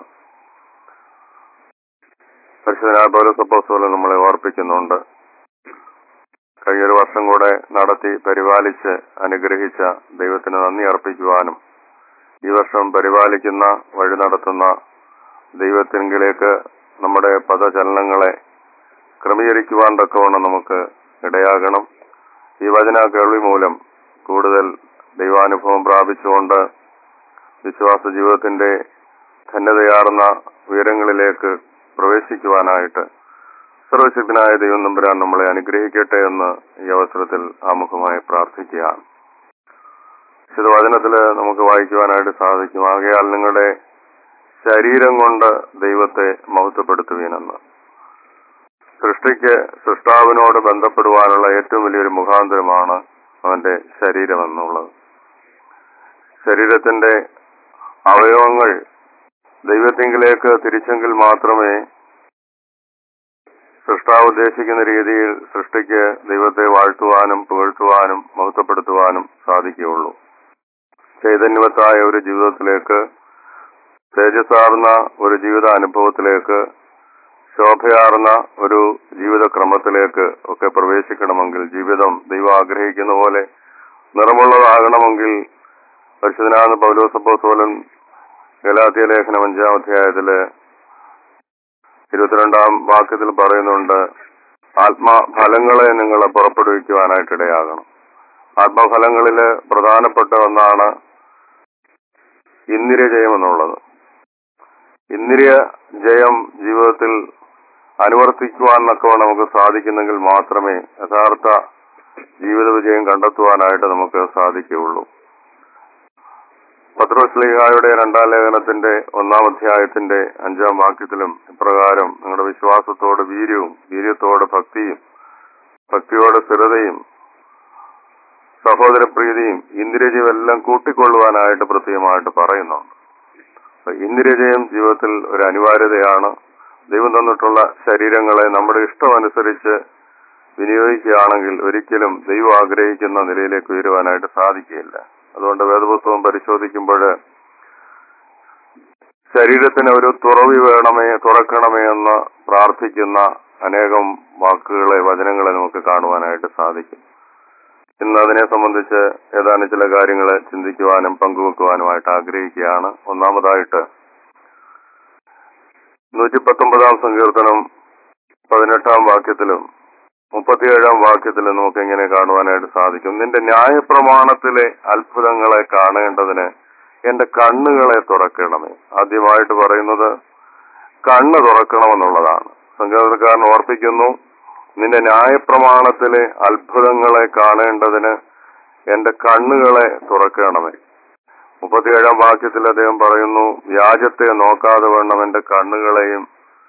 [SPEAKER 4] പരിശുദ്ധനായ പൗരസപ്പോസ്തോലൻ നമ്മളെ ഓർപ്പിക്കുന്നുണ്ട് കഴിഞ്ഞൊരു വർഷം കൂടെ നടത്തി പരിപാലിച്ച് അനുഗ്രഹിച്ച ദൈവത്തിന് നന്ദി അർപ്പിക്കുവാനും ഈ വർഷം പരിപാലിക്കുന്ന വഴി നടത്തുന്ന ദൈവത്തിങ്കിലേക്ക് നമ്മുടെ പദചലനങ്ങളെ ക്രമീകരിക്കുവാൻ തക്കവണ്ണം നമുക്ക് ഇടയാകണം ഈ വചന കേൾവി മൂലം കൂടുതൽ ദൈവാനുഭവം പ്രാപിച്ചുകൊണ്ട് വിശ്വാസ ജീവിതത്തിന്റെ ധന്യതയാർന്ന ഉയരങ്ങളിലേക്ക് പ്രവേശിക്കുവാനായിട്ട് സർവശക്തനായ ദൈവം നമ്പുരാൻ നമ്മളെ അനുഗ്രഹിക്കട്ടെ എന്ന് ഈ അവസരത്തിൽ ആമുഖമായി പ്രാർത്ഥിക്കുകയാണ് വിശുദ്ധവചനത്തില് നമുക്ക് വായിക്കുവാനായിട്ട് സാധിക്കും ആകയാൽ നിങ്ങളുടെ ശരീരം കൊണ്ട് ദൈവത്തെ മഹത്വപ്പെടുത്തുവീനെന്ന് സൃഷ്ടിക്ക് സൃഷ്ടാവിനോട് ബന്ധപ്പെടുവാനുള്ള ഏറ്റവും വലിയൊരു മുഖാന്തരമാണ് അവന്റെ ശരീരം എന്നുള്ളത് ശരീരത്തിന്റെ അവയവങ്ങൾ ദൈവത്തിങ്കിലേക്ക് തിരിച്ചെങ്കിൽ മാത്രമേ സൃഷ്ടാവ് ഉദ്ദേശിക്കുന്ന രീതിയിൽ സൃഷ്ടിക്ക് ദൈവത്തെ വാഴ്ത്തുവാനും പുകഴ്ത്തുവാനും മഹത്വപ്പെടുത്തുവാനും സാധിക്കുകയുള്ളൂ ചൈതന്യവത്തായ ഒരു ജീവിതത്തിലേക്ക് തേജസ്സാർന്ന ഒരു ജീവിതാനുഭവത്തിലേക്ക് ശോഭയാർന്ന ഒരു ജീവിതക്രമത്തിലേക്ക് ഒക്കെ പ്രവേശിക്കണമെങ്കിൽ ജീവിതം ദൈവം ആഗ്രഹിക്കുന്ന പോലെ നിറമുള്ളതാകണമെങ്കിൽ പരിശുദ്ധനാഥ പൗലോസപ്പോസോലൻ ഗലാത്തിയ ലേഖനം അഞ്ചാം അധ്യായത്തില് ഇരുപത്തിരണ്ടാം വാക്യത്തിൽ പറയുന്നുണ്ട് ആത്മഫലങ്ങളെ നിങ്ങൾ പുറപ്പെടുവിക്കുവാനായിട്ടിടയാകണം ആത്മഫലങ്ങളില് പ്രധാനപ്പെട്ട ഒന്നാണ് ഇന്ദ്രിയ ജയം എന്നുള്ളത് ഇന്ദ്രിയ ജയം ജീവിതത്തിൽ അനുവർത്തിക്കുവാൻ നക്കവണ്ണം നമുക്ക് സാധിക്കുന്നെങ്കിൽ മാത്രമേ യഥാർത്ഥ ജീവിത വിജയം കണ്ടെത്തുവാനായിട്ട് നമുക്ക് സാധിക്കുകയുള്ളൂ പത്രോസ്ലിഹായുടെ രണ്ടാം ലേഖനത്തിന്റെ ഒന്നാം അധ്യായത്തിന്റെ അഞ്ചാം വാക്യത്തിലും ഇപ്രകാരം നിങ്ങളുടെ വിശ്വാസത്തോട് വീര്യവും വീര്യത്തോട് ഭക്തിയും ഭക്തിയോട് സ്ഥിരതയും സഹോദരപ്രീതിയും ഇന്ദ്രിയജയം എല്ലാം കൂട്ടിക്കൊള്ളുവാനായിട്ട് പ്രത്യേകമായിട്ട് പറയുന്നുണ്ട് അപ്പൊ ഇന്ദ്രിയജയം ജീവിതത്തിൽ ഒരു അനിവാര്യതയാണ് ദൈവം തന്നിട്ടുള്ള ശരീരങ്ങളെ നമ്മുടെ ഇഷ്ടമനുസരിച്ച് വിനിയോഗിക്കുകയാണെങ്കിൽ ഒരിക്കലും ദൈവം ആഗ്രഹിക്കുന്ന നിലയിലേക്ക് ഉയരുവാനായിട്ട് സാധിക്കുകയില്ല അതുകൊണ്ട് വേദപുസ്തകം പരിശോധിക്കുമ്പോൾ ശരീരത്തിന് ഒരു തുറവി വേണമേ തുറക്കണമേ എന്ന് പ്രാർത്ഥിക്കുന്ന അനേകം വാക്കുകളെ വചനങ്ങളെ നമുക്ക് കാണുവാനായിട്ട് സാധിക്കും ഇന്ന് അതിനെ സംബന്ധിച്ച് ഏതാനും ചില കാര്യങ്ങൾ ചിന്തിക്കുവാനും പങ്കുവെക്കുവാനുമായിട്ട് ആഗ്രഹിക്കുകയാണ് ഒന്നാമതായിട്ട് നൂറ്റി പത്തൊമ്പതാം സങ്കീർത്തനം പതിനെട്ടാം വാക്യത്തിലും മുപ്പത്തിയേഴാം വാക്യത്തിലും നമുക്ക് എങ്ങനെ കാണുവാനായിട്ട് സാധിക്കും നിന്റെ ന്യായപ്രമാണത്തിലെ അത്ഭുതങ്ങളെ കാണേണ്ടതിന് എന്റെ കണ്ണുകളെ തുറക്കണമേ ആദ്യമായിട്ട് പറയുന്നത് കണ്ണ് തുറക്കണമെന്നുള്ളതാണ് സംഗീതക്കാരൻ ഓർപ്പിക്കുന്നു നിന്റെ ന്യായപ്രമാണത്തിലെ അത്ഭുതങ്ങളെ കാണേണ്ടതിന് എന്റെ കണ്ണുകളെ തുറക്കണമേ മുപ്പത്തിയേഴാം വാക്യത്തിൽ അദ്ദേഹം പറയുന്നു വ്യാജത്തെ നോക്കാതെ വേണം എന്റെ കണ്ണുകളെയും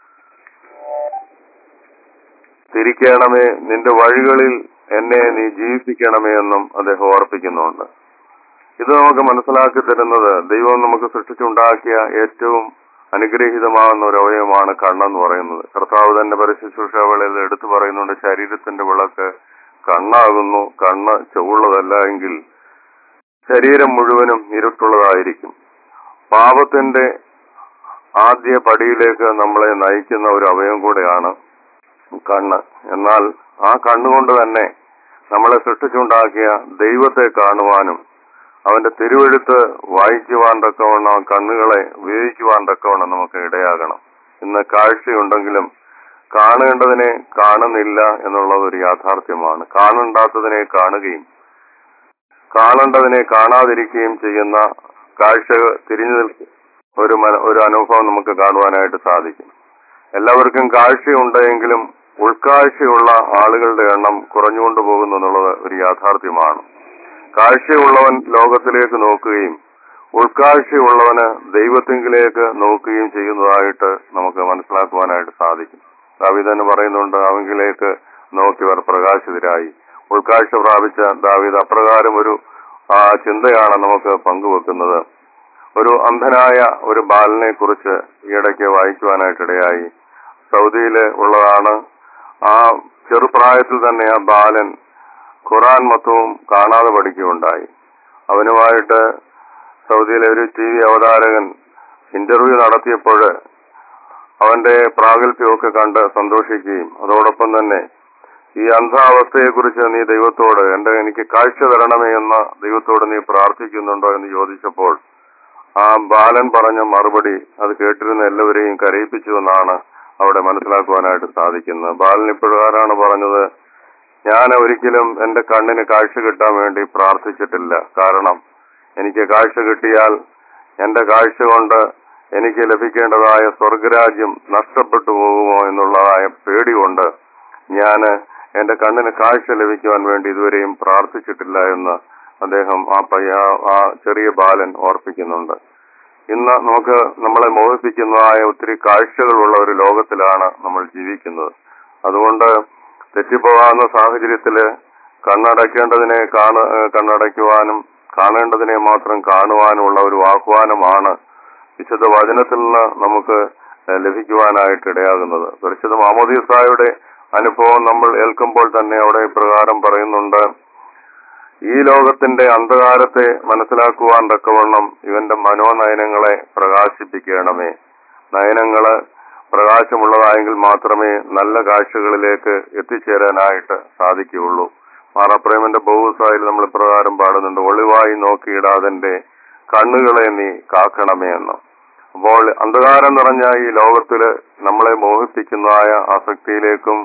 [SPEAKER 4] തിരിക്കണമേ നിന്റെ വഴികളിൽ എന്നെ നീ ജീവിപ്പിക്കണമേ എന്നും അദ്ദേഹം ഓർപ്പിക്കുന്നുണ്ട് ഇത് നമുക്ക് മനസ്സിലാക്കി തരുന്നത് ദൈവം നമുക്ക് സൃഷ്ടിച്ചുണ്ടാക്കിയ ഏറ്റവും അനുഗ്രഹീതമാകുന്ന ഒരു അവയവമാണ് കണ്ണെന്ന് പറയുന്നത് കർത്താവ് തന്നെ പരിശുശ്രൂഷകളിൽ എടുത്തു പറയുന്നുണ്ട് ശരീരത്തിന്റെ വിളക്ക് കണ്ണാകുന്നു കണ്ണ് ചുവള്ളതല്ല എങ്കിൽ ശരീരം മുഴുവനും ഇരുട്ടുള്ളതായിരിക്കും പാപത്തിന്റെ ആദ്യ പടിയിലേക്ക് നമ്മളെ നയിക്കുന്ന ഒരു അവയവം കൂടെയാണ് കണ്ണ് എന്നാൽ ആ കണ്ണുകൊണ്ട് തന്നെ നമ്മളെ സൃഷ്ടിച്ചുണ്ടാക്കിയ ദൈവത്തെ കാണുവാനും അവന്റെ തിരുവെഴുത്ത് വായിക്കുവാൻ തക്കവണ്ണം കണ്ണുകളെ ഉപയോഗിക്കുവാൻ തക്കവണ്ണം നമുക്ക് ഇടയാകണം ഇന്ന് കാഴ്ചയുണ്ടെങ്കിലും കാണേണ്ടതിനെ കാണുന്നില്ല എന്നുള്ളത് ഒരു യാഥാർത്ഥ്യമാണ് കാണണ്ടാത്തതിനെ കാണുകയും കാണേണ്ടതിനെ കാണാതിരിക്കുകയും ചെയ്യുന്ന കാഴ്ച തിരിഞ്ഞു നിൽക്കും ഒരു മന- ഒരു അനുഭവം നമുക്ക് കാണുവാനായിട്ട് സാധിക്കും എല്ലാവർക്കും കാഴ്ചയുണ്ടെങ്കിലും ഉൾക്കാഴ്ചയുള്ള ആളുകളുടെ എണ്ണം കുറഞ്ഞുകൊണ്ടു പോകുന്നു എന്നുള്ളത് ഒരു യാഥാർത്ഥ്യമാണ് കാഴ്ചയുള്ളവൻ ലോകത്തിലേക്ക് നോക്കുകയും ഉൾക്കാഴ്ചയുള്ളവന് ദൈവത്തിങ്കിലേക്ക് നോക്കുകയും ചെയ്യുന്നതായിട്ട് നമുക്ക് മനസ്സിലാക്കുവാനായിട്ട് സാധിക്കും ദാവീദ് തന്നെ പറയുന്നുണ്ട് അവങ്കിലേക്ക് നോക്കിയവർ പ്രകാശിതരായി ഉൾക്കാഴ്ച പ്രാപിച്ച ദാവീദ് അപ്രകാരം ഒരു ആ ചിന്തയാണ് നമുക്ക് പങ്കുവെക്കുന്നത് ഒരു അന്ധനായ ഒരു ബാലനെ കുറിച്ച് ഈയിടയ്ക്ക് വായിക്കുവാനായിട്ടിടയായി സൗദിയില് ഉള്ളതാണ് ആ ചെറുപ്രായത്തിൽ തന്നെ ആ ബാലൻ ഖുറാൻ മൊത്തവും കാണാതെ പഠിക്കുകയുണ്ടായി അവനുമായിട്ട് സൗദിയിലെ ഒരു ടി വി അവതാരകൻ ഇന്റർവ്യൂ നടത്തിയപ്പോൾ അവന്റെ പ്രാഗൽഭ്യമൊക്കെ കണ്ട് സന്തോഷിക്കുകയും അതോടൊപ്പം തന്നെ ഈ അന്ധാവസ്ഥയെക്കുറിച്ച് നീ ദൈവത്തോട് എന്റെ എനിക്ക് കാഴ്ച തരണമേ എന്ന് ദൈവത്തോട് നീ പ്രാർത്ഥിക്കുന്നുണ്ടോ എന്ന് ചോദിച്ചപ്പോൾ ആ ബാലൻ പറഞ്ഞ മറുപടി അത് കേട്ടിരുന്ന എല്ലാവരെയും കരയിപ്പിച്ചു എന്നാണ് അവിടെ മനസ്സിലാക്കുവാനായിട്ട് സാധിക്കുന്നത് ബാലൻ ഇപ്രകാരമാണ് പറഞ്ഞത് ഞാൻ ഒരിക്കലും എന്റെ കണ്ണിന് കാഴ്ച കിട്ടാൻ വേണ്ടി പ്രാർത്ഥിച്ചിട്ടില്ല കാരണം എനിക്ക് കാഴ്ച കിട്ടിയാൽ എന്റെ കാഴ്ച കൊണ്ട് എനിക്ക് ലഭിക്കേണ്ടതായ സ്വർഗരാജ്യം നഷ്ടപ്പെട്ടു പോകുമോ എന്നുള്ളതായ പേടി കൊണ്ട് ഞാൻ എന്റെ കണ്ണിന് കാഴ്ച ലഭിക്കുവാൻ വേണ്ടി ഇതുവരെയും പ്രാർത്ഥിച്ചിട്ടില്ല എന്ന് അദ്ദേഹം ആ പയ്യ ആ ചെറിയ ബാലൻ ഓർപ്പിക്കുന്നുണ്ട് ഇന്ന് നമുക്ക് നമ്മളെ മോഹിപ്പിക്കുന്നതായ ഒത്തിരി കാഴ്ചകളുള്ള ഒരു ലോകത്തിലാണ് നമ്മൾ ജീവിക്കുന്നത് അതുകൊണ്ട് തെറ്റിപ്പോകാവുന്ന സാഹചര്യത്തില് കണ്ണടയ്ക്കേണ്ടതിനെ കാണ ഏഹ് കണ്ണടയ്ക്കുവാനും കാണേണ്ടതിനെ മാത്രം കാണുവാനുമുള്ള ഒരു ആഹ്വാനമാണ് വിശുദ്ധ വചനത്തിൽ നിന്ന് നമുക്ക് ഏഹ് ലഭിക്കുവാനായിട്ട് ഇടയാകുന്നത് പരിശുദ്ധ മാമോദീസായുടെ അനുഭവം നമ്മൾ ഏൽക്കുമ്പോൾ തന്നെ അവിടെ ഇപ്രകാരം പറയുന്നുണ്ട് ഈ ലോകത്തിന്റെ അന്ധകാരത്തെ മനസ്സിലാക്കുവാൻ തക്കവണ്ണം ഇവന്റെ മനോനയനങ്ങളെ പ്രകാശിപ്പിക്കണമേ നയനങ്ങള് പ്രകാശമുള്ളതായെങ്കിൽ മാത്രമേ നല്ല കാഴ്ചകളിലേക്ക് എത്തിച്ചേരാനായിട്ട് സാധിക്കുകയുള്ളൂ മാറാപ്രേമന്റെ ബഹുസായിൽ നമ്മൾ ഇപ്രകാരം പാടുന്നുണ്ട് ഒളിവായി നോക്കിയിടാതെന്റെ കണ്ണുകളെ നീ കാക്കണമേ എന്ന് അപ്പോൾ അന്ധകാരം നിറഞ്ഞ ഈ ലോകത്തില് നമ്മളെ മോഹിപ്പിക്കുന്നതായ ആസക്തിയിലേക്കും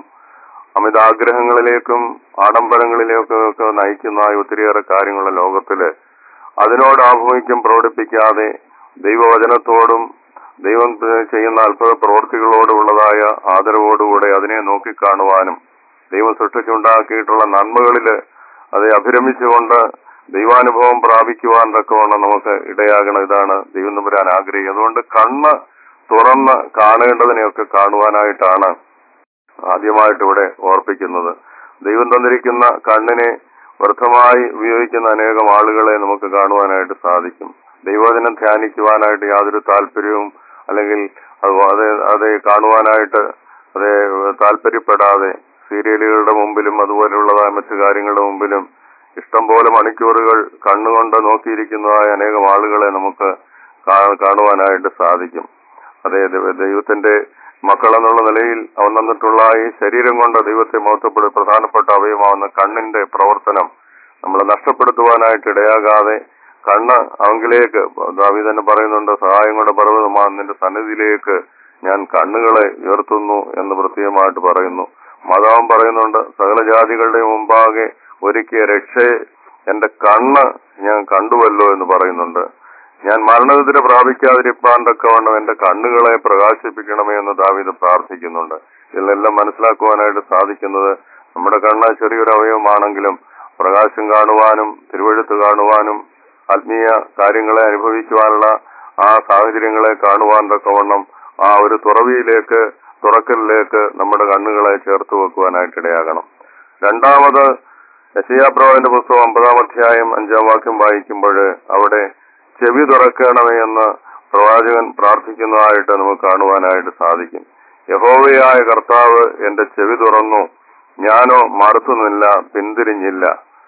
[SPEAKER 4] അമിതാഗ്രഹങ്ങളിലേക്കും ആഡംബരങ്ങളിലേക്കും ഒക്കെ നയിക്കുന്നതായ ഒത്തിരിയേറെ കാര്യങ്ങളുള്ള ലോകത്തില് അതിനോട് ആഭിമുഖ്യം പ്രകടിപ്പിക്കാതെ ദൈവവചനത്തോടും ദൈവം ചെയ്യുന്ന അത്ഭുത പ്രവൃത്തികളോടുള്ളതായ ആദരവോടുകൂടെ അതിനെ നോക്കിക്കാണുവാനും ദൈവം സൃഷ്ടിച്ചുണ്ടാക്കിയിട്ടുള്ള നന്മകളില് അത് അഭിരമിച്ചുകൊണ്ട് ദൈവാനുഭവം പ്രാപിക്കുവാൻ തക്കവണ്ണം നമുക്ക് ഇടയാകണം ഇതാണ് ദൈവം തമ്പുരാൻ ആഗ്രഹിക്കുന്നത് അതുകൊണ്ട് കണ്ണ് തുറന്ന് കാണേണ്ടതിനെയൊക്കെ കാണുവാനായിട്ടാണ് ആദ്യമായിട്ട് ഇവിടെ ഓർപ്പിക്കുന്നത് ദൈവം തന്നിരിക്കുന്ന കണ്ണിനെ വ്യർത്ഥമായി ഉപയോഗിക്കുന്ന അനേകം ആളുകളെ നമുക്ക് കാണുവാനായിട്ട് സാധിക്കും ദൈവവചനം ധ്യാനിക്കുവാനായിട്ട് യാതൊരു താല്പര്യവും അല്ലെങ്കിൽ അത് അത് അത് കാണുവാനായിട്ട് അത് താല്പര്യപ്പെടാതെ സീരിയലുകളുടെ മുമ്പിലും അതുപോലെയുള്ളതായ മറ്റു കാര്യങ്ങളുടെ മുമ്പിലും ഇഷ്ടം പോലെ മണിക്കൂറുകൾ കണ്ണുകൊണ്ട് നോക്കിയിരിക്കുന്നതായ അനേകം ആളുകളെ നമുക്ക് കാ- കാണുവാനായിട്ട് സാധിക്കും അതെ ദൈവ- ദൈവത്തിന്റെ മക്കൾ എന്നുള്ള നിലയിൽ അവൻ തന്നിട്ടുള്ള ഈ ശരീരം കൊണ്ട് ദൈവത്തെ മഹത്വപ്പെടു പ്രധാനപ്പെട്ട അവയമാവുന്ന കണ്ണിന്റെ പ്രവർത്തനം നമ്മൾ നഷ്ടപ്പെടുത്തുവാനായിട്ട് ഇടയാകാതെ കണ്ണ് അവങ്കിലേക്ക് ദാവി തന്നെ പറയുന്നുണ്ട് സഹായം കൊണ്ട് പർവ്വതമാണ് നിന്റെ സന്നിധിയിലേക്ക് ഞാൻ കണ്ണുകളെ ഉയർത്തുന്നു എന്ന് പ്രത്യേകമായിട്ട് പറയുന്നു മാതാവൻ പറയുന്നുണ്ട് സകല ജാതികളുടെ മുമ്പാകെ ഒരുക്കിയ രക്ഷയെ എന്റെ കണ്ണ് ഞാൻ കണ്ടുവല്ലോ എന്ന് പറയുന്നുണ്ട് ഞാൻ മരണത്തിന് പ്രാപിക്കാതിരിപ്പാൻ തക്കവണ്ണം എന്റെ കണ്ണുകളെ പ്രകാശിപ്പിക്കണമേ എന്ന് ദാവീദ് പ്രാർത്ഥിക്കുന്നുണ്ട് ഇതിലെല്ലാം മനസ്സിലാക്കുവാനായിട്ട് സാധിക്കുന്നത് നമ്മുടെ കണ്ണ് ചെറിയൊരു അവയവമാണെങ്കിലും പ്രകാശം കാണുവാനും തിരുവഴുത്ത് കാണുവാനും ആത്മീയ കാര്യങ്ങളെ അനുഭവിക്കുവാനുള്ള ആ സാഹചര്യങ്ങളെ കാണുവാൻ തക്കവണ്ണം ആ ഒരു തുറവിയിലേക്ക് തുറക്കലിലേക്ക് നമ്മുടെ കണ്ണുകളെ ചേർത്ത് വെക്കുവാനായിട്ട് ഇടയാകണം രണ്ടാമത് യശയാപ്രവാന്റെ പുസ്തകം ഒമ്പതാം അധ്യായം അഞ്ചാം വാക്യം വായിക്കുമ്പോൾ അവിടെ ചെവി തുറക്കണമേ എന്ന് പ്രവാചകൻ പ്രാർത്ഥിക്കുന്നതായിട്ട് നമുക്ക് കാണുവാനായിട്ട് സാധിക്കും യഹോവയായ കർത്താവ് എന്റെ ചെവി തുറന്നു ഞാനോ മറുത്തുന്നില്ല പിന്തിരിഞ്ഞില്ല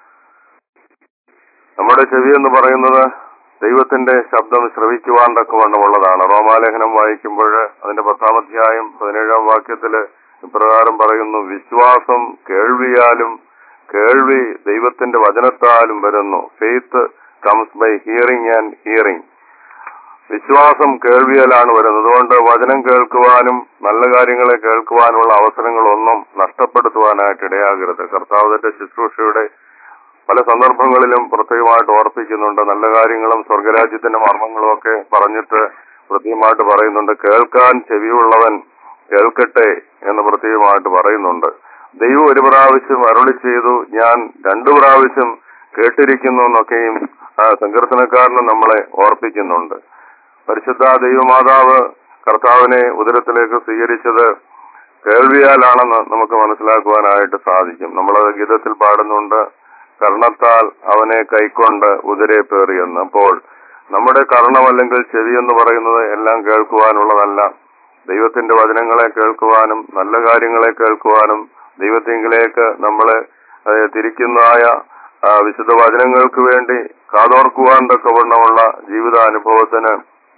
[SPEAKER 4] നമ്മുടെ ചെവി എന്ന് പറയുന്നത് ദൈവത്തിന്റെ ശബ്ദം ശ്രവിക്കുവാൻ തക്കവണ്ണമുള്ളതാണ് റോമാലേഖനം വായിക്കുമ്പോൾ അതിന്റെ പത്താം അധ്യായം പതിനേഴാം വാക്യത്തില് ഇപ്രകാരം പറയുന്നു വിശ്വാസം കേൾവിയാലും കേൾവി ദൈവത്തിന്റെ വചനത്താലും വരുന്നു faith comes by hearing and hearing വിശ്വാസം കേൾവിയാലാണ് വരുന്നത് അതുകൊണ്ട് വചനം കേൾക്കുവാനും നല്ല കാര്യങ്ങളെ കേൾക്കുവാനുള്ള അവസരങ്ങളൊന്നും നഷ്ടപ്പെടുത്തുവാനായിട്ട് ഇടയാകരുത് കർത്താവിന്റെ ശുശ്രൂഷയുടെ പല സന്ദർഭങ്ങളിലും പ്രത്യേകമായിട്ട് ഓർപ്പിക്കുന്നുണ്ട് നല്ല കാര്യങ്ങളും സ്വർഗരാജ്യത്തിന്റെ മർമ്മങ്ങളും ഒക്കെ പറഞ്ഞിട്ട് പ്രത്യേകമായിട്ട് പറയുന്നുണ്ട് കേൾക്കാൻ ചെവിയുള്ളവൻ കേൾക്കട്ടെ എന്ന് പ്രത്യേകമായിട്ട് പറയുന്നുണ്ട് ദൈവം ഒരു പ്രാവശ്യം അരുളി ചെയ്തു ഞാൻ രണ്ടു പ്രാവശ്യം കേട്ടിരിക്കുന്നു എന്നൊക്കെയും ആ സങ്കീർത്തനക്കാരന് നമ്മളെ ഓർപ്പിക്കുന്നുണ്ട് പരിശുദ്ധ ദൈവമാതാവ് കർത്താവിനെ ഉദരത്തിലേക്ക് സ്വീകരിച്ചത് കേൾവിയാലാണെന്ന് നമുക്ക് മനസ്സിലാക്കുവാനായിട്ട് സാധിക്കും നമ്മൾ ഗീതത്തിൽ പാടുന്നുണ്ട് കർണത്താൽ അവനെ കൈക്കൊണ്ട് ഉദരെ പേറിയെന്ന് അപ്പോൾ നമ്മുടെ കർണം അല്ലെങ്കിൽ ചെവി എന്ന് പറയുന്നത് എല്ലാം കേൾക്കുവാനുള്ളതല്ല ദൈവത്തിന്റെ വചനങ്ങളെ കേൾക്കുവാനും നല്ല കാര്യങ്ങളെ കേൾക്കുവാനും ദൈവത്തിങ്കിലേക്ക് നമ്മളെ ഏഹ്, തിരിക്കുന്നതായ ആ, വിശുദ്ധ വചനങ്ങൾക്ക് വേണ്ടി കാതോർക്കുവാൻ തക്കവണ്ണമുള്ള ജീവിതാനുഭവത്തിന്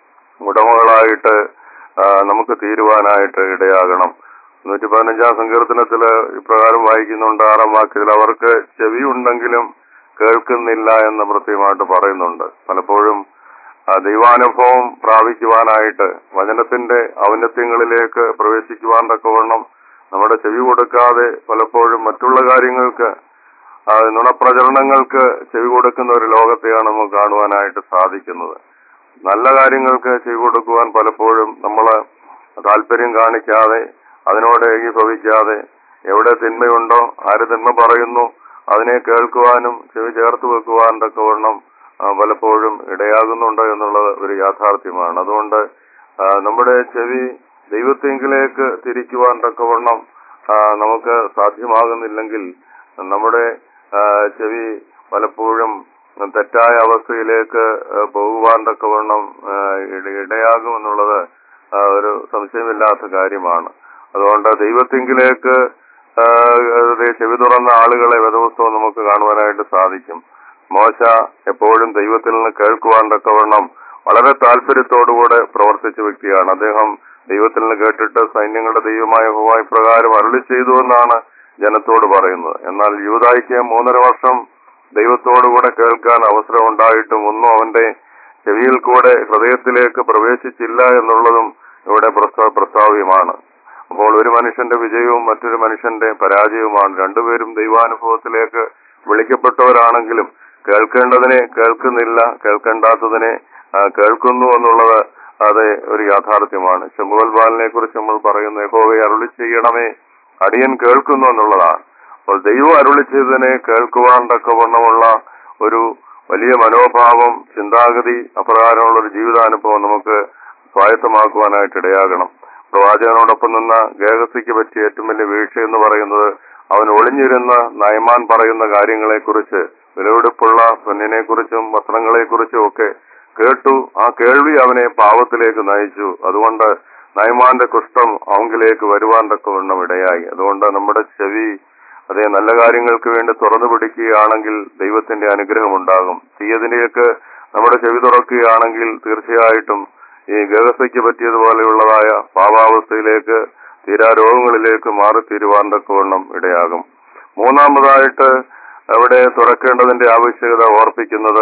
[SPEAKER 4] ഉടമകളായിട്ട് ആ, നമുക്ക് തീരുവാനായിട്ട് ഇടയാകണം നൂറ്റി പതിനഞ്ചാം സങ്കീർത്തനത്തില് ഇപ്രകാരം വായിക്കുന്നുണ്ട് ആറാം വാക്യത്തിൽ അവർക്ക് ചെവി ഉണ്ടെങ്കിലും കേൾക്കുന്നില്ല എന്ന് പ്രത്യേകമായിട്ട് പറയുന്നുണ്ട് പലപ്പോഴും ആ, ദൈവാനുഭവം പ്രാപിക്കുവാനായിട്ട് വചനത്തിന്റെ ഔന്നത്യങ്ങളിലേക്ക് പ്രവേശിക്കുവാൻ തക്കവണ്ണം നമ്മുടെ ചെവി കൊടുക്കാതെ പലപ്പോഴും മറ്റുള്ള കാര്യങ്ങൾക്ക് ആ, നുണപ്രചരണങ്ങൾക്ക് ചെവി കൊടുക്കുന്ന ഒരു ലോകത്തെയാണ് നമുക്ക് കാണുവാനായിട്ട് സാധിക്കുന്നത് നല്ല കാര്യങ്ങൾക്ക് ചെവി കൊടുക്കുവാൻ പലപ്പോഴും നമ്മൾ താല്പര്യം കാണിക്കാതെ അതിനോട് ഏകീഭവിക്കാതെ എവിടെ തിന്മയുണ്ടോ ആര് തിന്മ പറയുന്നു അതിനെ കേൾക്കുവാനും ചെവി ചേർത്ത് വെക്കുവാൻ തക്കവണ്ണം ആ, പലപ്പോഴും ഇടയാകുന്നുണ്ട് എന്നുള്ളത് ഒരു യാഥാർത്ഥ്യമാണ് അതുകൊണ്ട് ആ, നമ്മുടെ ചെവി ദൈവത്തെങ്കിലേക്ക് തിരിക്കുവാൻ തക്കവണ്ണം ആ, നമുക്ക് സാധ്യമാകുന്നില്ലെങ്കിൽ നമ്മുടെ ആ, ചെവി പലപ്പോഴും തെറ്റായ അവസ്ഥയിലേക്ക് ആ, പോകുവാൻ തക്കവണ്ണം ആ, ഇട- ഇടയാകുമെന്നുള്ളത് ആ, ഒരു സംശയമില്ലാത്ത കാര്യമാണ് അതുകൊണ്ട് ദൈവത്തിങ്കിലേക്ക് ആ, ദേ ചെവി തുറന്ന ആളുകളെ വേദപുസ്തകം നമുക്ക് കാണുവാനായിട്ട് സാധിക്കും മോശ എപ്പോഴും ദൈവത്തിൽ നിന്ന് കേൾക്കുവാൻ തക്കവണ്ണം വളരെ താല്പര്യത്തോടുകൂടെ പ്രവർത്തിച്ച വ്യക്തിയാണ് അദ്ദേഹം ദൈവത്തിൽ നിന്ന് കേട്ടിട്ട് സൈന്യങ്ങളുടെ ദൈവമായ ഹോവായി പ്രകാരം അരുളി ചെയ്തു എന്നാണ് ജനത്തോട് പറയുന്നത് എന്നാൽ യൂതായിക്ക് മൂന്നര വർഷം ദൈവത്തോടുകൂടെ കേൾക്കാൻ അവസരം ഉണ്ടായിട്ടും ഒന്നും അവന്റെ ചെവിയിൽ കൂടെ ഹൃദയത്തിലേക്ക് പ്രവേശിച്ചില്ല എന്നുള്ളതും ഇവിടെ പ്രസ്താ- പ്രസ്താവ്യമാണ് അപ്പോൾ ഒരു മനുഷ്യന്റെ വിജയവും മറ്റൊരു മനുഷ്യന്റെ പരാജയവുമാണ് രണ്ടുപേരും ദൈവാനുഭവത്തിലേക്ക് വിളിക്കപ്പെട്ടവരാണെങ്കിലും കേൾക്കേണ്ടതിനെ കേൾക്കുന്നില്ല കേൾക്കേണ്ടാത്തതിനെ ആ, കേൾക്കുന്നു എന്നുള്ളത് അത് ഒരു യാഥാർത്ഥ്യമാണ് ശംഭുവൽ ബാലിനെ കുറിച്ച് നമ്മൾ പറയുന്നു യഹോവയെ അരുളി ചെയ്യണമേ അടിയൻ കേൾക്കുന്നു എന്നുള്ളതാണ് അപ്പോൾ ദൈവം അരുളി ചെയ്തതിനെ കേൾക്കുവാൻ തക്കവണ്ണമുള്ള ഒരു വലിയ മനോഭാവം ചിന്താഗതി അപ്രകാരമുള്ള ഒരു ജീവിതാനുഭവം നമുക്ക് സ്വായത്തമാക്കുവാനായിട്ട് ഇടയാകണം പ്രവാചകനോടൊപ്പം നിന്ന ഗേഹസിക്ക് പറ്റിയ ഏറ്റവും വലിയ വീഴ്ച എന്ന് പറയുന്നത് അവൻ ഒളിഞ്ഞിരുന്ന നയമാൻ പറയുന്ന കാര്യങ്ങളെക്കുറിച്ച് വിലവെടുപ്പുള്ള പെണ്ണിനെ കുറിച്ചും വസ്ത്രങ്ങളെ കുറിച്ചും ഒക്കെ കേട്ടു ആ കേൾവി അവനെ പാവത്തിലേക്ക് നയിച്ചു അതുകൊണ്ട് നയമാന്റെ കുഷ്ഠം അവങ്കിലേക്ക് വരുവാൻ തക്കവണ്ണം ഇടയായി അതുകൊണ്ട് നമ്മുടെ ചെവി അതേ നല്ല കാര്യങ്ങൾക്ക് വേണ്ടി തുറന്നു പിടിക്കുകയാണെങ്കിൽ ദൈവത്തിന്റെ അനുഗ്രഹം ഉണ്ടാകും തീയതിലേക്ക് നമ്മുടെ ചെവി തുറക്കുകയാണെങ്കിൽ തീർച്ചയായിട്ടും ഈ ഗഹസയ്ക്ക് പറ്റിയതുപോലെയുള്ളതായ പാവാവസ്ഥയിലേക്ക് തീരാരോഗങ്ങളിലേക്ക് മാറിത്തീരുവാൻ തക്കവണ്ണം ഇടയാകും മൂന്നാമതായിട്ട് അവിടെ തുറക്കേണ്ടതിന്റെ ആവശ്യകത ഓർപ്പിക്കുന്നത്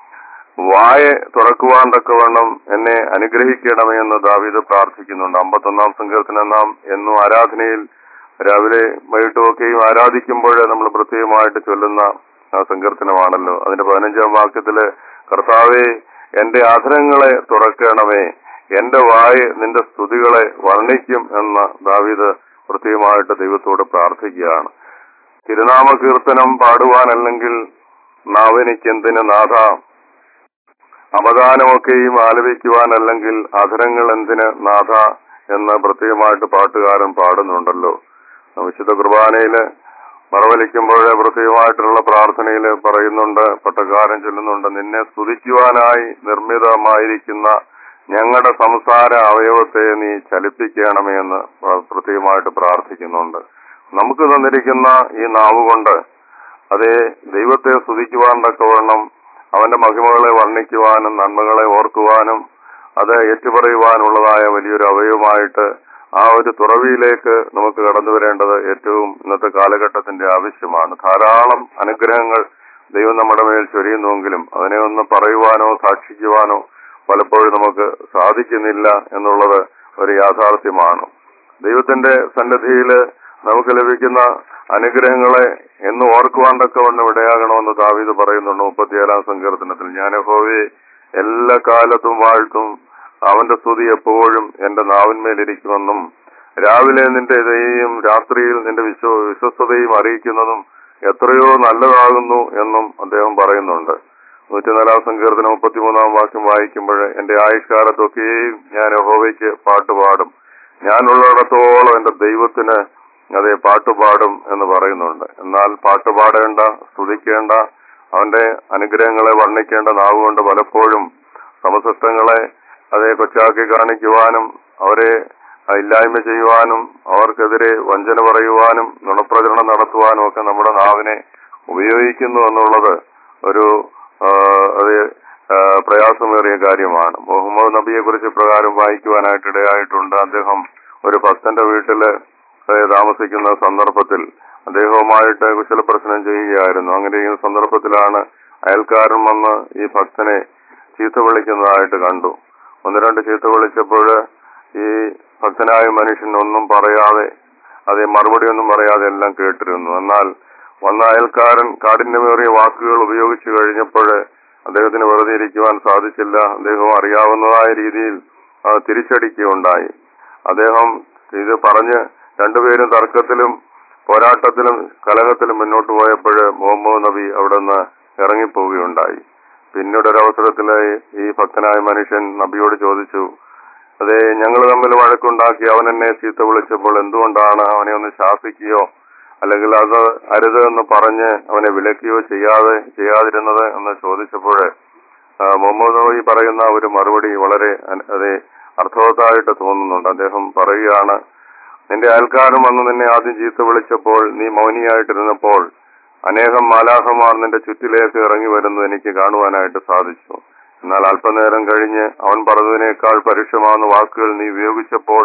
[SPEAKER 4] വായ തുറക്കുവാൻ തക്കവണ്ണം എന്നെ അനുഗ്രഹിക്കണമേ എന്ന് ദാവീദ് പ്രാർത്ഥിക്കുന്നുണ്ട് അമ്പത്തൊന്നാം സങ്കീർത്തനം നാം എന്നും ആരാധനയിൽ രാവിലെ വൈകിട്ടുമൊക്കെയും ആരാധിക്കുമ്പോൾ നമ്മൾ പ്രത്യേകമായിട്ട് ചൊല്ലുന്ന ആ സങ്കീർത്തനമാണല്ലോ അതിന്റെ പതിനഞ്ചാം വാക്യത്തില് കർത്താവെ എന്റെ ആധരങ്ങളെ തുറക്കണമേ എന്റെ വായ നിന്റെ സ്തുതികളെ വർണ്ണിക്കും എന്ന് ദാവീദ് പ്രത്യേകമായിട്ട് ദൈവത്തോട് പ്രാർത്ഥിക്കുകയാണ് തിരുനാമ കീർത്തനം പാടുവാനല്ലെങ്കിൽ നാവെനിക്കെന്തിന് നാഥ അവദാനമൊക്കെയും ആലപിക്കുവാനല്ലെങ്കിൽ അധരങ്ങൾ എന്തിന് നാഥ എന്ന് പ്രത്യേകമായിട്ട് പാട്ടുകാരൻ പാടുന്നുണ്ടല്ലോ വിശുദ്ധ കുർബാനയില് മറവലിക്കുമ്പോൾ പ്രത്യേകമായിട്ടുള്ള പ്രാർത്ഥനയിൽ പറയുന്നുണ്ട് പട്ടക്കാരൻ ചൊല്ലുന്നുണ്ട് നിന്നെ സ്തുതിക്കുവാനായി നിർമ്മിതമായിരിക്കുന്ന ഞങ്ങളുടെ സംസാര അവയവത്തെ നീ ചലിപ്പിക്കണമേ എന്ന് പ്ര- പ്രത്യേകമായിട്ട് പ്രാർത്ഥിക്കുന്നുണ്ട് നമുക്ക് തന്നിരിക്കുന്ന ഈ നാവ് കൊണ്ട് അതേ ദൈവത്തെ സ്തുതിക്കുവാൻ തക്കവണ്ണം അവന്റെ മഹിമകളെ വർണ്ണിക്കുവാനും നന്മകളെ ഓർക്കുവാനും അത് ഏറ്റുപറയുവാനുള്ളതായ വലിയൊരു അവയവമായിട്ട് ആ ഒരു തുറവിയിലേക്ക് നമുക്ക് കടന്നു വരേണ്ടത് ഏറ്റവും ഇന്നത്തെ കാലഘട്ടത്തിന്റെ ആവശ്യമാണ് ധാരാളം അനുഗ്രഹങ്ങൾ ദൈവം നമ്മുടെ മേൽ ചൊരിയുന്നുവെങ്കിലും അതിനെ ഒന്ന് പറയുവാനോ സാക്ഷിക്കുവാനോ പലപ്പോഴും നമുക്ക് സാധിക്കുന്നില്ല എന്നുള്ളത് ഒരു യാഥാർത്ഥ്യമാണ് ദൈവത്തിന്റെ സന്നിധിയില് നമുക്ക് ലഭിക്കുന്ന അനുഗ്രഹങ്ങളെ എന്ന് ഓർക്കുവാൻ തക്കവണ്ണം ഇടയാകണമെന്ന് ദാവീദ് പറയുന്നുണ്ട് മുപ്പത്തിയേഴാം സങ്കീർത്തനത്തിൽ ഞാൻ യഹോവയെ എല്ലാ കാലത്തും വാഴ്ത്തും അവന്റെ സ്തുതി എപ്പോഴും എന്റെ നാവിന്മേലിരിക്കുമെന്നും രാവിലെ നിന്റെ ദയയും രാത്രിയിൽ നിന്റെ വിശ്വ വിശ്വസ്തതയും അറിയിക്കുന്നതും എത്രയോ നല്ലതാകുന്നു എന്നും അദ്ദേഹം പറയുന്നുണ്ട് നൂറ്റിനാലാം സങ്കീർത്തനം മുപ്പത്തിമൂന്നാം വാക്യം വായിക്കുമ്പോൾ എന്റെ ആയുഷ്കാലത്തൊക്കെയും ഞാൻ യഹോവയ്ക്ക് പാട്ടുപാടും ഞാനുള്ളിടത്തോളം എന്റെ ദൈവത്തിന് അതെ പാട്ടുപാടും എന്ന് പറയുന്നുണ്ട് എന്നാൽ പാട്ടുപാടേണ്ട സ്തുതിക്കേണ്ട അവന്റെ അനുഗ്രഹങ്ങളെ വർണ്ണിക്കേണ്ട നാവുകൊണ്ട് പലപ്പോഴും സമസത്വങ്ങളെ അതെ കൊച്ചാക്കി കാണിക്കുവാനും അവരെ ഇല്ലായ്മ ചെയ്യുവാനും അവർക്കെതിരെ വഞ്ചന പറയുവാനും നുണപ്രചരണം നടത്തുവാനും ഒക്കെ നമ്മുടെ നാവിനെ ഉപയോഗിക്കുന്നു എന്നുള്ളത് ഒരു ആ, അത് ആ, പ്രയാസമേറിയ കാര്യമാണ് മുഹമ്മദ് നബിയെ കുറിച്ച് പ്രകാരം വായിക്കുവാനായിട്ട് ഇടയായിട്ടുണ്ട് അദ്ദേഹം ഒരു ഭക്തന്റെ വീട്ടില് ഏ, താമസിക്കുന്ന സന്ദർഭത്തിൽ അദ്ദേഹവുമായിട്ട് കുശല പ്രശ്നം ചെയ്യുകയായിരുന്നു അങ്ങനെ ഈ സന്ദർഭത്തിലാണ് അയൽക്കാരൻ വന്ന് ഈ ഭക്തനെ ചീത്ത വിളിക്കുന്നതായിട്ട് കണ്ടു ഒന്ന് രണ്ട് ചീത്ത വിളിച്ചപ്പോൾ ഈ ഭക്തനായ മനുഷ്യൻ ഒന്നും പറയാതെ അതേ മറുപടി ഒന്നും പറയാതെ എല്ലാം കേട്ടിരുന്നു എന്നാൽ വന്ന അയൽക്കാരൻ കാഠിന്യമേറിയ വാക്കുകൾ ഉപയോഗിച്ചു കഴിഞ്ഞപ്പോൾ അദ്ദേഹത്തിന് വെറുതെ ഇരിക്കുവാൻ സാധിച്ചില്ല അദ്ദേഹം അറിയാവുന്നതായ രീതിയിൽ ആ, തിരിച്ചടിക്കുകയുണ്ടായി അദ്ദേഹം ഇത് പറഞ്ഞ് രണ്ടുപേരും തർക്കത്തിലും പോരാട്ടത്തിലും കലഹത്തിലും മുന്നോട്ട് പോയപ്പോൾ മുഹമ്മദ് നബി അവിടെ നിന്ന് ഇറങ്ങിപ്പോവുകയുണ്ടായി പിന്നീട് ഒരവസരത്തില് ഈ ഭക്തനായ മനുഷ്യൻ നബിയോട് ചോദിച്ചു അതെ ഞങ്ങൾ തമ്മിൽ വഴക്കുണ്ടാക്കി അവൻ എന്നെ ചീത്ത വിളിച്ചപ്പോൾ എന്തുകൊണ്ടാണ് അവനെ ഒന്ന് ശാസിക്കുകയോ അല്ലെങ്കിൽ അത് അരുത് എന്ന് പറഞ്ഞ് അവനെ വിലക്കുകയോ ചെയ്യാതെ ചെയ്യാതിരുന്നത് എന്ന് ചോദിച്ചപ്പോൾ മുഹമ്മദ് നബി പറയുന്ന ഒരു മറുപടി വളരെ അന- അതെ അർത്ഥവത്തായിട്ട് തോന്നുന്നുണ്ട് അദ്ദേഹം പറയുകയാണ് നിന്റെ അയൽക്കാരൻ വന്ന് നിന്നെ ആദ്യം ചീത്ത വിളിച്ചപ്പോൾ നീ മൗനിയായിട്ടിരുന്നപ്പോൾ അനേകം മാലാഹമാർ നിന്റെ ചുറ്റിലേക്ക് ഇറങ്ങി വരുന്നത് എനിക്ക് കാണുവാനായിട്ട് സാധിച്ചു എന്നാൽ അല്പനേരം കഴിഞ്ഞ് അവൻ പറഞ്ഞതിനേക്കാൾ പരുഷമാവുന്ന വാക്കുകൾ നീ ഉപയോഗിച്ചപ്പോൾ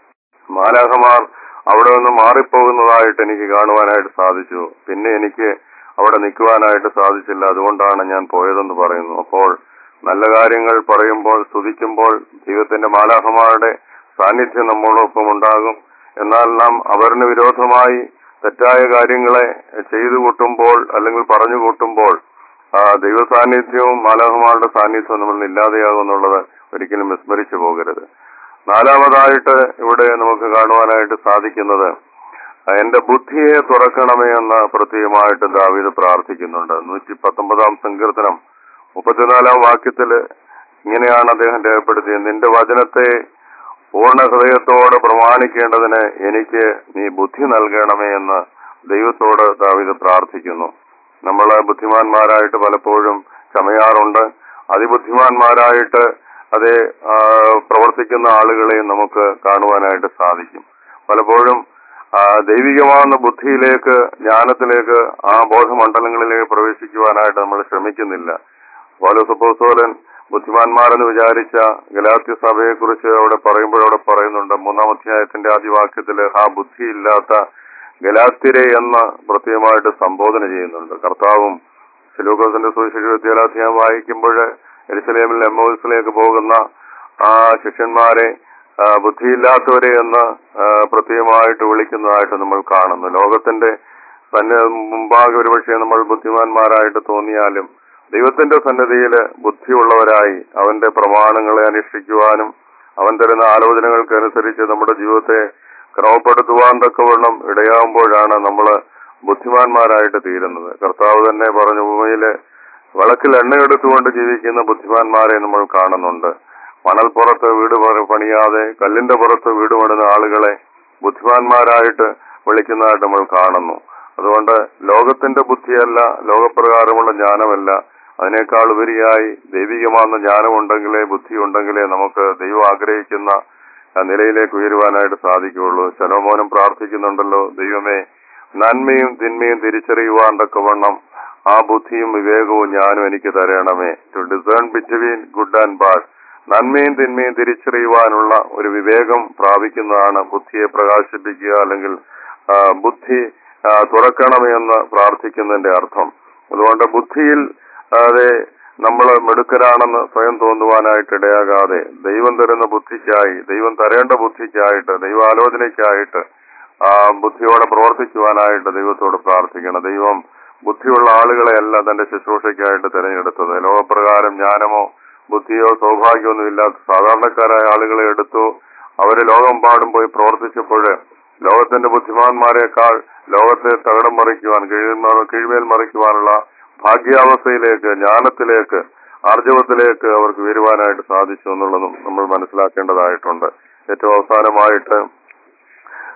[SPEAKER 4] മാലാഹമാർ അവിടെ നിന്ന് മാറിപ്പോകുന്നതായിട്ട് എനിക്ക് കാണുവാനായിട്ട് സാധിച്ചു പിന്നെ എനിക്ക് അവിടെ നിൽക്കുവാനായിട്ട് സാധിച്ചില്ല അതുകൊണ്ടാണ് ഞാൻ പോയതെന്ന് പറയുന്നു അപ്പോൾ നല്ല കാര്യങ്ങൾ പറയുമ്പോൾ സ്തുതിക്കുമ്പോൾ ദൈവത്തിന്റെ മാലാഹമാരുടെ സാന്നിധ്യം നമ്മോടൊപ്പം ഉണ്ടാകും എന്നാൽ നാം അവരിന് വിരോധമായി തെറ്റായ കാര്യങ്ങളെ ചെയ്തു കൂട്ടുമ്പോൾ അല്ലെങ്കിൽ പറഞ്ഞു കൂട്ടുമ്പോൾ ആ ദൈവ സാന്നിധ്യവും മാലാഹമാരുടെ സാന്നിധ്യവും നമ്മൾ ഇല്ലാതെയാകും എന്നുള്ളത് ഒരിക്കലും വിസ്മരിച്ചു പോകരുത് നാലാമതായിട്ട് ഇവിടെ നമുക്ക് കാണുവാനായിട്ട് സാധിക്കുന്നത് എന്റെ ബുദ്ധിയെ തുറക്കണമേ എന്ന് പ്രത്യേകമായിട്ട് ദാവീദ് പ്രാർത്ഥിക്കുന്നുണ്ട് നൂറ്റി പത്തൊമ്പതാം സങ്കീർത്തനം മുപ്പത്തിനാലാം വാക്യത്തില് ഇങ്ങനെയാണ് അദ്ദേഹം രേഖപ്പെടുത്തിയത് നിന്റെ വചനത്തെ പൂർണ്ണ ഹൃദയത്തോടെ പ്രമാണിക്കേണ്ടതിന് എനിക്ക് നീ ബുദ്ധി നൽകണമേ എന്ന് ദൈവത്തോട് ദാവീദ് പ്രാർത്ഥിക്കുന്നു നമ്മള് ബുദ്ധിമാന്മാരായിട്ട് പലപ്പോഴും ചമയാറുണ്ട് അതിബുദ്ധിമാന്മാരായിട്ട് അതേ ആ, പ്രവർത്തിക്കുന്ന ആളുകളെയും നമുക്ക് കാണുവാനായിട്ട് സാധിക്കും പലപ്പോഴും ആ, ദൈവികമാകുന്ന ബുദ്ധിയിലേക്ക് ജ്ഞാനത്തിലേക്ക് ആ ബോധമണ്ഡലങ്ങളിലേക്ക് പ്രവേശിക്കുവാനായിട്ട് നമ്മൾ ശ്രമിക്കുന്നില്ല പൗലോസപ്പോസ്തോലൻ ബുദ്ധിമാന്മാരെന്ന് വിചാരിച്ച ഗലാത്യ സഭയെ കുറിച്ച് അവിടെ പറയുമ്പോൾ അവിടെ പറയുന്നുണ്ട് മൂന്നാം അധ്യായത്തിന്റെ ആദ്യ വാക്യത്തില് ആ ബുദ്ധിയില്ലാത്ത ഗലാത്യരെ എന്ന് പ്രത്യേകമായിട്ട് സംബോധന ചെയ്യുന്നുണ്ട് കർത്താവും ശിലൂക്കോസിന്റെ സുവിശേഷ വിദ്യാലയം വായിക്കുമ്പോൾ എരുസലേമിൽ എമ്മോസിലേക്ക് പോകുന്ന ആ ശിഷ്യന്മാരെ ആ, ബുദ്ധിയില്ലാത്തവരെ എന്ന് ആ, പ്രത്യേകമായിട്ട് വിളിക്കുന്നതായിട്ട് നമ്മൾ കാണുന്നു ലോകത്തിന്റെ തന്നെ മുമ്പാകെ ഒരുപക്ഷെ നമ്മൾ ബുദ്ധിമാന്മാരായിട്ട് തോന്നിയാലും ദൈവത്തിന്റെ സന്നദ്ധിയില് ബുദ്ധിയുള്ളവരായി അവന്റെ പ്രമാണങ്ങളെ അനുഷ്ഠിക്കുവാനും അവൻ തരുന്ന ആലോചനകൾക്ക് അനുസരിച്ച് നമ്മുടെ ജീവിതത്തെ ക്രമപ്പെടുത്തുവാൻ തക്കവണ്ണം ഇടയാകുമ്പോഴാണ് നമ്മൾ ബുദ്ധിമാന്മാരായിട്ട് തീരുന്നത് കർത്താവ് തന്നെ പറഞ്ഞു ഭൂമിയില് വിളക്കിൽ എണ്ണയെടുത്തുകൊണ്ട് ജീവിക്കുന്ന ബുദ്ധിമാന്മാരെ നമ്മൾ കാണുന്നുണ്ട് മണൽപ്പുറത്ത് വീട് പണി- പണിയാതെ കല്ലിന്റെ പുറത്ത് വീട് പണിത ആളുകളെ ബുദ്ധിമാന്മാരായിട്ട് വിളിക്കുന്നതായിട്ട് നമ്മൾ കാണുന്നു അതുകൊണ്ട് ലോകത്തിന്റെ ബുദ്ധിയല്ല ലോകപ്രകാരമുള്ള ജ്ഞാനമല്ല അതിനേക്കാൾ ഉപരിയായി ദൈവികമാകുന്ന ജ്ഞാനമുണ്ടെങ്കിലേ ബുദ്ധി ഉണ്ടെങ്കിലേ നമുക്ക് ദൈവം ആഗ്രഹിക്കുന്ന ആ നിലയിലേക്ക് ഉയരുവാനായിട്ട് സാധിക്കുകയുള്ളൂ ശലോമോനും പ്രാർത്ഥിക്കുന്നുണ്ടല്ലോ ദൈവമേ നന്മയും തിന്മയും തിരിച്ചറിയുവാൻ തക്കവണ്ണം ആ ബുദ്ധിയും വിവേകവും ഞാനും എനിക്ക് തരണമേ to discern between good and bad നന്മയും തിന്മയും തിരിച്ചറിയുവാനുള്ള ഒരു വിവേകം പ്രാപിക്കുന്നതാണ് ബുദ്ധിയെ പ്രകാശിപ്പിക്കുക അല്ലെങ്കിൽ ആ, ബുദ്ധി ആ, തുറക്കണമേ എന്ന് പ്രാർത്ഥിക്കുന്നതിന്റെ അർത്ഥം അതുകൊണ്ട് ബുദ്ധിയിൽ അതെ നമ്മൾ മിടുക്കരാണെന്ന് സ്വയം തോന്നുവാനായിട്ട് ഇടയാകാതെ ദൈവം തരുന്ന ബുദ്ധിക്കായി ദൈവം തരേണ്ട ബുദ്ധിക്കായിട്ട് ദൈവാലോചനയ്ക്കായിട്ട് ആ ബുദ്ധിയോടെ പ്രവർത്തിക്കുവാനായിട്ട് ദൈവത്തോട് പ്രാർത്ഥിക്കണം ദൈവം ബുദ്ധിയുള്ള ആളുകളെയല്ല തന്റെ ശുശ്രൂഷയ്ക്കായിട്ട് തിരഞ്ഞെടുത്തത് ലോകപ്രകാരം ജ്ഞാനമോ ബുദ്ധിയോ സൗഭാഗ്യമൊന്നും ഇല്ലാത്ത സാധാരണക്കാരായ ആളുകളെ എടുത്തു അവര് ലോകമെമ്പാടും പോയി പ്രവർത്തിച്ചപ്പോൾ ലോകത്തിന്റെ ബുദ്ധിമാന്മാരെക്കാൾ ലോകത്തെ തകിടം മറിക്കുവാൻ കീഴ്മ- കീഴ്മേൽ മറിക്കുവാനുള്ള ഭാഗ്യാവസ്ഥയിലേക്ക് ജ്ഞാനത്തിലേക്ക് ആർജവത്തിലേക്ക് അവർക്ക് വരുവാനായിട്ട് സാധിച്ചു എന്നുള്ളതും നമ്മൾ മനസ്സിലാക്കേണ്ടതായിട്ടുണ്ട് ഏറ്റവും അവസാനമായിട്ട്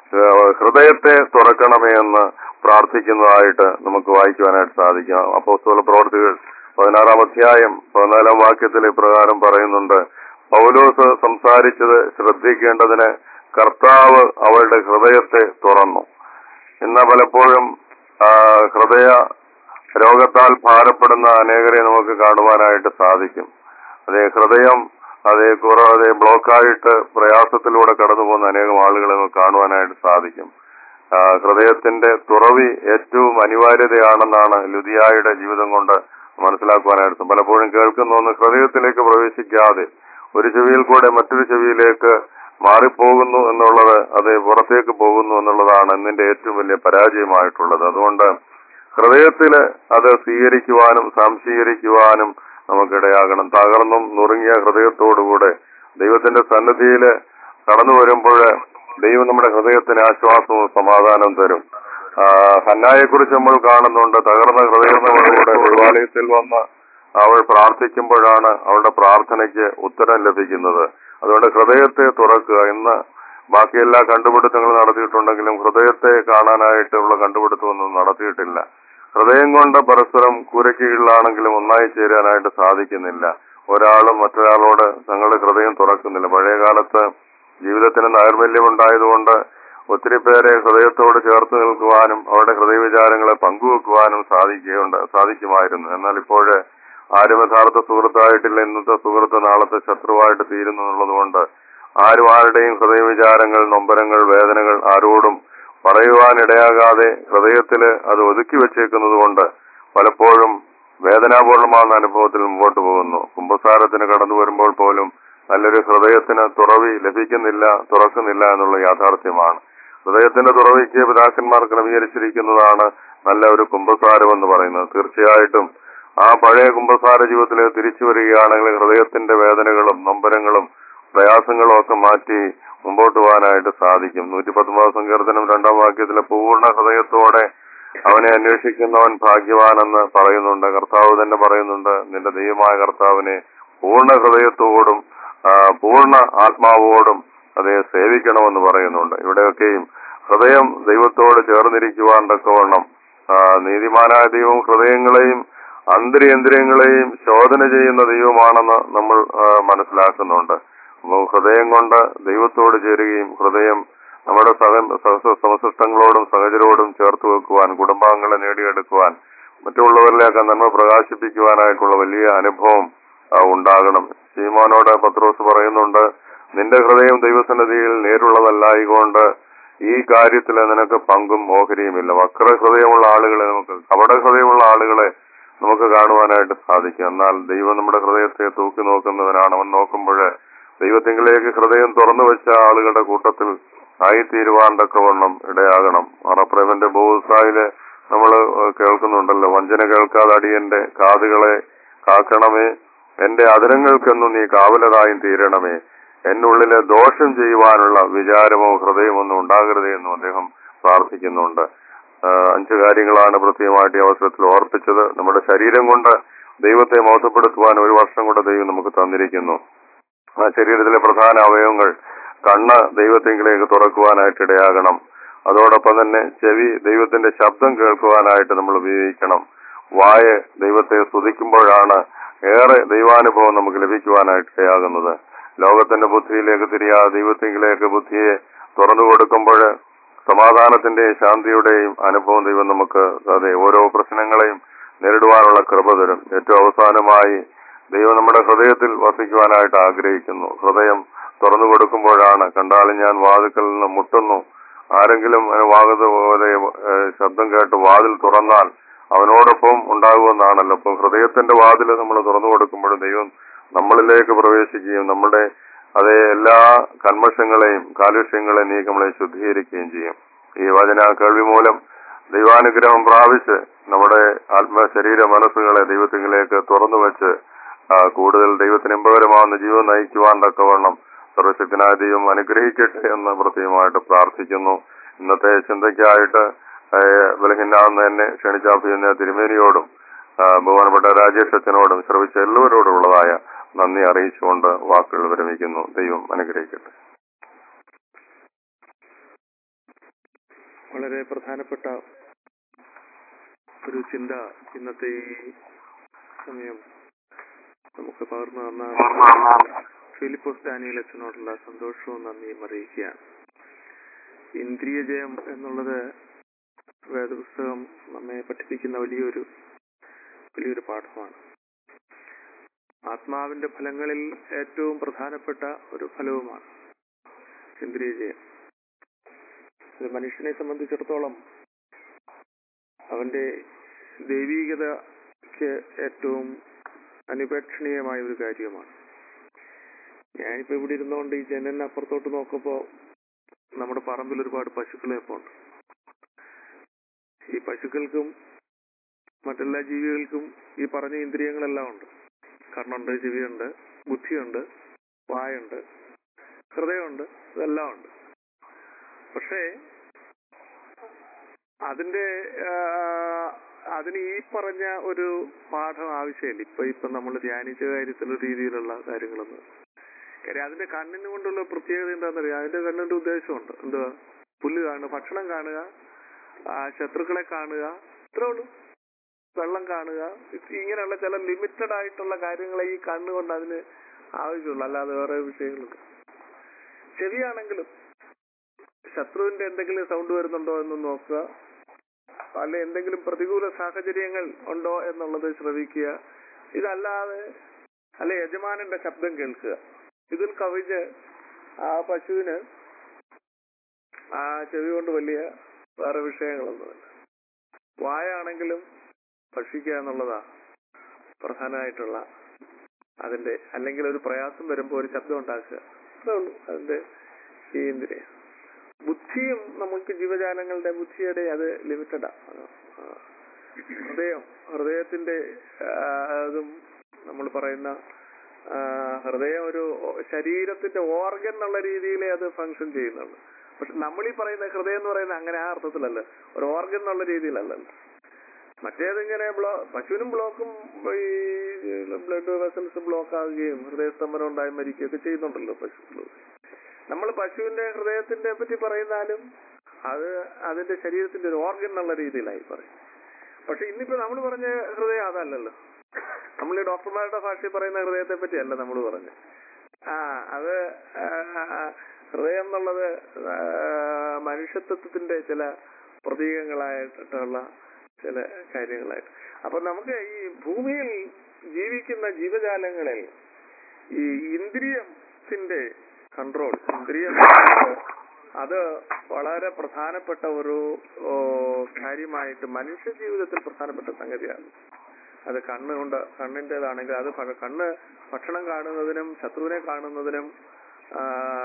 [SPEAKER 4] ഏഹ് ഹൃദയത്തെ തുറക്കണമേ എന്ന് പ്രാർത്ഥിക്കുന്നതായിട്ട് നമുക്ക് വായിക്കുവാനായിട്ട് സാധിക്കും അപ്പോസ്തല പ്രവർത്തികൾ പതിനാറാം അധ്യായം പതിനാലാം വാക്യത്തിൽ ഇപ്രകാരം പറയുന്നുണ്ട് പൗലോസ് സംസാരിച്ചത് ശ്രദ്ധിക്കേണ്ടതിന് കർത്താവ് അവളുടെ ഹൃദയത്തെ തുറന്നു ഇന്ന് പലപ്പോഴും ആ, ഹൃദയ രോഗത്താൽ ഭാരപ്പെടുന്ന അനേകരെ നമുക്ക് കാണുവാനായിട്ട് സാധിക്കും അതേ ഹൃദയം അതേ കുറ അതേ ബ്ലോക്കായിട്ട് പ്രയാസത്തിലൂടെ കടന്നു പോകുന്ന അനേകം ആളുകളെ നമുക്ക് കാണുവാനായിട്ട് സാധിക്കും ആ, ഹൃദയത്തിന്റെ തുറവി ഏറ്റവും അനിവാര്യതയാണെന്നാണ് ലുതിയായുടെ ജീവിതം കൊണ്ട് മനസ്സിലാക്കുവാനായിട്ട് പലപ്പോഴും കേൾക്കുന്ന ഒന്ന് ഹൃദയത്തിലേക്ക് പ്രവേശിക്കാതെ ഒരു ചെവിയിൽ കൂടെ മറ്റൊരു ചെവിയിലേക്ക് മാറിപ്പോകുന്നു എന്നുള്ളത് അത് പുറത്തേക്ക് പോകുന്നു എന്നുള്ളതാണ് ഇന്നിന്റെ ഏറ്റവും വലിയ പരാജയമായിട്ടുള്ളത് അതുകൊണ്ട് ഹൃദയത്തില് അത് സ്വീകരിക്കുവാനും സംശീകരിക്കുവാനും നമുക്കിടയാകണം തകർന്നും നുറുങ്ങിയ ഹൃദയത്തോടുകൂടെ ദൈവത്തിന്റെ സന്നിധിയില് കടന്നു വരുമ്പോൾ ദൈവം നമ്മുടെ ഹൃദയത്തിന് ആശ്വാസവും സമാധാനവും തരും ഹന്നായെ കുറിച്ച് നമ്മൾ കാണുന്നുണ്ട് തകർന്ന ഹൃദയത്തോടുകൂടെ ദേവാലയത്തിൽ വന്ന് അവൾ പ്രാർത്ഥിക്കുമ്പോഴാണ് അവളുടെ പ്രാർത്ഥനയ്ക്ക് ഉത്തരം ലഭിക്കുന്നത് അതുകൊണ്ട് ഹൃദയത്തെ തുറക്കുക ഇന്ന് ബാക്കി എല്ലാ കണ്ടുപിടുത്തങ്ങളും നടത്തിയിട്ടുണ്ടെങ്കിലും ഹൃദയത്തെ കാണാനായിട്ടുള്ള കണ്ടുപിടുത്തമൊന്നും നടത്തിയിട്ടില്ല ഹൃദയം കൊണ്ട് പരസ്പരം കൂരക്കീഴിലാണെങ്കിലും ഒന്നായി ചേരാനായിട്ട് സാധിക്കുന്നില്ല ഒരാളും മറ്റൊരാളോട് തങ്ങളുടെ ഹൃദയം തുറക്കുന്നില്ല പഴയ കാലത്ത് ജീവിതത്തിന് നൈർമല്യം ഉണ്ടായതുകൊണ്ട് ഒത്തിരി പേരെ ഹൃദയത്തോട് ചേർത്ത് നിൽക്കുവാനും അവരുടെ ഹൃദയവിചാരങ്ങളെ പങ്കുവെക്കുവാനും സാധിക്കുകയുണ്ട് സാധിക്കുമായിരുന്നു എന്നാൽ ഇപ്പോഴ് ആരും യഥാർത്ഥ സുഹൃത്തായിട്ടില്ല ഇന്നത്തെ സുഹൃത്ത് നാളത്തെ ശത്രുവായിട്ട് തീരുന്നു എന്നുള്ളതുകൊണ്ട് ആരും ആരുടെയും ഹൃദയവിചാരങ്ങൾ നൊമ്പരങ്ങൾ വേദനകൾ ആരോടും പറയുവാനിടയാകാതെ ഹൃദയത്തില് അത് ഒതുക്കി വെച്ചേക്കുന്നത് കൊണ്ട് പലപ്പോഴും വേദനാപൂർണമാകുന്ന അനുഭവത്തിൽ മുമ്പോട്ട് പോകുന്നു കുംഭസാരത്തിന് കടന്നു വരുമ്പോൾ പോലും നല്ലൊരു ഹൃദയത്തിന് തുറവി ലഭിക്കുന്നില്ല തുറക്കുന്നില്ല എന്നുള്ള യാഥാർത്ഥ്യമാണ് ഹൃദയത്തിന്റെ തുറവിക്ക് പിതാക്കന്മാർ ക്രമീകരിച്ചിരിക്കുന്നതാണ് നല്ല ഒരു കുംഭസാരം എന്ന് പറയുന്നത് തീർച്ചയായിട്ടും ആ പഴയ കുംഭസാര ജീവിതത്തിൽ തിരിച്ചു വരികയാണെങ്കിൽ ഹൃദയത്തിന്റെ വേദനകളും നൊമ്പരങ്ങളും പ്രയാസങ്ങളും ഒക്കെ മാറ്റി മുമ്പോട്ട് പോകാനായിട്ട് സാധിക്കും നൂറ്റി പത്തൊമ്പത് സങ്കീർത്തനം രണ്ടാം വാക്യത്തിലെ പൂർണ്ണ ഹൃദയത്തോടെ അവനെ അന്വേഷിക്കുന്നവൻ ഭാഗ്യവാനെന്ന് പറയുന്നുണ്ട് കർത്താവ് തന്നെ പറയുന്നുണ്ട് നിന്റെ ദൈവമായ കർത്താവിനെ പൂർണ്ണ ഹൃദയത്തോടും ആ, പൂർണ്ണ ആത്മാവോടും അതേ സേവിക്കണമെന്ന് പറയുന്നുണ്ട് ഇവിടെയൊക്കെയും ഹൃദയം ദൈവത്തോട് ചേർന്നിരിക്കുവാൻ തക്കവണ്ണം ആ, നീതിമാനായ ദൈവം ഹൃദയങ്ങളെയും അന്തരേന്ദ്രിയങ്ങളെയും ശോധന ചെയ്യുന്ന ദൈവമാണെന്ന് നമ്മൾ ആ, മനസ്സിലാക്കുന്നുണ്ട് അപ്പോൾ ഹൃദയം കൊണ്ട് ദൈവത്തോട് ചേരുകയും ഹൃദയം നമ്മുടെ സഹ സഹ- സമസൃഷ്ടങ്ങളോടും സഹചരോടും ചേർത്ത് വെക്കുവാൻ കുടുംബാംഗങ്ങളെ നേടിയെടുക്കുവാൻ മറ്റുള്ളവരിലേക്ക് ആ നന്മ പ്രകാശിപ്പിക്കുവാനായിട്ടുള്ള വലിയ അനുഭവം ആ, ഉണ്ടാകണം ശീമോനോട് പത്രോസ് പറയുന്നുണ്ട് നിന്റെ ഹൃദയം ദൈവസന്നിധിയിൽ നേരുള്ളതല്ലായികൊണ്ട് ഈ കാര്യത്തിൽ നിനക്ക് പങ്കും ഓഹരിയുമില്ല വക്ര ഹൃദയമുള്ള ആളുകളെ നമുക്ക് കപട ഹൃദയമുള്ള ആളുകളെ നമുക്ക് കാണുവാനായിട്ട് സാധിക്കും എന്നാൽ ദൈവം നമ്മുടെ ഹൃദയത്തെ തൂക്കി നോക്കുന്നവനാണ് അവൻ നോക്കുമ്പോൾ ദൈവത്തിങ്കിലേക്ക് ഹൃദയം തുറന്നു വെച്ച ആളുകളുടെ കൂട്ടത്തിൽ ആയിത്തീരുവാൻ തക്കവണ്ണം ഇടയാകണം അറപ്രേമന്റെ ബോസായില് നമ്മൾ കേൾക്കുന്നുണ്ടല്ലോ വഞ്ചന കേൾക്കാതെ അടിയന്റെ കാതുകളെ കാക്കണമേ എന്റെ അതിരങ്ങൾക്കെന്നും നീ കാവലതായും തീരണമേ എന്നുള്ളിലെ ദോഷം ചെയ്യുവാനുള്ള വിചാരമോ ഹൃദയമോ ഒന്നും ഉണ്ടാകരുതേ എന്നും അദ്ദേഹം പ്രാർത്ഥിക്കുന്നുണ്ട് ആ, അഞ്ച് കാര്യങ്ങളാണ് പ്രത്യേകമായിട്ട് ഈ അവസരത്തിൽ ഓർപ്പിച്ചത് നമ്മുടെ ശരീരം കൊണ്ട് ദൈവത്തെ മോശപ്പെടുത്തുവാൻ ഒരു വർഷം കൊണ്ട് ദൈവം നമുക്ക് തന്നിരിക്കുന്നു ആ ശരീരത്തിലെ പ്രധാന അവയവങ്ങൾ കണ്ണ് ദൈവത്തെങ്കിലേക്ക് തുറക്കുവാനായിട്ട് ഇടയാകണം അതോടൊപ്പം തന്നെ ചെവി ദൈവത്തിന്റെ ശബ്ദം കേൾക്കുവാനായിട്ട് നമ്മൾ ഉപയോഗിക്കണം വായ ദൈവത്തെ സ്തുതിക്കുമ്പോഴാണ് ഏറെ ദൈവാനുഭവം നമുക്ക് ലഭിക്കുവാനായിട്ട് ഇടയാകുന്നത് ലോകത്തിന്റെ ബുദ്ധിയിലേക്ക് തിരിയാതെ ദൈവത്തിങ്കിലേക്ക് ബുദ്ധിയെ തുറന്നു കൊടുക്കുമ്പോൾ സമാധാനത്തിന്റെയും ശാന്തിയുടെയും അനുഭവം ദൈവം നമുക്ക് അതെ ഓരോ പ്രശ്നങ്ങളെയും നേരിടുവാനുള്ള കൃപ തരും ഏറ്റവും അവസാനമായി ദൈവം നമ്മുടെ ഹൃദയത്തിൽ വസിക്കുവാനായിട്ട് ആഗ്രഹിക്കുന്നു ഹൃദയം തുറന്നു കൊടുക്കുമ്പോഴാണ് കണ്ടാലും ഞാൻ വാതിക്കൽ നിന്ന് മുട്ടുന്നു ആരെങ്കിലും വാഗത പോലെ ഏഹ്, ശബ്ദം കേട്ട് വാതിൽ തുറന്നാൽ അവനോടൊപ്പം ഉണ്ടാകുമെന്നാണല്ലോ അപ്പം ഹൃദയത്തിന്റെ വാതിൽ നമ്മൾ തുറന്നു കൊടുക്കുമ്പോൾ ദൈവം നമ്മളിലേക്ക് പ്രവേശിക്കുകയും നമ്മുടെ അതേ എല്ലാ കന്മഷങ്ങളെയും കാലുഷ്യങ്ങളെയും നീക്കി നമ്മളെ ശുദ്ധീകരിക്കുകയും ചെയ്യും ഈ വചന കേൾവി മൂലം ദൈവാനുഗ്രഹം പ്രാപിച്ച് നമ്മുടെ ആത്മ ശരീര മനസ്സുകളെ ദൈവത്തിലേക്ക് തുറന്നു വെച്ച് ആ, കൂടുതൽ ദൈവത്തിന് എമ്പകരമാവുന്ന ജീവൻ നയിക്കുവാൻ തക്കവണ്ണം സർവശക്തനായ ദൈവം അനുഗ്രഹിക്കട്ടെ എന്ന് പ്രത്യേകമായിട്ട് പ്രാർത്ഥിക്കുന്നു ഇന്നത്തെ ചിന്തയ്ക്കായിട്ട് ബലഹിന്നാവുന്ന എന്നെ ക്ഷണിച്ചാപ്പിയുന്ന തിരുമേനിയോടും ആ, ബഹുമാനപ്പെട്ട രാജേഷ് അച്ഛനോടും ശ്രമിച്ച എല്ലാവരോടുമുള്ളതായ നന്ദി അറിയിച്ചുകൊണ്ട് വാക്കുകൾ വിരമിക്കുന്നു ദൈവം അനുഗ്രഹിക്കട്ടെ
[SPEAKER 3] വളരെ പ്രധാനപ്പെട്ട ഒരു ചിന്ത ഇന്നത്തെ ഈ സമയം നമുക്ക് പകർന്നു തന്ന ഫിലിപ്പോസ് ഡാനിയൽ അച്ഛനോടുള്ള സന്തോഷവും നന്ദിയും അറിയിക്കുകയാണ് ഇന്ദ്രിയ ജയം എന്നുള്ളത് വേദപുസ്തകം നമ്മെ പഠിപ്പിക്കുന്ന വലിയൊരു വലിയൊരു പാഠമാണ് ആത്മാവിന്റെ ഫലങ്ങളിൽ ഏറ്റവും പ്രധാനപ്പെട്ട ഒരു ഫലവുമാണ് ഇന്ദ്രിയ ജയം ഇത് മനുഷ്യനെ സംബന്ധിച്ചിടത്തോളം അവന്റെ ദൈവീകതയ്ക്ക് ഏറ്റവും അനുപേക്ഷണീയമായ ഒരു കാര്യമാണ് ഞാനിപ്പോ ഇവിടെ ഇരുന്നുകൊണ്ട് ഈ ജനലിന് അപ്പുറത്തോട്ട് നോക്കുമ്പോ നമ്മുടെ പറമ്പിൽ ഒരുപാട് പശുക്കളെ ഇപ്പോൾ ഉണ്ട് ഈ പശുക്കൾക്കും മറ്റെല്ലാ ജീവികൾക്കും ഈ പറഞ്ഞ ഇന്ദ്രിയങ്ങളെല്ലാം ഉണ്ട് കണ്ണുണ്ട് ചെവിയുണ്ട് ബുദ്ധിയുണ്ട് വായുണ്ട് ഹൃദയമുണ്ട് ഇതെല്ലാം ഉണ്ട് പക്ഷേ അതിന്റെ ആ, അതിന് ഈ പറഞ്ഞ ഒരു പാഠം ആവശ്യമില്ല ഇപ്പൊ ഇപ്പൊ നമ്മൾ ധ്യാനിച്ച കാര്യത്തിലുള്ള രീതിയിലുള്ള കാര്യങ്ങളൊന്നും കാര്യം അതിന്റെ കണ്ണിന് കൊണ്ടുള്ള പ്രത്യേകത എന്താണെന്നറിയാം അതിന്റെ കണ്ണിന്റെ ഉദ്ദേശമുണ്ട് എന്തുവാ പുല്ല് കാണുക ഭക്ഷണം കാണുക ആ, ശത്രുക്കളെ കാണുക ഇത്രേ ഉള്ളൂ വെള്ളം കാണുക ഇത് ഇങ്ങനെയുള്ള ചില ലിമിറ്റഡ് ആയിട്ടുള്ള കാര്യങ്ങളെ ഈ കണ്ണുകൊണ്ട് അതിന് ആവശ്യമുള്ളൂ അല്ലാതെ വേറെ വിഷയങ്ങളുണ്ട് ചെവിയാണെങ്കിലും ശത്രുവിന്റെ എന്തെങ്കിലും സൗണ്ട് വരുന്നുണ്ടോ എന്ന് നോക്കുക അല്ലെ എന്തെങ്കിലും പ്രതികൂല സാഹചര്യങ്ങൾ ഉണ്ടോ എന്നുള്ളത് ശ്രവിക്കുക ഇതല്ലാതെ അല്ലെ യജമാനന്റെ ശബ്ദം കേൾക്കുക ഇതിൽ കവിഞ്ഞ് ആ പശുവിന് ആ ചെവി കൊണ്ട് വലിയ വേറെ വിഷയങ്ങളൊന്നുമില്ല വായാണെങ്കിലും ഭക്ഷിക്കുക എന്നുള്ളതാ പ്രധാനമായിട്ടുള്ള അതിന്റെ അല്ലെങ്കിൽ ഒരു പ്രയാസം വരുമ്പോൾ ഒരു ശബ്ദം ഉണ്ടാക്കുക അത്രേ ഉള്ളൂ അതിന്റെ ഈ ഇന്ദ്രിയ ബുദ്ധിയും നമുക്ക് ജീവജാലങ്ങളുടെ ബുദ്ധിയുടെ അത് ലിമിറ്റഡാ ഹൃദയം ഹൃദയത്തിന്റെ ആ, അതും നമ്മൾ പറയുന്ന ആ, ഹൃദയം ഒരു ശരീരത്തിന്റെ ഓർഗൻ എന്നുള്ള രീതിയിലേ അത് ഫങ്ഷൻ ചെയ്യുന്നുള്ളൂ പക്ഷെ നമ്മൾ ഈ പറയുന്ന ഹൃദയം എന്ന് പറയുന്നത് അങ്ങനെ ആ അർത്ഥത്തിലല്ല ഒരു ഓർഗൻ എന്നുള്ള രീതിയിലല്ലല്ലോ മറ്റേതിങ്ങനെ ബ്ലോ പശുവിനും ബ്ലോക്കും ഈ ബ്ലഡ് വെസൽസ് ബ്ലോക്ക് ആവുകയും ഹൃദയസ്തംഭനം ഉണ്ടായി മരിക്കുകയൊക്കെ ചെയ്യുന്നുണ്ടല്ലോ പശു നമ്മൾ പശുവിന്റെ ഹൃദയത്തിന്റെ പറ്റി പറയുന്നാലും അത് അതിന്റെ ശരീരത്തിന്റെ ഒരു ഓർഗൻ എന്നുള്ള രീതിയിലായി പറയും പക്ഷെ ഇന്നിപ്പോ നമ്മൾ പറഞ്ഞ ഹൃദയം അതല്ലല്ലോ നമ്മൾ ഈ ഡോക്ടർമാരുടെ ഭാഷയിൽ പറയുന്ന ഹൃദയത്തെ പറ്റിയല്ല നമ്മൾ പറഞ്ഞത് ആ അത് ആ, ഹൃദയം എന്നുള്ളത് ആ, മനുഷ്യത്വത്തിന്റെ ചില പ്രതീകങ്ങളായിട്ടുള്ള ചില കാര്യങ്ങളായിട്ട് അപ്പൊ നമുക്ക് ഈ ഭൂമിയിൽ ജീവിക്കുന്ന ജീവജാലങ്ങളിൽ ഈ ഇന്ദ്രിയത്തിന്റെ കൺട്രോൾ ഇന്ദ്രിയം അത് വളരെ പ്രധാനപ്പെട്ട ഒരു ഓ, കാര്യമായിട്ട് മനുഷ്യ ജീവിതത്തിൽ പ്രധാനപ്പെട്ട സംഗതിയാണ് അത് കണ്ണുകൊണ്ട് കണ്ണിൻ്റെതാണെങ്കിൽ അത് ഭ- കണ്ണ് ഭക്ഷണം കാണുന്നതിനും ശത്രുവിനെ കാണുന്നതിനും ആ,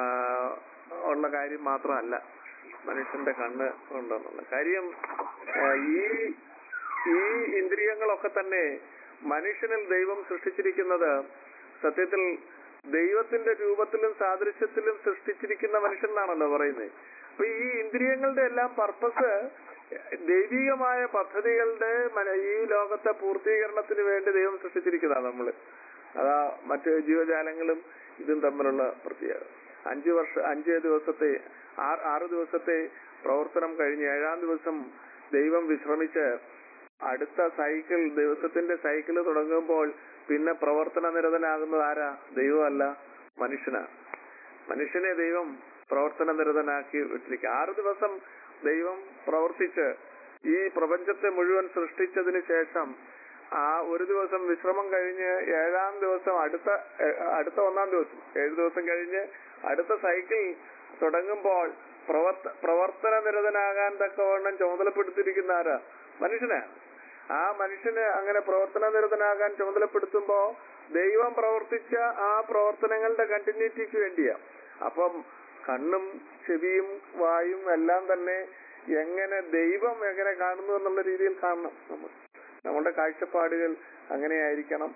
[SPEAKER 3] ഉള്ള കാര്യം മാത്രമല്ല മനുഷ്യന്റെ കണ്ണ് ഉണ്ടെന്നുള്ള കാര്യം ആ, ഈ ഈ ഇന്ദ്രിയങ്ങളൊക്കെ തന്നെ മനുഷ്യനിൽ ദൈവം സൃഷ്ടിച്ചിരിക്കുന്നത് സത്യത്തിൽ ദൈവത്തിന്റെ രൂപത്തിലും സാദൃശ്യത്തിലും സൃഷ്ടിച്ചിരിക്കുന്ന മനുഷ്യൻ എന്നാണല്ലോ പറയുന്നത് അപ്പൊ ഈ ഇന്ദ്രിയങ്ങളുടെ എല്ലാം പർപ്പസ് ദൈവികമായ പദ്ധതികളുടെ മന- ഈ ലോകത്തെ പൂർത്തീകരണത്തിന് വേണ്ടി ദൈവം സൃഷ്ടിച്ചിരിക്കുന്നതാണ് നമ്മള് അതാ മറ്റ് ജീവജാലങ്ങളും ഇതും തമ്മിലുള്ള പ്രത്യേകത അഞ്ചു വർഷ അഞ്ച് ദിവസത്തെ ആറ് ആറ് ദിവസത്തെ പ്രവർത്തനം കഴിഞ്ഞ് ഏഴാം ദിവസം ദൈവം വിശ്രമിച്ച് അടുത്ത സൈക്കിൾ ദിവസത്തിന്റെ സൈക്കിൾ തുടങ്ങുമ്പോൾ പിന്നെ പ്രവർത്തന നിരതനാകുന്നത് ആരാ ദൈവമല്ല മനുഷ്യനാണ് മനുഷ്യനെ ദൈവം പ്രവർത്തന നിരതനാക്കി വിട്ടിരിക്കുക ആറ് ദിവസം ദൈവം പ്രവർത്തിച്ച് ഈ പ്രപഞ്ചത്തെ മുഴുവൻ സൃഷ്ടിച്ചതിന് ശേഷം ആ ഒരു ദിവസം വിശ്രമം കഴിഞ്ഞ് ഏഴാം ദിവസം അടുത്ത ഏ, അടുത്ത ഒന്നാം ദിവസം ഏഴ് ദിവസം കഴിഞ്ഞ് അടുത്ത സൈക്കിൾ തുടങ്ങുമ്പോൾ പ്രവർത്ത പ്രവർത്തന നിരതനാകാൻ തക്കവണ്ണം ചുമതലപ്പെടുത്തിയിരിക്കുന്ന ആരാ മനുഷ്യനാ ആ മനുഷ്യന് അങ്ങനെ പ്രവർത്തന നിരതനാകാൻ ചുമതലപ്പെടുത്തുമ്പോ ദൈവം പ്രവർത്തിച്ച ആ പ്രവർത്തനങ്ങളുടെ കണ്ടിന്യൂറ്റിക്ക് വേണ്ടിയാ അപ്പം കണ്ണും ചെവിയും വായും എല്ലാം തന്നെ എങ്ങനെ ദൈവം എങ്ങനെ കാണുന്നു എന്നുള്ള രീതിയിൽ കാണണം നമ്മൾ നമ്മുടെ കാഴ്ചപ്പാടുകൾ അങ്ങനെയായിരിക്കണം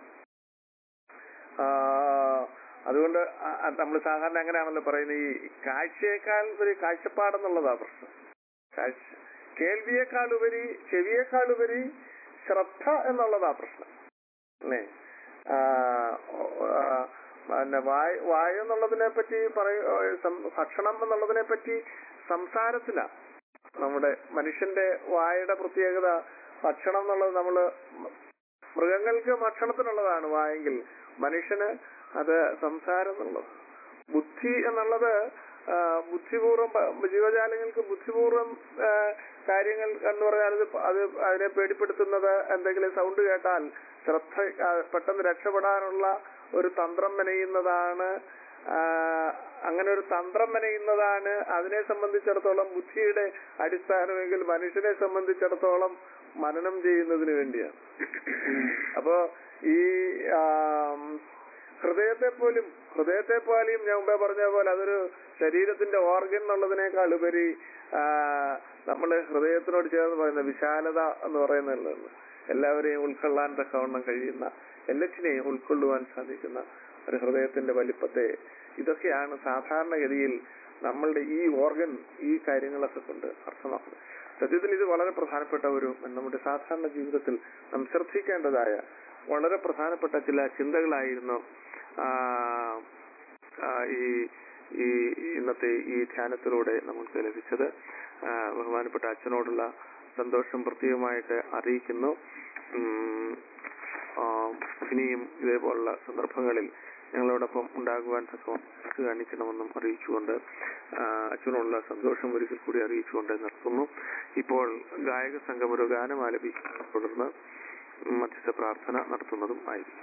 [SPEAKER 3] ആ, അതുകൊണ്ട് നമ്മൾ സാധാരണ അങ്ങനെയാണല്ലോ പറയുന്നത് ഈ കാഴ്ചയേക്കാൾ ഒരു കാഴ്ചപ്പാടെന്നുള്ളതാ പ്രശ്നം കാഴ്ച കേൾവിയേക്കാൾ ഉപരി ചെവിയേക്കാൾ ഉപരി ശ്രദ്ധ എന്നുള്ളതാ പ്രശ്നം അല്ലേ ആ, ആ, പിന്നെ വായ വായ എന്നുള്ളതിനെ പറ്റി പറയ സം- ഭക്ഷണം എന്നുള്ളതിനെ പറ്റി സംസാരത്തിലാ നമ്മുടെ മനുഷ്യന്റെ വായുടെ പ്രത്യേകത ഭക്ഷണം എന്നുള്ളത് നമ്മള് മൃഗങ്ങൾക്ക് ഭക്ഷണത്തിനുള്ളതാണ് വായെങ്കിൽ മനുഷ്യന് അത് സംസാരം എന്നുള്ളത് ബുദ്ധി എന്നുള്ളത് ആ, ബുദ്ധിപൂർവം പ- ജീവജാലങ്ങൾക്ക് ബുദ്ധിപൂർവം ആ, കാര്യങ്ങൾ എന്ന് പറഞ്ഞാൽ അത് അത് അതിനെ പേടിപ്പെടുത്തുന്നത് എന്തെങ്കിലും സൗണ്ട് കേട്ടാൽ ശ്രദ്ധ ആ, പെട്ടെന്ന് രക്ഷപ്പെടാനുള്ള ഒരു തന്ത്രം മെനയുന്നതാണ് ആ, അങ്ങനെ ഒരു തന്ത്രം മെനയുന്നതാണ് അതിനെ സംബന്ധിച്ചിടത്തോളം ബുദ്ധിയുടെ അടിസ്ഥാനമെങ്കിൽ മനുഷ്യനെ സംബന്ധിച്ചിടത്തോളം മനനം ചെയ്യുന്നതിന് വേണ്ടിയാണ് അപ്പോ ഈ ആം, ഹൃദയത്തെ പോലും ഹൃദയത്തെ പോലെയും ഞാൻ മുമ്പേ പറഞ്ഞ പോലെ അതൊരു ശരീരത്തിന്റെ ഓർഗൻ എന്നുള്ളതിനേക്കാൾ ഉപരി നമ്മൾ ഹൃദയത്തിനോട് ചേർന്ന് പറയുന്ന വിശാലത എന്ന് പറയുന്നത് എല്ലാവരെയും ഉൾക്കൊള്ളാൻ തക്കവണ്ണം കഴിയുന്ന എല്ലാറ്റിനെയും ഉൾക്കൊള്ളുവാൻ സാധിക്കുന്ന ഒരു ഹൃദയത്തിന്റെ വലിപ്പത്തെ ഇതൊക്കെയാണ് സാധാരണഗതിയിൽ നമ്മളുടെ ഈ ഓർഗൻ ഈ കാര്യങ്ങളൊക്കെ കൊണ്ട് അർത്ഥമാക്കുന്നത് സത്യത്തിൽ ഇത് വളരെ പ്രധാനപ്പെട്ട ഒരു നമ്മുടെ സാധാരണ ജീവിതത്തിൽ നാം ശ്രദ്ധിക്കേണ്ടതായ വളരെ പ്രധാനപ്പെട്ട ചില ചിന്തകളായിരുന്നു ആ, ആ, ഈ ഈ ഇന്നത്തെ ഈ ധ്യാനത്തിലൂടെ നമുക്ക് ലഭിച്ചത് ആ, ബഹുമാനപ്പെട്ട അച്ഛനോടുള്ള സന്തോഷം പ്രത്യേകമായിട്ട് അറിയിക്കുന്നു ഉം, ആ, ഇനിയും ഇതേപോലുള്ള സന്ദർഭങ്ങളിൽ ഞങ്ങളോടൊപ്പം ഉണ്ടാകുവാൻ തക്കം കാണിക്കണമെന്നും അറിയിച്ചുകൊണ്ട് ആ, അച്ഛനോടുള്ള സന്തോഷം ഒരിക്കൽ കൂടി അറിയിച്ചുകൊണ്ട് നിർത്തുന്നു ഇപ്പോൾ ഗായക സംഘം ഒരു ഗാനം ആലപിക്കുന്നതിനെ തുടർന്ന് മധ്യസ്ഥ പ്രാർത്ഥന നടത്തുന്നതും ആയിരിക്കും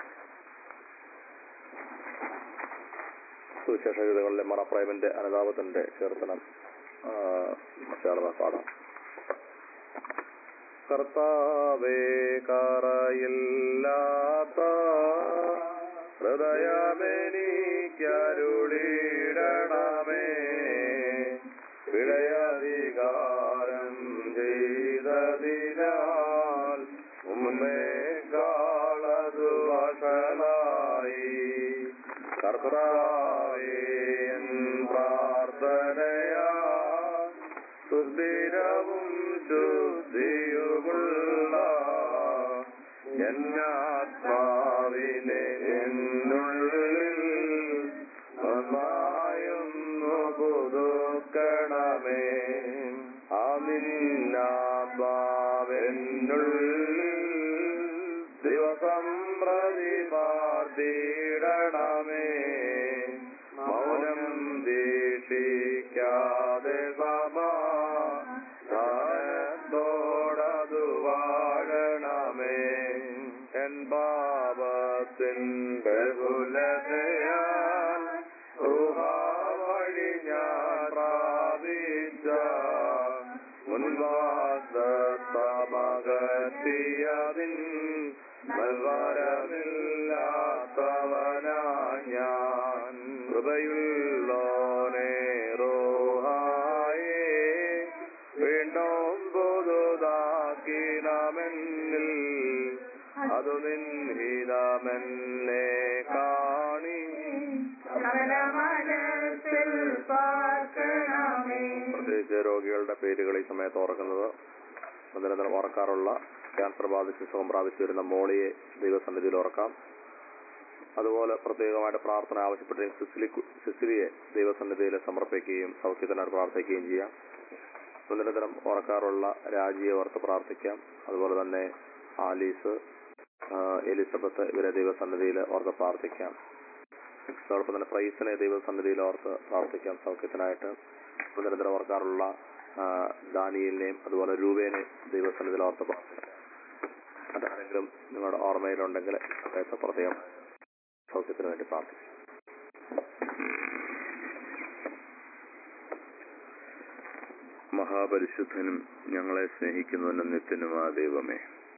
[SPEAKER 2] സുവിശേഷ ഗീതകളിലെ മറപ്രേമിന്റെ അനുതാപത്തിന്റെ കീർത്തനം ആ, ചേർന്ന് പാടാം കർത്താവേ കറയില്ലാത്ത ഹൃദയമെനിക്കരുളിടണമേ വിളയധികാരം ചെയ്തതിനാൽ ഉമ്മേ കാളതു വഷളായി കർത്താവേ എൻ പ്രാർത്ഥനയാ സുസ്ഥിരവും ശുദ്ധിയുമുള്ള എന്നാത്മാവിനെ എന്നുള്ളിൽ നന്നായൊന്നു പുതുക്കണമേ ആമിന്നാത്മാവെന്നുള്ളിൽ ദിവസം പ്രതിപാർത്തിടണമേ മൗനം ദീക്ഷിക്കാതെ സമാനത്തോടതു വാഴണമേ എൻ പാപത്തിൻ ബഹുലതയാൽ വഴി ഞാൻ പ്രാപിച്ച മുൻവാസമകത്തിയതിൻ നൽവരമില്ലാത്തവനാ ഞാൻ കൃപയുള്ളോനേ റോഹായേ വീണ്ടും പുതുതാക്കിനമെന്നിൽ അതു നിൻഹിതമെന്നെ കാണി
[SPEAKER 5] മനസ്സിൽ പാർക്കണമേ
[SPEAKER 2] പ്രത്യേകിച്ച് രോഗികളുടെ പേരുകൾ ഈ സമയത്ത് ഓർക്കുന്നത് നിരന്തരം ഓർക്കാറുള്ള ക്യാൻസർ ബാധിച്ച് സുഖം പ്രാപിച്ചു വരുന്ന മോളിയെ ദൈവസന്നിധിയിൽ ഓർക്കാം അതുപോലെ പ്രത്യേകമായിട്ട് പ്രാർത്ഥന ആവശ്യപ്പെട്ടിരുന്ന സിസിലി സിസിലിയെ ദൈവസന്നിധിയിൽ സമർപ്പിക്കുകയും സൗഖ്യത്തിനായിട്ട് പ്രാർത്ഥിക്കുകയും ചെയ്യാം നിരന്തരം ഓർക്കാറുള്ള രാജിയെ ഓർത്ത് പ്രാർത്ഥിക്കാം അതുപോലെ തന്നെ ആലീസ് ആ, എലിസബത്ത് ഇവരെ ദൈവസന്നിധിയിൽ ഓർത്ത് പ്രാർത്ഥിക്കാം അതോടൊപ്പം തന്നെ പ്രൈസിനെ ദൈവസന്നിധിയിൽ ഓർത്ത് പ്രാർത്ഥിക്കാം സൗഖ്യത്തിനായിട്ട് നിരന്തരം ഓർക്കാറുള്ള ആ, ദാനിയലിനെയും അതുപോലെ രൂപേനെ ദൈവസന്നിധിയിൽ ഓർത്ത് പ്രാർത്ഥിക്കാം അതാരെങ്കിലും നിങ്ങളുടെ ഓർമ്മയിലുണ്ടെങ്കിൽ സമയത്ത് പ്രത്യേകം സൗഖ്യത്തിന് വേണ്ടി പ്രാർത്ഥിക്കാം
[SPEAKER 4] മഹാപരിശുദ്ധനും ഞങ്ങളെ സ്നേഹിക്കുന്നവനും നിത്യനുമാ ദൈവമേ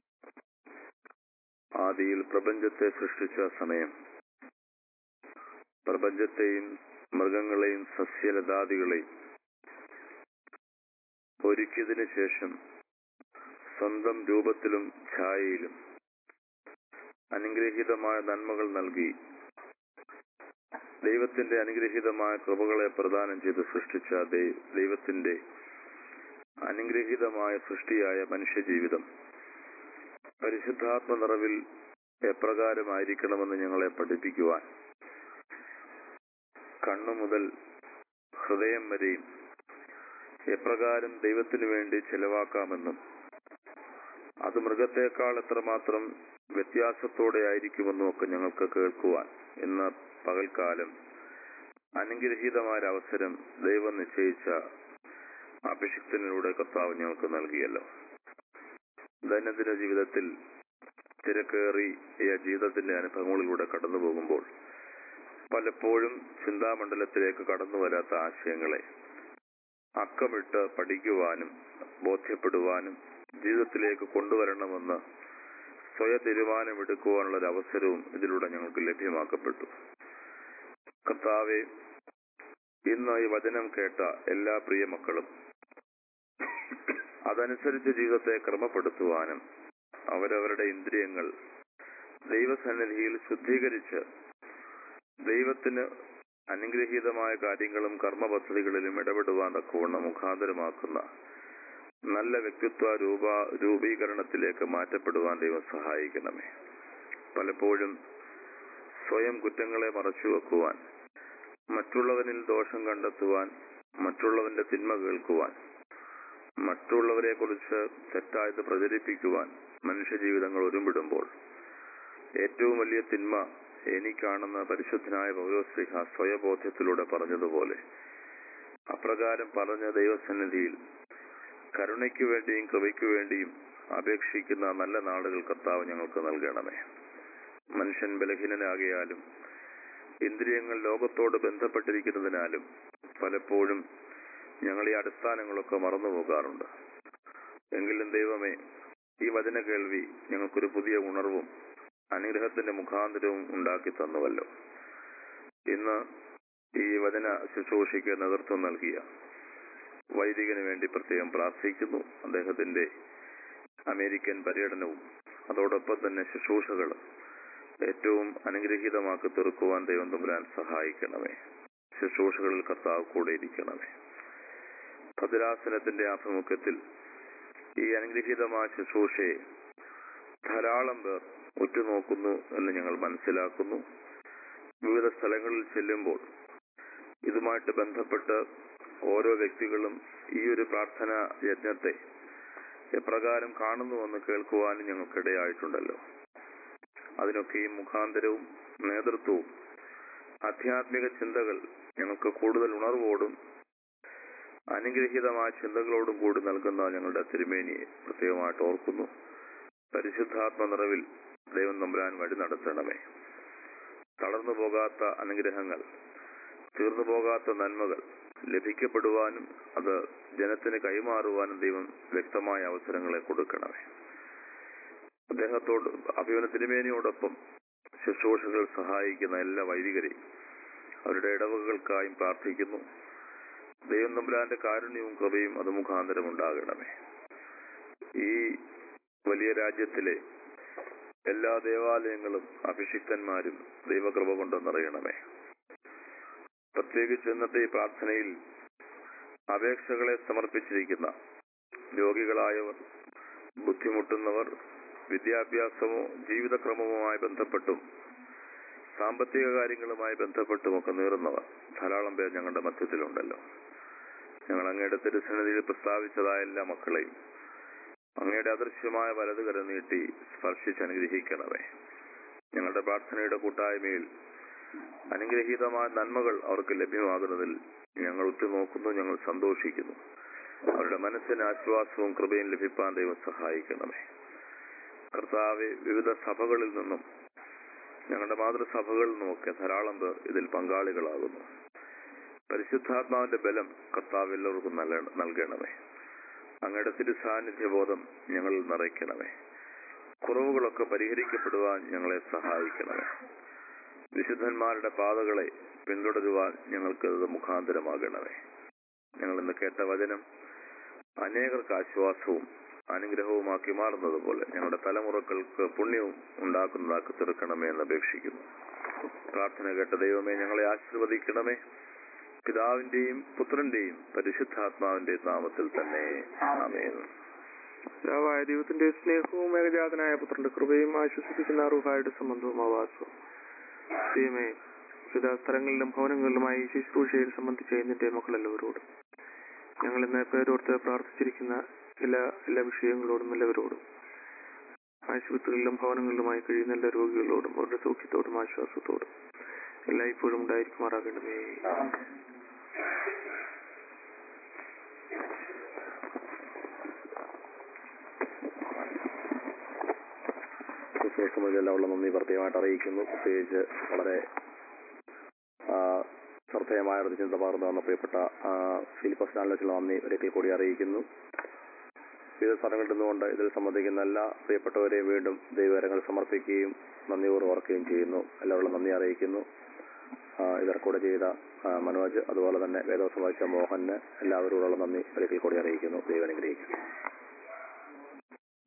[SPEAKER 4] ആദിയിൽ പ്രപഞ്ചത്തെ സൃഷ്ടിച്ച സമയം പ്രപഞ്ചത്തെയും മൃഗങ്ങളെയും സസ്യലതാദികളെയും ഒരുക്കിയതിനു ശേഷം സ്വന്തം രൂപത്തിലും ഛായയിലും അനുഗ്രഹീതമായ നന്മകൾ നൽകി ദൈവത്തിന്റെ അനുഗ്രഹീതമായ കൃപകളെ പ്രദാനം ചെയ്ത് സൃഷ്ടിച്ച ദൈ- ദൈവത്തിന്റെ അനുഗ്രഹീതമായ സൃഷ്ടിയായ മനുഷ്യജീവിതം പരിശുദ്ധാത്മ നിറവിൽ എപ്രകാരമായിരിക്കണമെന്ന് ഞങ്ങളെ പഠിപ്പിക്കുവാൻ കണ്ണു മുതൽ ഹൃദയം വരെയും
[SPEAKER 2] എപ്രകാരം ദൈവത്തിനു വേണ്ടി ചെലവാക്കാമെന്നും അത് മൃഗത്തെക്കാൾ എത്രമാത്രം വ്യത്യാസത്തോടെ ആയിരിക്കുമെന്നും ഒക്കെ ഞങ്ങൾക്ക് കേൾക്കുവാൻ ഇന്ന് പകൽക്കാലം അനുഗ്രഹീതമായ ഒരു അവസരം ദൈവം നിശ്ചയിച്ച അഭിഷിക്തനിലൂടെ കർത്താവ് ഞങ്ങൾക്ക് നൽകിയല്ലോ ദൈനംദിന ജീവിതത്തിൽ തിരക്കേറിയ ജീവിതത്തിന്റെ അനുഭവങ്ങളിലൂടെ കടന്നു പോകുമ്പോൾ പലപ്പോഴും ചിന്താമണ്ഡലത്തിലേക്ക് കടന്നു വരാത്ത ആശയങ്ങളെ അക്കമിട്ട് പഠിക്കുവാനും ബോധ്യപ്പെടുവാനും ജീവിതത്തിലേക്ക് കൊണ്ടുവരണമെന്ന് സ്വയ തീരുമാനമെടുക്കുവാനുള്ള ഒരു അവസരവും ഇതിലൂടെ ഞങ്ങൾക്ക് ലഭ്യമാക്കപ്പെട്ടു കർത്താവെ ഇന്ന് ഈ വചനം കേട്ട എല്ലാ പ്രിയ മക്കളും അതനുസരിച്ച് ജീവിതത്തെ ക്രമപ്പെടുത്തുവാനും അവരവരുടെ ഇന്ദ്രിയങ്ങൾ ദൈവസന്നിധിയിൽ ശുദ്ധീകരിച്ച് ദൈവത്തിന് അനുഗ്രഹീതമായ കാര്യങ്ങളും കർമ്മ പദ്ധതികളിലും ഇടപെടുവാൻ തക്കവണ്ണം മുഖാന്തരമാക്കുന്ന നല്ല വ്യക്തിത്വ രൂപ രൂപീകരണത്തിലേക്ക് മാറ്റപ്പെടുവാൻ ദൈവം സഹായിക്കണമേ പലപ്പോഴും സ്വയം കുറ്റങ്ങളെ മറച്ചു വെക്കുവാൻ മറ്റുള്ളവനിൽ ദോഷം കണ്ടെത്തുവാൻ മറ്റുള്ളവന്റെ തിന്മ കേൾക്കുവാൻ മറ്റുള്ളവരെ കുറിച്ച് തെറ്റായത് പ്രചരിപ്പിക്കുവാൻ മനുഷ്യജീവിതങ്ങൾ ഒരുമ്പിടുമ്പോൾ ഏറ്റവും വലിയ തിന്മ എനിക്കാണെന്ന് പരിശുദ്ധനായ പൗരോസ്ലിഹ സ്വയബോധ്യത്തിലൂടെ പറഞ്ഞതുപോലെ അപ്രകാരം പറഞ്ഞ ദൈവസന്നിധിയിൽ കരുണയ്ക്ക് വേണ്ടിയും കൃപയ്ക്ക് വേണ്ടിയും അപേക്ഷിക്കുന്ന നല്ല നാളുകൾ കർത്താവ് ഞങ്ങൾക്ക് നൽകണമേ മനുഷ്യൻ ബലഹീനനാകിയാലും ഇന്ദ്രിയങ്ങൾ ലോകത്തോട് ബന്ധപ്പെട്ടിരിക്കുന്നതിനാലും പലപ്പോഴും ഞങ്ങൾ ഈ അടിസ്ഥാനങ്ങളൊക്കെ മറന്നു പോകാറുണ്ട് എങ്കിലും ദൈവമേ ഈ വചന കേൾവി ഞങ്ങൾക്കൊരു പുതിയ ഉണർവും അനുഗ്രഹത്തിന്റെ മുഖാന്തരവും ഉണ്ടാക്കി തന്നുവല്ലോ ഇന്ന് ഈ വചന ശുശ്രൂഷയ്ക്ക് നേതൃത്വം നൽകിയ വൈദികന് വേണ്ടി പ്രത്യേകം പ്രാർത്ഥിക്കുന്നു അദ്ദേഹത്തിന്റെ അമേരിക്കൻ പര്യടനവും അതോടൊപ്പം തന്നെ ശുശ്രൂഷകൾ ഏറ്റവും അനുഗ്രഹീതമാക്കി തീർക്കുവാൻ ദൈവം തമ്പുരാൻ സഹായിക്കണമേ ശുശ്രൂഷകളിൽ കർത്താവ് കൂടെ ഇരിക്കണമേ ഭദ്രാസനത്തിന്റെ ആഭിമുഖ്യത്തിൽ ഈ അനുഗ്രഹീതമായ ശുശ്രൂഷയെ ധാരാളം പേർ ഉറ്റുനോക്കുന്നു എന്ന് ഞങ്ങൾ മനസ്സിലാക്കുന്നു വിവിധ സ്ഥലങ്ങളിൽ ചെല്ലുമ്പോൾ ഇതുമായിട്ട് ബന്ധപ്പെട്ട് ഓരോ വ്യക്തികളും ഈ ഒരു പ്രാർത്ഥന യജ്ഞത്തെ എപ്രകാരം കാണുന്നുവെന്ന് കേൾക്കുവാനും ഞങ്ങൾക്കിടയായിട്ടുണ്ടല്ലോ അതിനൊക്കെ ഈ മുഖാന്തരവും നേതൃത്വവും ആധ്യാത്മിക ചിന്തകൾ ഞങ്ങൾക്ക് കൂടുതൽ ഉണർവോടും അനുഗ്രഹീതമായ ചിന്തകളോടും കൂടി നൽകുന്ന ഞങ്ങളുടെ തിരുമേനിയെ പ്രത്യേകമായിട്ട് ഓർക്കുന്നു പരിശുദ്ധാത്മ നിറവിൽ ദൈവം നമ്പുരാൻ വഴി നടത്തണമേ തളർന്നു പോകാത്ത അനുഗ്രഹങ്ങൾ തീർന്നു പോകാത്ത നന്മകൾ ലഭിക്കപ്പെടുവാനും അത് ജനത്തിന് കൈമാറുവാനും ദൈവം വ്യക്തമായ അവസരങ്ങളെ കൊടുക്കണമേ അദ്ദേഹത്തോട് അഭിമന തിരുമേനിയോടൊപ്പം ശുശ്രൂഷകൾ സഹായിക്കുന്ന എല്ലാ വൈദികരെയും അവരുടെ ഇടവകകൾക്കായും പ്രാർത്ഥിക്കുന്നു ദൈവം നമ്പുരാന്റെ കാരുണ്യവും കൃപയും അത് മുഖാന്തരം ഉണ്ടാകണമേ ഈ വലിയ രാജ്യത്തിലെ എല്ലാ ദേവാലയങ്ങളും അഭിഷിക്തന്മാരും ദൈവകൃപ കൊണ്ട് നിറയണമേ പ്രത്യേകിച്ച് ഇന്നത്തെ ഈ പ്രാർത്ഥനയിൽ അപേക്ഷകളെ സമർപ്പിച്ചിരിക്കുന്ന രോഗികളായവർ ബുദ്ധിമുട്ടുന്നവർ വിദ്യാഭ്യാസമോ ജീവിതക്രമവുമായി ബന്ധപ്പെട്ടും സാമ്പത്തിക കാര്യങ്ങളുമായി ബന്ധപ്പെട്ടുമൊക്കെ നീറുന്നവർ ധാരാളം പേർ ഞങ്ങളുടെ മധ്യത്തിലുണ്ടല്ലോ ഞങ്ങൾ അങ്ങയുടെ തിരുസന്നിധിയിൽ പ്രസ്താവിച്ചതായ എല്ലാ മക്കളെയും അങ്ങയുടെ അദൃശ്യമായ വലത് കര നീട്ടി സ്പർശിച്ച് അനുഗ്രഹിക്കണമേ ഞങ്ങളുടെ പ്രാർത്ഥനയുടെ കൂട്ടായ്മയിൽ അനുഗ്രഹീതമായ നന്മകൾ അവർക്ക് ലഭ്യമാകുന്നതിൽ ഞങ്ങൾ ഉറ്റുനോക്കുന്നു ഞങ്ങൾ സന്തോഷിക്കുന്നു അവരുടെ മനസ്സിന് ആശ്വാസവും കൃപയും ലഭിപ്പാൻ ദൈവം സഹായിക്കണമേ കർത്താവ് വിവിധ സഭകളിൽ നിന്നും ഞങ്ങളുടെ മാതൃസഭകളിൽ നിന്നുമൊക്കെ ധാരാളം പേർ ഇതിൽ പങ്കാളികളാകുന്നു പരിശുദ്ധാത്മാവിന്റെ ബലം കർത്താവ് എല്ലാവർക്കും നല്ല- നൽകണമേ അങ്ങയുടെ തിരുസാന്നിധ്യബോധം ഞങ്ങളിൽ നിറയ്ക്കണമേ കുറവുകളൊക്കെ പരിഹരിക്കപ്പെടുവാൻ ഞങ്ങളെ സഹായിക്കണമേ വിശുദ്ധന്മാരുടെ പാതകളെ പിന്തുടരുവാൻ ഞങ്ങൾക്ക് അത് മുഖാന്തരമാകണമേ ഞങ്ങൾ ഇന്ന് കേട്ട വചനം അനേകർക്ക് ആശ്വാസവും അനുഗ്രഹവുമാക്കി മാറുന്നത് പോലെ ഞങ്ങളുടെ തലമുറകൾക്ക് പുണ്യവും ഉണ്ടാക്കുന്നതാക്കി തീർക്കണമേ എന്ന് അപേക്ഷിക്കുന്നു പ്രാർത്ഥന കേട്ട ദൈവമേ ഞങ്ങളെ ആശീർവദിക്കണമേ പിതാവിന്റെയും പുത്രന്റെയും പരിശുദ്ധാത്മാവിന്റെയും നാമത്തിൽ തന്നെ ആമേൻ
[SPEAKER 3] പിതാവായ ദൈവത്തിന്റെ സ്നേഹവും ഏകജാതനായ പുത്രന്റെ കൃപയും ആശ്വസിപ്പിക്കുന്ന അറുഹായുടെ സംബന്ധവും ആവാസവും ദൈവമേ വിവിധ സ്ഥലങ്ങളിലും ഭവനങ്ങളിലുമായി ഈ ശുശ്രൂഷയിൽ സംബന്ധിച്ച എന്നിന്റെ മക്കളെല്ലാവരോടും ഞങ്ങൾ ഇന്ന് പേരോർത്ത് പ്രാർത്ഥിച്ചിരിക്കുന്ന എല്ലാ എല്ലാ വിഷയങ്ങളോടും എല്ലാവരോടും ആശുപത്രികളിലും ഭവനങ്ങളിലുമായി കഴിയുന്ന എല്ലാ രോഗികളോടും അവരുടെ സൗഖ്യത്തോടും ആശ്വാസത്തോടും എല്ലായ്പ്പോഴും ഉണ്ടായിരിക്കുമാറാകണമേ
[SPEAKER 2] ശുശ്രൂഷകളിലെല്ലാം നന്ദി പ്രത്യേകമായിട്ട് അറിയിക്കുന്നു പ്രത്യേകിച്ച് വളരെ ആ, ശ്രദ്ധേയമായ ഒരു ചിന്ത പകർന്നു വന്ന പ്രിയപ്പെട്ട ആ, ഫിലിപ്പസ് ചാനലിലുള്ള നന്ദി ഒരിക്കൽ കൂടി അറിയിക്കുന്നു വിവിധ സ്ഥലങ്ങളിൽ നിന്നുകൊണ്ട് ഇതിൽ സംബന്ധിക്കുന്ന എല്ലാ പ്രിയപ്പെട്ടവരെയും വീണ്ടും ദൈവകരങ്ങൾ സമർപ്പിക്കുകയും നന്ദിപൂർവ്വം ഓർക്കുകയും ചെയ്യുന്നു എല്ലാവരും നന്ദി അറിയിക്കുന്നു ആ, ഇത് റെക്കോർഡ് ചെയ്ത ആ, മനോജ് അതുപോലെ തന്നെ വേദോസം വഹിച്ച മോഹന് എല്ലാവരോടുള്ള നന്ദി ഒരിക്കൽ കൂടി അറിയിക്കുന്നു ദൈവം അനുഗ്രഹിക്കുന്നു